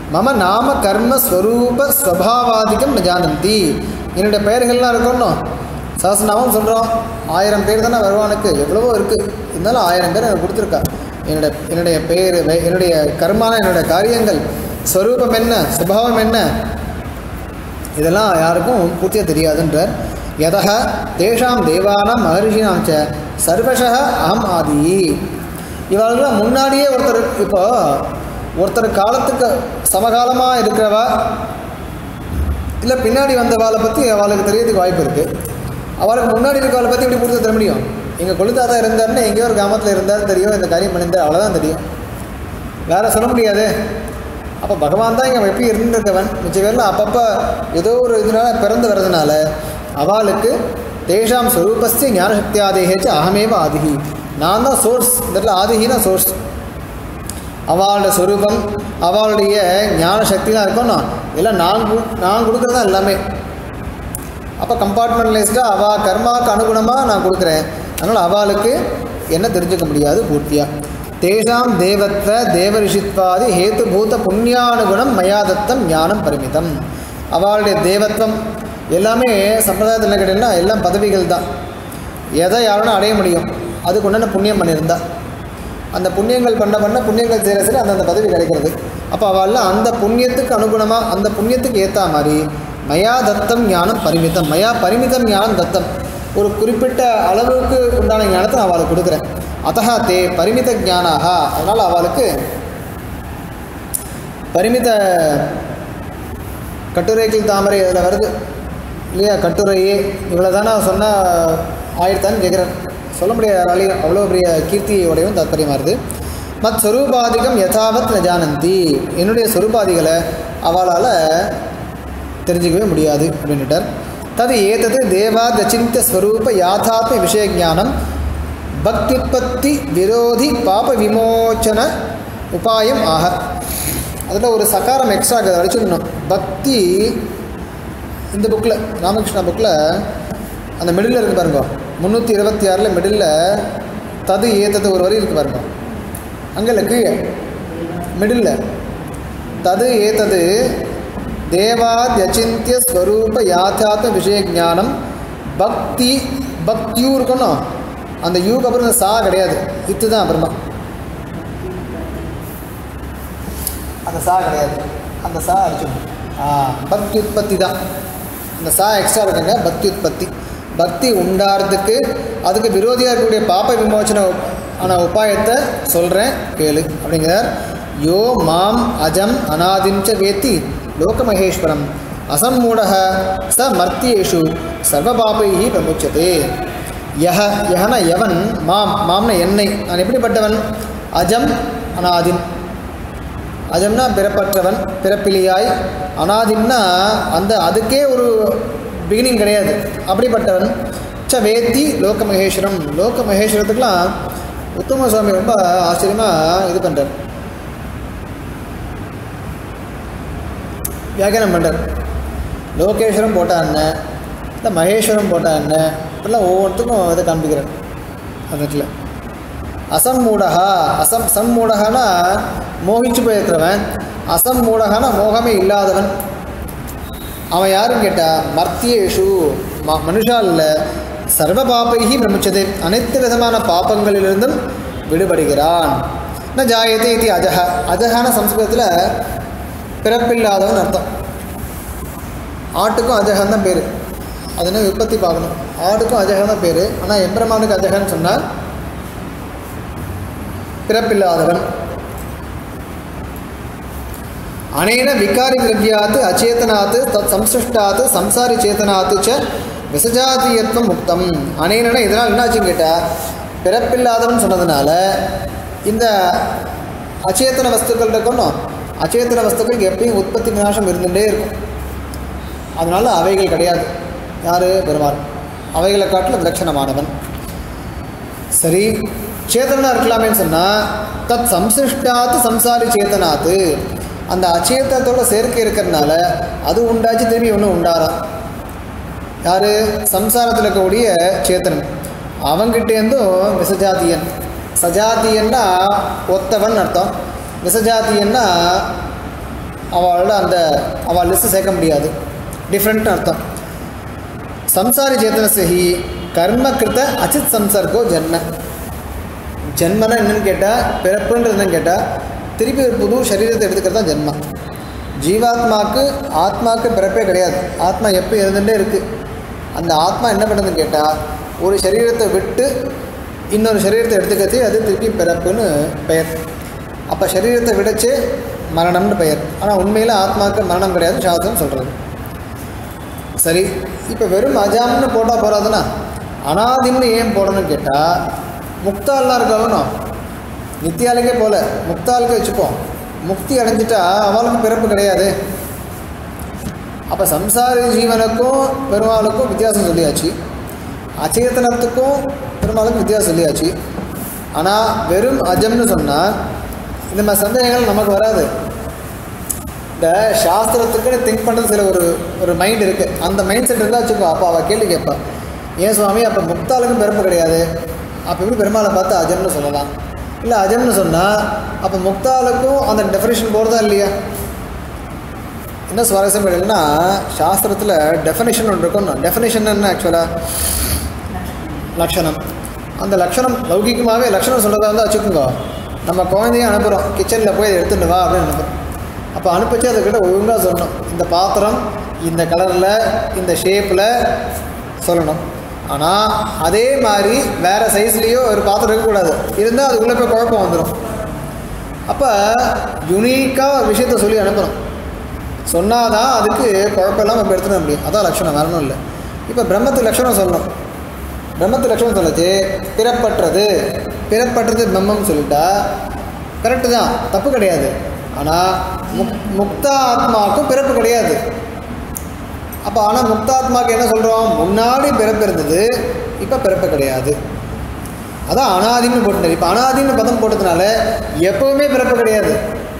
மம நாம கர்ம ஸ்வரூப ஸ்வபாவாதிகம் ந ஜானந்தி என்னுடைய பெயர்கள்லாம் இருக்கணும் சஹஸ்ரநாமம் சொல்கிறோம் ஆயிரம் பேர் தானே வருவானுக்கு எவ்வளவோ இருக்குது இருந்தாலும் ஆயிரம் பேர் எனக்கு கொடுத்துருக்கா என்னுடைய என்னுடைய பெயர் வே- என்னுடைய கர்மான என்னுடைய காரியங்கள் ஸ்வரூபம் என்ன சுபாவம் என்ன இதெல்லாம் யாருக்கும் பூர்த்தியாக தெரியாதுன்றார் யதக தேஷாம் தேவானாம் மகர்ஷினாம் ச சர்வச அகம் ஆதி இவர்கள்லாம் முன்னாடியே ஒருத்தர் இப்போ ஒருத்தர் காலத்துக்கு சமகாலமாக இருக்கிறவா இல்லை பின்னாடி வந்தவாளை பற்றி அவளுக்கு தெரியறதுக்கு வாய்ப்பு இருக்குது அவளுக்கு முன்னாடி இருக்கவளை பற்றி எப்படி பூர்த்தி தர முடியும் எங்கள் கொழுத்தாத்தா இருந்தாருன்னு எங்கேயோ ஒரு கிராமத்தில் இருந்தார் தெரியும் இந்த காரியம் பண்ணியிருந்தார் அவ்வளோதான் தெரியும் வேற சொல்ல முடியாது அப்போ பகவான் தான் இங்கே எப்படி இருந்திருக்கவன் மிச்ச பேரில் அப்பப்போ ஏதோ ஒரு இதனால பிறந்து வர்றதுனால அவளுக்கு தேஷாம் ஸ்வரூபஸ்ய ஞானசக்தியாதேகேச்ச அகமேவ ஆதிகி நான் தான் சோர்ஸ் இந்த இடத்துல ஆதிகினா சோர்ஸ் அவளோட ஸ்வரூபம் அவளுடைய ஞான சக்தி தான் இருக்கணும் எல்லாம் நான் கு- நான் கொடுக்குறது தான் எல்லாமே அப்போ கம்பார்ட்மெண்டலைஸ்டாக அவள் கர்மாவுக்கு அனுகுணமாக நான் கொடுக்குறேன் அதனால் அவளுக்கு என்ன தெரிஞ்சுக்க முடியாது பூர்த்தியாக தேஷாம் தேவத்வ தேவரிஷித்வாதி ஹேத்துபூத புண்ணியானுகுணம் மயாதத்தம் ஞானம் பரிமிதம் அவளுடைய தேவத்வம் எல்லாமே சம்பிரதாயத்தில் என்ன கேட்டீங்கன்னா எல்லாம் பதவிகள் தான் எதை யாரும் அடைய முடியும் அதுக்கு உண்டான புண்ணியம் பண்ணியிருந்தா அந்த புண்ணியங்கள் பண்ண பண்ண புண்ணியங்கள் சேர சேர அந்தந்த பதவி கிடைக்கிறது அப்போ அவள்லாம் அந்த புண்ணியத்துக்கு அனுகுணமாக அந்த புண்ணியத்துக்கு ஏற்ற மாதிரி மயா தத்தம் ஞானம் பரிமிதம் மயா பரிமிதம் ஞானம் தத்தம் ஒரு குறிப்பிட்ட அளவுக்கு உண்டான ஞானத்தை நான் அவளுக்கு கொடுக்குறேன் அத்தகா தே பரிமித ஞானாக அதனால் அவளுக்கு பரிமித கட்டுரைகள் தாமரை அதில் வருது இல்லையா கட்டுரையே இவ்வளோ தானே சொன்னால் ஆயிரத்தான்னு கேட்குறேன் சொல்ல முடியாது யாராலையும் அவ்வளோ பெரிய கீர்த்தி உடையவும் தாத்பரியமாக இருக்குது மத் ஸ்வரூபாதிகம் யதாவத் ந ஜானந்தி என்னுடைய ஸ்வரூபாதிகளை அவளால் தெரிஞ்சிக்கவே முடியாது அப்படின்னுட்டார் தது ஏதது தேவாத் அச்சிந்திய ஸ்வரூப யாதாத்ம விஷய ஞானம் பக்தியுற்பத்தி விரோதி பாப விமோச்சன உபாயம் ஆக அதில் ஒரு சகாரம் எக்ஸ்ட்ரா அதை அடிச்சிடணும் பக்தி இந்த புக்கில் ராமகிருஷ்ணா புக்கில் அந்த மிடில் இருக்கு பாருங்க முந்நூற்றி இருபத்தி ஆறில் மிடில் தது ஏத்தது ஒரு வரி இருக்கு பாருங்க அங்கே இல்லை கீழே மிடில் தது ஏத்தது தேவாத்யச்சிந்திய ஸ்வரூப யாத்தாத்ம விஷய ஞானம் பக்தி பக்தியும் இருக்கணும் அந்த யூக்கு அப்புறம் இந்த சா கிடையாது இத்து தான் அப்புறமா அந்த சா கிடையாது அந்த சா அடிச்சிடணும் ஆ பக்தி உற்பத்தி தான் இந்த சா எக்ஸ்ட்ரா இருக்குங்க பக்தி உற்பத்தி பக்தி உண்டாகிறதுக்கு அதுக்கு விரோதியாக இருக்கக்கூடிய பாப்ப விமோச்சன ஆன உபாயத்தை சொல்கிறேன் கேளு அப்படிங்கிறார் யோ மாம் அஜம் அநாதிஞ்ச வேத்தி லோகமகேஸ்வரம் அசம்மூடக ச மர்த்தியேஷு சர்வபாபைஹி பிரமுச்சதே யஹ யஹன எவன் மாம் மாம்ன என்னை நான் எப்படிப்பட்டவன் அஜம் அநாதின் அஜம்னா பிறப்பற்றவன் பிறப்பிலியாய் அனாதின்னா அந்த அதுக்கே ஒரு பிகினிங் கிடையாது அப்படிப்பட்டவன் ச வேத்தி லோக மகேஸ்வரம் லோக மகேஸ்வரத்துக்கெலாம் உத்தம சுவாமி ரொம்ப ஆச்சரியமாக இது பண்ணுறார் வியாக்கியானம் பண்ணுறார் லோகேஸ்வரம் போட்டால் என்ன இல்லை மகேஸ்வரம் போட்டால் என்ன இப்படிலாம் ஒவ்வொருத்துக்கும் இதை காண்பிக்கிறார் அந்த இடத்துல அசம்மூடகா அசம் சம்மூடகனா மோகிச்சு போயிருக்கிறவன் அசம்மூடகனா மோகமே இல்லாதவன் அவன் யாருன்னு கேட்டால் மர்த்தியேஷு ம மனுஷாலில் சர்வ பாப்பைகி பிரமிச்சது அனைத்து விதமான பாப்பங்களிலிருந்தும் விடுபடுகிறான் ந ஜாயதே இது அஜக அஜகான சம்ஸ்கிருதத்தில் பிறப்பில்லாதவன் அர்த்தம் ஆட்டுக்கும் அஜகன் தான் பேர் அதனை உற்பத்தி பார்க்கணும் ஆடுக்கும் அஜகன் தான் பேர் ஆனால் எம்பெருமானுக்கு அஜகன்னு சொன்னால் பிறப்பில்லாதவன் அனேன விகாரி திரவியாத் அச்சேதனாத் தத் சம்சிருஷ்டாத் சம்சாரி சேதனாத் ச விசஜாதியத்துவம் முக்தம் அனேனனா இதனால் என்னாச்சுன்னு கேட்டால் பிறப்பில்லாதவன் சொன்னதுனால இந்த அச்சேதன வஸ்துக்கள் இருக்கணும் அச்சேதன வஸ்துக்களுக்கு எப்பயும் உற்பத்தி விநாசம் இருந்துகிட்டே இருக்கும் அதனால் அவைகள் கிடையாது யார் பெருமாள் அவைகளை காட்டிலும் விலட்சணமானவன் சரி சேத்தனா இருக்கலாமேன்னு சொன்னால் தத் சம்சிருஷ்டாத்து சம்சாரி சேத்தனாத்து அந்த அச்சேத்தனத்தோட சேர்க்கை இருக்கிறதுனால அது உண்டாச்சு திரும்பி ஒன்று உண்டாராம் யார் சம்சாரத்தில் இருக்கக்கூடிய சேத்தனன் அவங்கிட்டேருந்தும் விசஜாத்தியன் சஜாத்தியன்னா ஒத்தவன் அர்த்தம் விசஜாத்தியன்னா அவளோட அந்த அவள் லிஸ்ட்டு சேர்க்க முடியாது டிஃப்ரெண்ட்னு அர்த்தம் சம்சாரி சேத்தனசு ஹி கர்ம கிருத்த அச்சித் சம்சர்கோ ஜென்ம ஜென்மனா என்னன்னு கேட்டால் பிறப்புன்றது என்னன்னு கேட்டால் திருப்பி ஒரு புது சரீரத்தை எடுத்துக்கிறது தான் ஜென்மம் ஜீவாத்மாவுக்கு ஆத்மாவுக்கு பிறப்பே கிடையாது ஆத்மா எப்போ இருந்துகிட்டே இருக்குது அந்த ஆத்மா என்ன பண்ணுதுன்னு கேட்டால் ஒரு சரீரத்தை விட்டு இன்னொரு சரீரத்தை எடுத்துக்கிறதே அது திருப்பி பிறப்புன்னு பெயர் அப்போ சரீரத்தை விடச்சே மரணம்னு பெயர் ஆனால் உண்மையில் ஆத்மாவுக்கு மரணம் கிடையாது சாஸ்திரம் சொல்கிறது சரி இப்போ வெறும் அஜாம்னு போட்டால் போகாதுன்னா அனாதின்னு ஏன் போடணும்னு கேட்டால் முக்தால்லாம் இருக்கணும் நித்தியாளுக்கே போல முக்தாளுக்கு வச்சுப்போம் முக்தி அடைஞ்சிட்டா அவளுக்கு பிறப்பு கிடையாது அப்போ சம்சாரி ஜீவனுக்கும் பெருமாளுக்கும் வித்தியாசம் சொல்லியாச்சு அச்சேதனத்துக்கும் பெருமாளுக்கும் வித்தியாசம் சொல்லியாச்சு ஆனால் வெறும் அஜம்னு சொன்னால் இந்த மாதிரி சந்தேகங்கள் நமக்கு வராது இந்த சாஸ்திரத்துக்குன்னு திங்க் பண்ணுறது சில ஒரு ஒரு மைண்ட் இருக்குது அந்த மைண்ட் செட் இருந்தால் வச்சுக்கோ அப்போ அவள் கேள்வி கேட்பா ஏன் சுவாமி அப்போ முக்தாளுக்கும் பிறப்பு கிடையாது அப்போ எப்படி பெருமாளை பார்த்து அஜம்னு சொல்லலாம் இல்லை அஜம்னு சொன்னால் அப்போ முக்தாளுக்கும் அந்த டெஃபினேஷன் போகிறதா இல்லையா என்ன சுவாரஸ்யம் கிடையாதுன்னா சாஸ்திரத்தில் டெஃபினேஷன் ஒன்று இருக்கணும் டெஃபினேஷன் என்ன ஆக்சுவலாக லக்ஷணம் அந்த லக்ஷணம் லௌகிகமாகவே லக்ஷணம் சொல்கிறதா இருந்தால் வச்சுக்கோங்க நம்ம குழந்தைய அனுப்புகிறோம் கிச்சனில் போய் இதை எடுத்துட்டு வா அப்படின்னு அனுப்புகிறோம் அப்போ அனுப்பிச்சு அதுக்கிட்ட ஒழுங்காக சொல்லணும் இந்த பாத்திரம் இந்த கலரில் இந்த ஷேப்பில் சொல்லணும் ஆனால் அதே மாதிரி வேறு சைஸ்லேயோ ஒரு பாத்திரம் இருக்கக்கூடாது இருந்தால் அதுக்குள்ளே போய் குழப்பம் வந்துடும் அப்போ யுனீக்காக ஒரு விஷயத்த சொல்லி அனுப்பணும் சொன்னாதான் அதுக்கு குழப்பம் இல்லாமல் நம்ம எடுத்துட முடியும் அதான் லட்சணம் வரணும் இல்லை இப்போ பிரம்மத்துக்கு லட்சணம் சொல்லணும் பிரம்மத்து லட்சணம் சொல்லுச்சு பிறப்பற்றது பிறப்பற்றது பிரம்மம்னு சொல்லிட்டா கரெக்டு தான் தப்பு கிடையாது ஆனால் முக் முக்தா ஆத்மாவுக்கும் பிறப்பு கிடையாது அப்போ ஆனால் முக்தாத்மாவுக்கு என்ன சொல்கிறோம் முன்னாடி பிறப்பு இருந்தது இப்போ பிறப்பு கிடையாது அதான் அனாதின்னு போட்டுட்டார் இப்போ அனாதின்னு பதம் போட்டதுனால எப்பவுமே பிறப்பு கிடையாது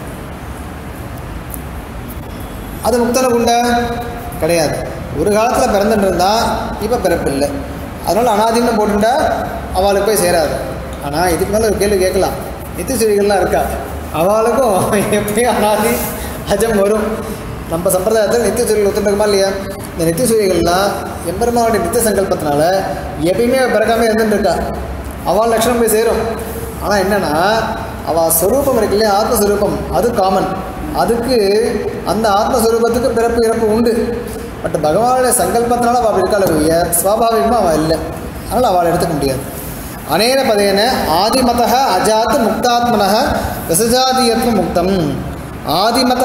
அது முக்தனுக்கு உண்டா கிடையாது ஒரு காலத்தில் பிறந்துட்டு இருந்தா இப்போ பிறப்பு இல்லை அதனால் அனாதின்னு போட்டுட்டா அவளுக்கு போய் சேராது ஆனால் இதுக்கு மேலே ஒரு கேள்வி கேட்கலாம் நித்திய சுழிகள்லாம் இருக்கா அவளுக்கும் எப்பயும் அனாதி அஜம் வரும் நம்ம சம்பிரதாயத்தில் நித்திய சூரியல் ஒத்துட்டுருக்குமா இல்லையா இந்த நித்திய சூரியர்கள்லாம் எம்பெருமானுடைய நித்திய சங்கல்பத்தினால எப்பயுமே பிறக்காம இருந்துட்டு இருக்கா அவள் லட்சணம் போய் சேரும் ஆனால் என்னன்னா அவள் ஸ்வரூபம் இருக்கு இல்லையா ஆத்மஸ்வரூபம் அது காமன் அதுக்கு அந்த ஆத்மஸ்வரூபத்துக்கு பிறப்பு இறப்பு உண்டு பட் பகவானுடைய சங்கல்பத்தினால அவள் இருக்காள் ஒழிய சுவாபாவிகமாக அவள் இல்லை அதனால் அவளை எடுத்துக்க முடியாது அனேன பதேன ஆதிமத அஜாத் முக்தாத்மன ரசஜாதியத்வ முக்தம் ஆதிமத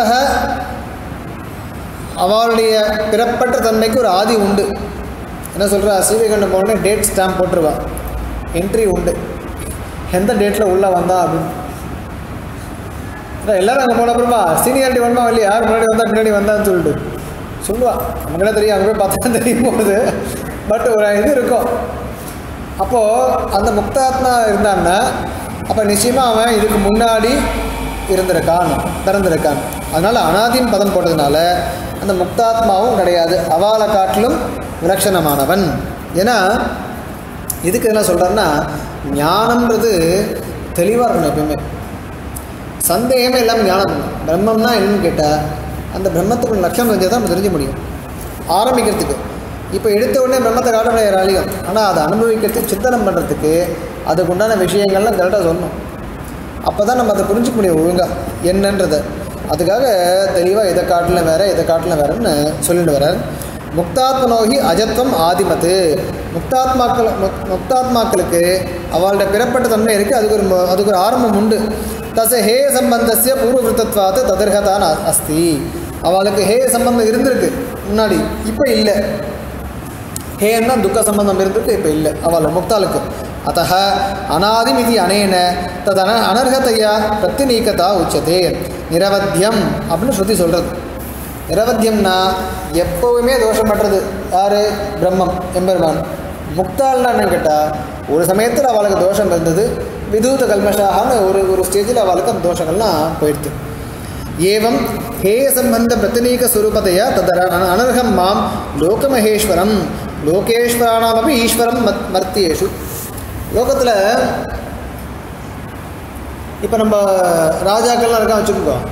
அவளுடைய பிறப்பற்ற தன்மைக்கு ஒரு ஆதி உண்டு என்ன சொல்கிறா சீவைகண்டம் போனே டேட் ஸ்டாம்ப் போட்டுருவா என்ட்ரி உண்டு எந்த டேட்டில் உள்ளே வந்தா அப்படின்னு அதான் எல்லாரும் அங்கே போன அப்புறமா சீனியாரிட்டி வேணுமா இல்லையா யார் முன்னாடி வந்தா பின்னாடி வந்தான்னு சொல்லிட்டு சொல்லுவா நமக்கு என்ன தெரியும் அங்கே போய் பார்த்தா தான் தெரியும் போகுது பட் ஒரு இது இருக்கும் அப்போது அந்த முக்தாத்மா இருந்தான்னா அப்போ நிச்சயமாக அவன் இதுக்கு முன்னாடி இருந்திருக்கான் பிறந்திருக்கான் அதனால் அனாதின் பதம் போட்டதுனால அந்த முக்தாத்மாவும் கிடையாது அவாலை காட்டிலும் விலட்சணமானவன் ஏன்னா இதுக்கு என்ன சொல்கிறேன்னா ஞானம்ன்றது தெளிவாக இருக்கணும் எப்பயுமே சந்தேகமே இல்லாமல் ஞானம் பண்ணணும். பிரம்மம்னா என்னன்னு கேட்டால் அந்த பிரம்மத்துக்குள்ள லட்சணம் தெரிஞ்சால் தான் நம்ம தெரிஞ்ச முடியும் ஆரம்பிக்கிறதுக்கு இப்போ எடுத்த உடனே பிரம்மத்தை காட்ட முடியாது யாராலையும் ஆனால் அதை அனுபவிக்கிறதுக்கு சிந்தனம் பண்ணுறதுக்கு அதுக்கு உண்டான விஷயங்கள்லாம் கரெக்டாக சொல்லணும் அப்போ தான் நம்ம அதை புரிஞ்சுக்க முடியும் ஒழுங்காக என்னன்றதை அதுக்காக தெளிவாக இதை காட்டில் வேறு இதை காட்டில் வேறுன்னு சொல்லிட்டு வர்றார் முக்தாத்மனோகி அஜத்வம் ஆதிமத்து முக்தாத்மாக்கள் முக் முக்தாத்மாக்களுக்கு அவளோட பிறப்பட்ட தன்மை இருக்குது அதுக்கு ஒரு மு- அதுக்கு ஒரு ஆரம்பம் உண்டு தச ஹே சம்பந்தசிய பூர்வகிருத்தத்வாத்து ததிர்கதான் அ- அஸ்தி அவளுக்கு ஹே சம்பந்தம் இருந்திருக்கு முன்னாடி இப்போ இல்லை ஹேன்னா துக்க சம்பந்தம் இருந்திருக்கு இப்போ இல்லை அவள் முக்தாளுக்கு அத்த அனாதிம் இது அனேன தது அன அனர்ஹதையா பிரத்திநீக்கதா உச்சதே நிரவத்தியம் அப்படின்னு ஸ்ருதி சொல்கிறது நிரவத்தியம்னா எப்போவுமே தோஷம் பட்டுறது யார் பிரம்மம் எம்பெருமான் முக்தாள்னா என்னன்னு கேட்டால் ஒரு சமயத்தில் அவளுக்கு தோஷம் இருந்தது விதூத கல்மஷான்னு ஒரு ஒரு ஸ்டேஜில் அவளுக்கு அந்த தோஷங்கள்லாம் போயிடுது ஏவம் ஹே சம்பந்த பிரத்தினீக சுரூபதையா ததர அனர்ஹம் மாம் லோகமகேஸ்வரம் லோகேஸ்வரானாமப்பி ஈஸ்வரம் மத் மர்த்தியேஷு லோகத்தில் இப்போ நம்ம ராஜாக்கள்லாம் இருக்கா வச்சுக்கோங்க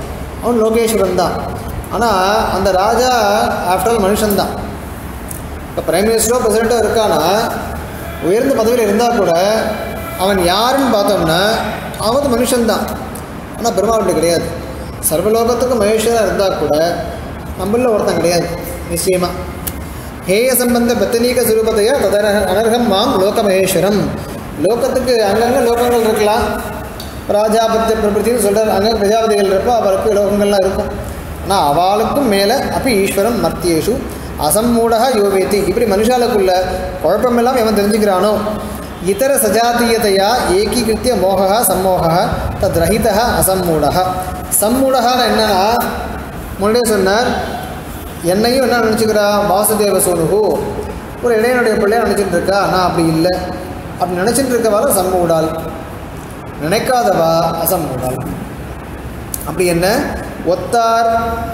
அவன் லோகேஸ்வரன் தான் ஆனால் அந்த ராஜா ஆஃப்டர் ஆல் மனுஷன்தான் இப்போ பிரைம் மினிஸ்டரோ பிரசிடெண்ட்டோ இருக்கானா உயர்ந்த பதவியில் இருந்தால் கூட அவன் யாருன்னு பார்த்தோம்னா அவன் வந்து மனுஷன்தான் ஆனால் பெருமாள் அப்படி கிடையாது சர்வலோகத்துக்கும் மகேஸ்வராக இருந்தால் கூட நம்மள ஒருத்தன் கிடையாது நிச்சயமாக ஹேய சம்பந்த பத்தனீக சுரூபத்தையா ததன அனர்ஹம் மாம் லோக மகேஸ்வரம் லோகத்துக்கு அங்கங்கே லோகங்கள் இருக்கலாம் ராஜாபத்திய பிரபத்தின்னு சொல்கிறார் அங்கே பிரஜாபதிகள் இருப்போ அவருக்கு லோகங்கள்லாம் இருக்கும் ஆனால் அவளுக்கும் மேலே அப்படி ஈஸ்வரம் மர்த்தியேஷு அசம்மூடக யோவேத்தி இப்படி மனுஷாளுக்குள்ள குழப்பமெல்லாம் எவன் தெரிஞ்சுக்கிறானோ இதர சஜாத்தியதையா ஏகீகிருத்திய மோகா சம்மோகா தத் ரஹிதா அசம்மூடக சம்மூடகான்னு என்னன்னா முன்னாடியே சொன்னார் என்னையும் என்ன நினச்சிக்கிறா வாசுதேவ சோனுகு ஒரு இளையனுடைய பிள்ளைய நினச்சிட்டு இருக்கா நான் அப்படி இல்லை அப்படி நினச்சிட்டு இருக்கவால சம்மூடால் நினைக்காதவா அசம்மூடால் அப்படி என்ன ஒத்தார்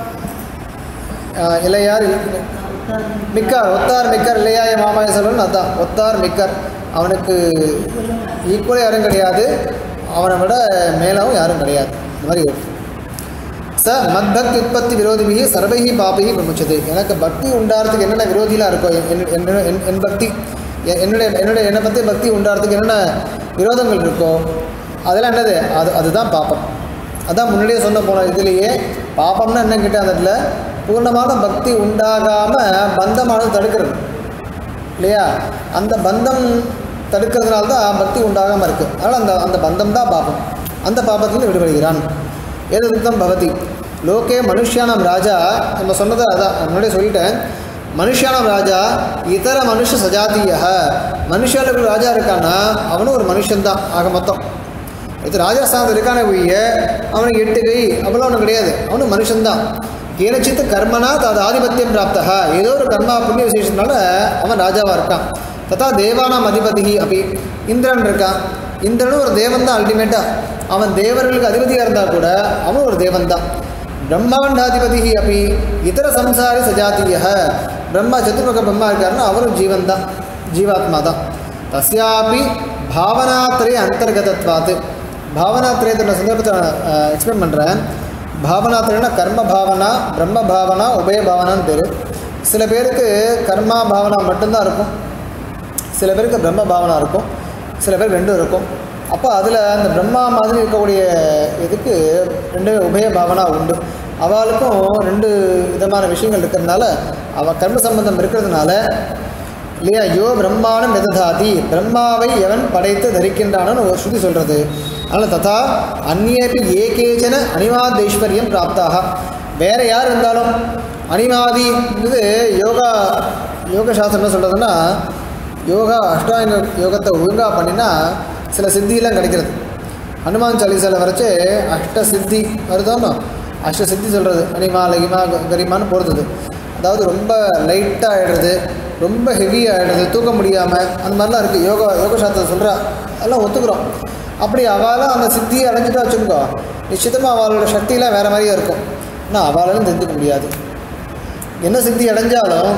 ஆஹ், இளையார் இ- மிக்கார் ஒத்தார் மிக்கர் இளையாய மாமாய செல்வன் அதான் ஒத்தார் மிக்கர் அவனுக்கு ஈக்குவலாக யாரும் கிடையாது அவனை விட மேலாவும் யாரும் கிடையாது இந்த மாதிரி இருக்கு ச மத்பக்தி உற்பத்தி விரோதிபிகி சர்வைகி பாபைகி பிரமுச்சது எனக்கு பக்தி உண்டாகிறதுக்கு என்னென்ன விரோதிலாம் இருக்கோ என் என்- என்னோட- என் என் பக்தி எ- என்னுடைய என்னுடைய என்னை பற்றி பக்தி உண்டாகிறதுக்கு என்னென்ன விரோதங்கள் இருக்கோ அதெல்லாம் என்னது அது அதுதான் பாப்பம் அதான் முன்னாடியே சொன்ன போன இதுலேயே பாப்பம்னா என்ன கேட்டால் அந்த இடத்துல பூர்ணமான பக்தி உண்டாகாமல் பந்தமானது தடுக்கிறது இல்லையா அந்த பந்தம் தடுக்கிறதுனால தான் பக்தி உண்டாகாமல் இருக்குது அதனால் அந்த அந்த பந்தம் தான் பாபம் அந்த பாபத்திலிருந்து விடுபடுகிறான் ஏது யுத்தம் பவதி லோகே மனுஷியானம் ராஜா நம்ம சொன்னதை அதான் நான் முன்னாடியே சொல்லிட்டேன் மனுஷியானம் ராஜா இதர மனுஷ சஜாத்திய மனுஷாளுக்கு ராஜா இருக்கான்னா அவனும் ஒரு மனுஷன்தான் ஆக மொத்தம் இது ராஜஸ்தானத்தில் இருக்கானே ஒழிய அவனுக்கு எட்டு கை அவ்வளோ ஒன்றும் கிடையாது அவனும் மனுஷன்தான் கேனச்சித்து கர்மனா தது ஆதிபத்தியம் பிராப்தா ஏதோ ஒரு கர்மா புண்ணிய விசேஷத்தினால அவன் ராஜாவாக இருக்கான் ததா தேவானாம் அதிபதி அப்படி இந்திரன் இருக்கான் இந்திரனும் ஒரு தேவன் தான் அல்டிமேட்டாக அவன் தேவர்களுக்கு அதிபதியாக இருந்தால் கூட அவன் ஒரு தேவன் தான் பிரம்மாண்டாதிபதி அப்படி இதர சம்சாரி சஜாத்திய பிரம்மா சதுர்முக பிரம்மா இருக்காருன்னா அவரும் ஜீவன் தான் ஜீவாத்மா தான் தஸ்யாபி பாவனாத்திரய அந்தர்கதத்வாத்து பாவனாத்திரயத்தோட சந்தர்ப்பத்தை எக்ஸ்பிளைன் பண்ணுறேன் பாவனாத்திரயம்னா கர்ம பாவனா பிரம்ம பாவனா உபய பாவனான்னு பேர் சில பேருக்கு கர்மா பாவனா மட்டும்தான் இருக்கும் சில பேருக்கு பிரம்ம பாவனா இருக்கும் சில பேர் ரெண்டும் இருக்கும் அப்போ அதில் அந்த பிரம்மா மாதிரி இருக்கக்கூடிய இதுக்கு ரெண்டு உபய பாவனா உண்டு அவளுக்கும் ரெண்டு விதமான விஷயங்கள் இருக்கிறதுனால அவள் கர்ம சம்பந்தம் இருக்கிறதுனால இல்லையா யோ பிரம்மானம் எததாதி பிரம்மாவை எவன் படைத்து தரிக்கின்றானு ஒரு ஸ்ருதி சொல்கிறது அதனால் ததா அந்நியப்பி ஏகேச்சன அனிமாதைஸ்வரியம் பிராப்தாக வேற யார் இருந்தாலும் அனிமாதின்றது யோகா யோக சாஸ்திரம் என்ன சொல்கிறதுன்னா யோகா அஷ்டாங்க யோகத்தை ஒழுங்காக பண்ணினா சில சித்தியெல்லாம் கிடைக்கிறது ஹனுமான் சாலிசாவில் வரைச்சு அஷ்ட சித்தி வருதானோ அஷ்ட சித்தி சொல்கிறது அனிமா லகிமா க- கரிமான்னு போகிறது அதாவது ரொம்ப லைட்டாக ஆகிடுறது ரொம்ப ஹெவி ஆகிடுறது தூக்க முடியாமல் அந்த மாதிரிலாம் இருக்குது யோகா யோக சாஸ்திரம் சொல்கிறா அதெல்லாம் ஒத்துக்கிறோம் அப்படி அவளாம் அந்த சித்தியை அடைஞ்சிட்டா வச்சுக்கோ நிச்சயமாக அவளோட சக்தியெல்லாம் வேறு மாதிரியே இருக்கும் ஆனால் அவளாலும் தெரிஞ்சுக்க முடியாது என்ன சித்தி அடைஞ்சாலும்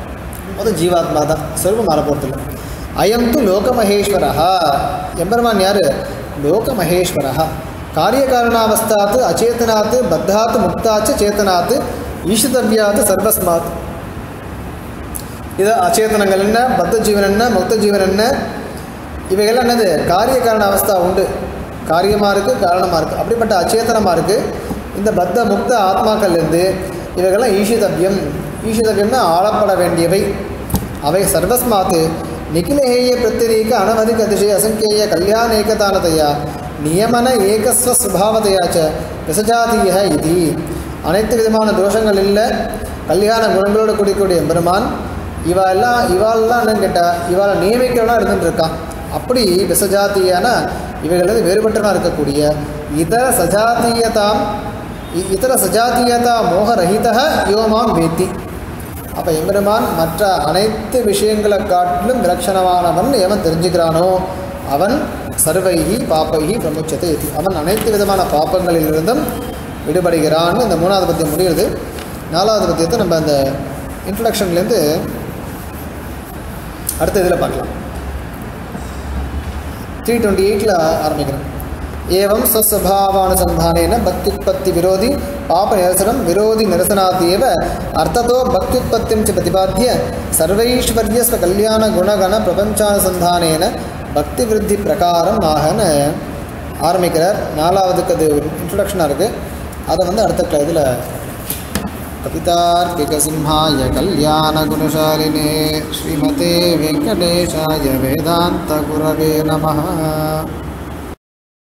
அது ஜீவாத்மா தான் சொருபம் மாற போகிறதில்ல அயம் து லோகமகேஸ்வரா எம்பெருமான் யார் லோகமகேஸ்வரா காரியகாரணாவஸ்தாத் அச்சேதனாத் பத்தாத் முக்தாச்சு சேத்தனாத் ஈஷிதவ்யாத் சர்வஸ்மாத் இது அச்சேதனங்கள் என்ன பத்த ஜீவன் என்ன முக்த ஜீவன் என்ன இவைகள்லாம் என்னது காரிய காரண அவஸ்தா உண்டு காரியமாக இருக்குது காரணமாக இருக்குது அப்படிப்பட்ட அச்சேதனமாக இருக்குது இந்த பத்த முக்த ஆத்மாக்கள்லேருந்து இவைகள்லாம் ஈஷிதவ்யம் ஈஷிதவ்யம்னா ஆளப்பட வேண்டியவை அவை சர்வஸ்மாத்து நிகிலேய பிரத்திரீக அனவதிக அதிசய அசங்கேய கல்யாணேகதானதையா நியமன ஏகஸ்வ சுபாவதையா ச விசஜாதீய இது அனைத்து விதமான தோஷங்கள் இல்லை கல்யாண குணங்களோடு கூடிய பெருமான் இவா எல்லாம் இவாளெல்லாம் என்னன்னு கேட்டால் இவாளை நியமிக்கிறவனா இருந்துட்டு இருக்கான் அப்படி விசஜாத்தியான இவைகள் வந்து வேறுபட்டனா இருக்கக்கூடிய இதர சஜாத்தியதாம் இ- இதர சஜாத்தியதா மோகரஹித யோமாம் வேத்தி அப்போ எம்பெருமான் மற்ற அனைத்து விஷயங்களை காட்டிலும் விலட்சணமானவன் எவன் தெரிஞ்சுக்கிறானோ அவன் சர்வைகி பாப்பைகி பிரமுச்சத்தை இதி. அவன் அனைத்து விதமான பாப்பங்களிலிருந்தும் விடுபடுகிறான்னு இந்த மூணாவது பத்தியம் முடியுது நாலாவது பத்தியத்தை நம்ம அந்த இன்ட்ரடக்ஷன்லேருந்து அடுத்த இதில் பார்க்கலாம் த்ரீ டுவெண்ட்டி எயிட்டில் ஆரம்பிக்கிறேன் एवं स्वस्वभावानुसन्धानेन भक्त्युत्पत्तिविरोधि पापनिरसनं विरोधि निरसनादेव अर्थतो भक्त्युत्पत्तिं च प्रतिपाद्य सर्वैश्वर्यस्वकल्याणगुणगणप्रपञ्चानुसन्धानेन பக்திவிருத்தி ஆகன ஆரம்பிக்கிறார் நாலாவதுக்கு அது இன்ட்ரொடக்ஷனாக இருக்குது அதை வந்து அடுத்த இதில் कवितार्किकसिंहाय कल्याणगुणशालिने श्रीमते वेङ्कटेशाय वेदान्तगुरवे नमः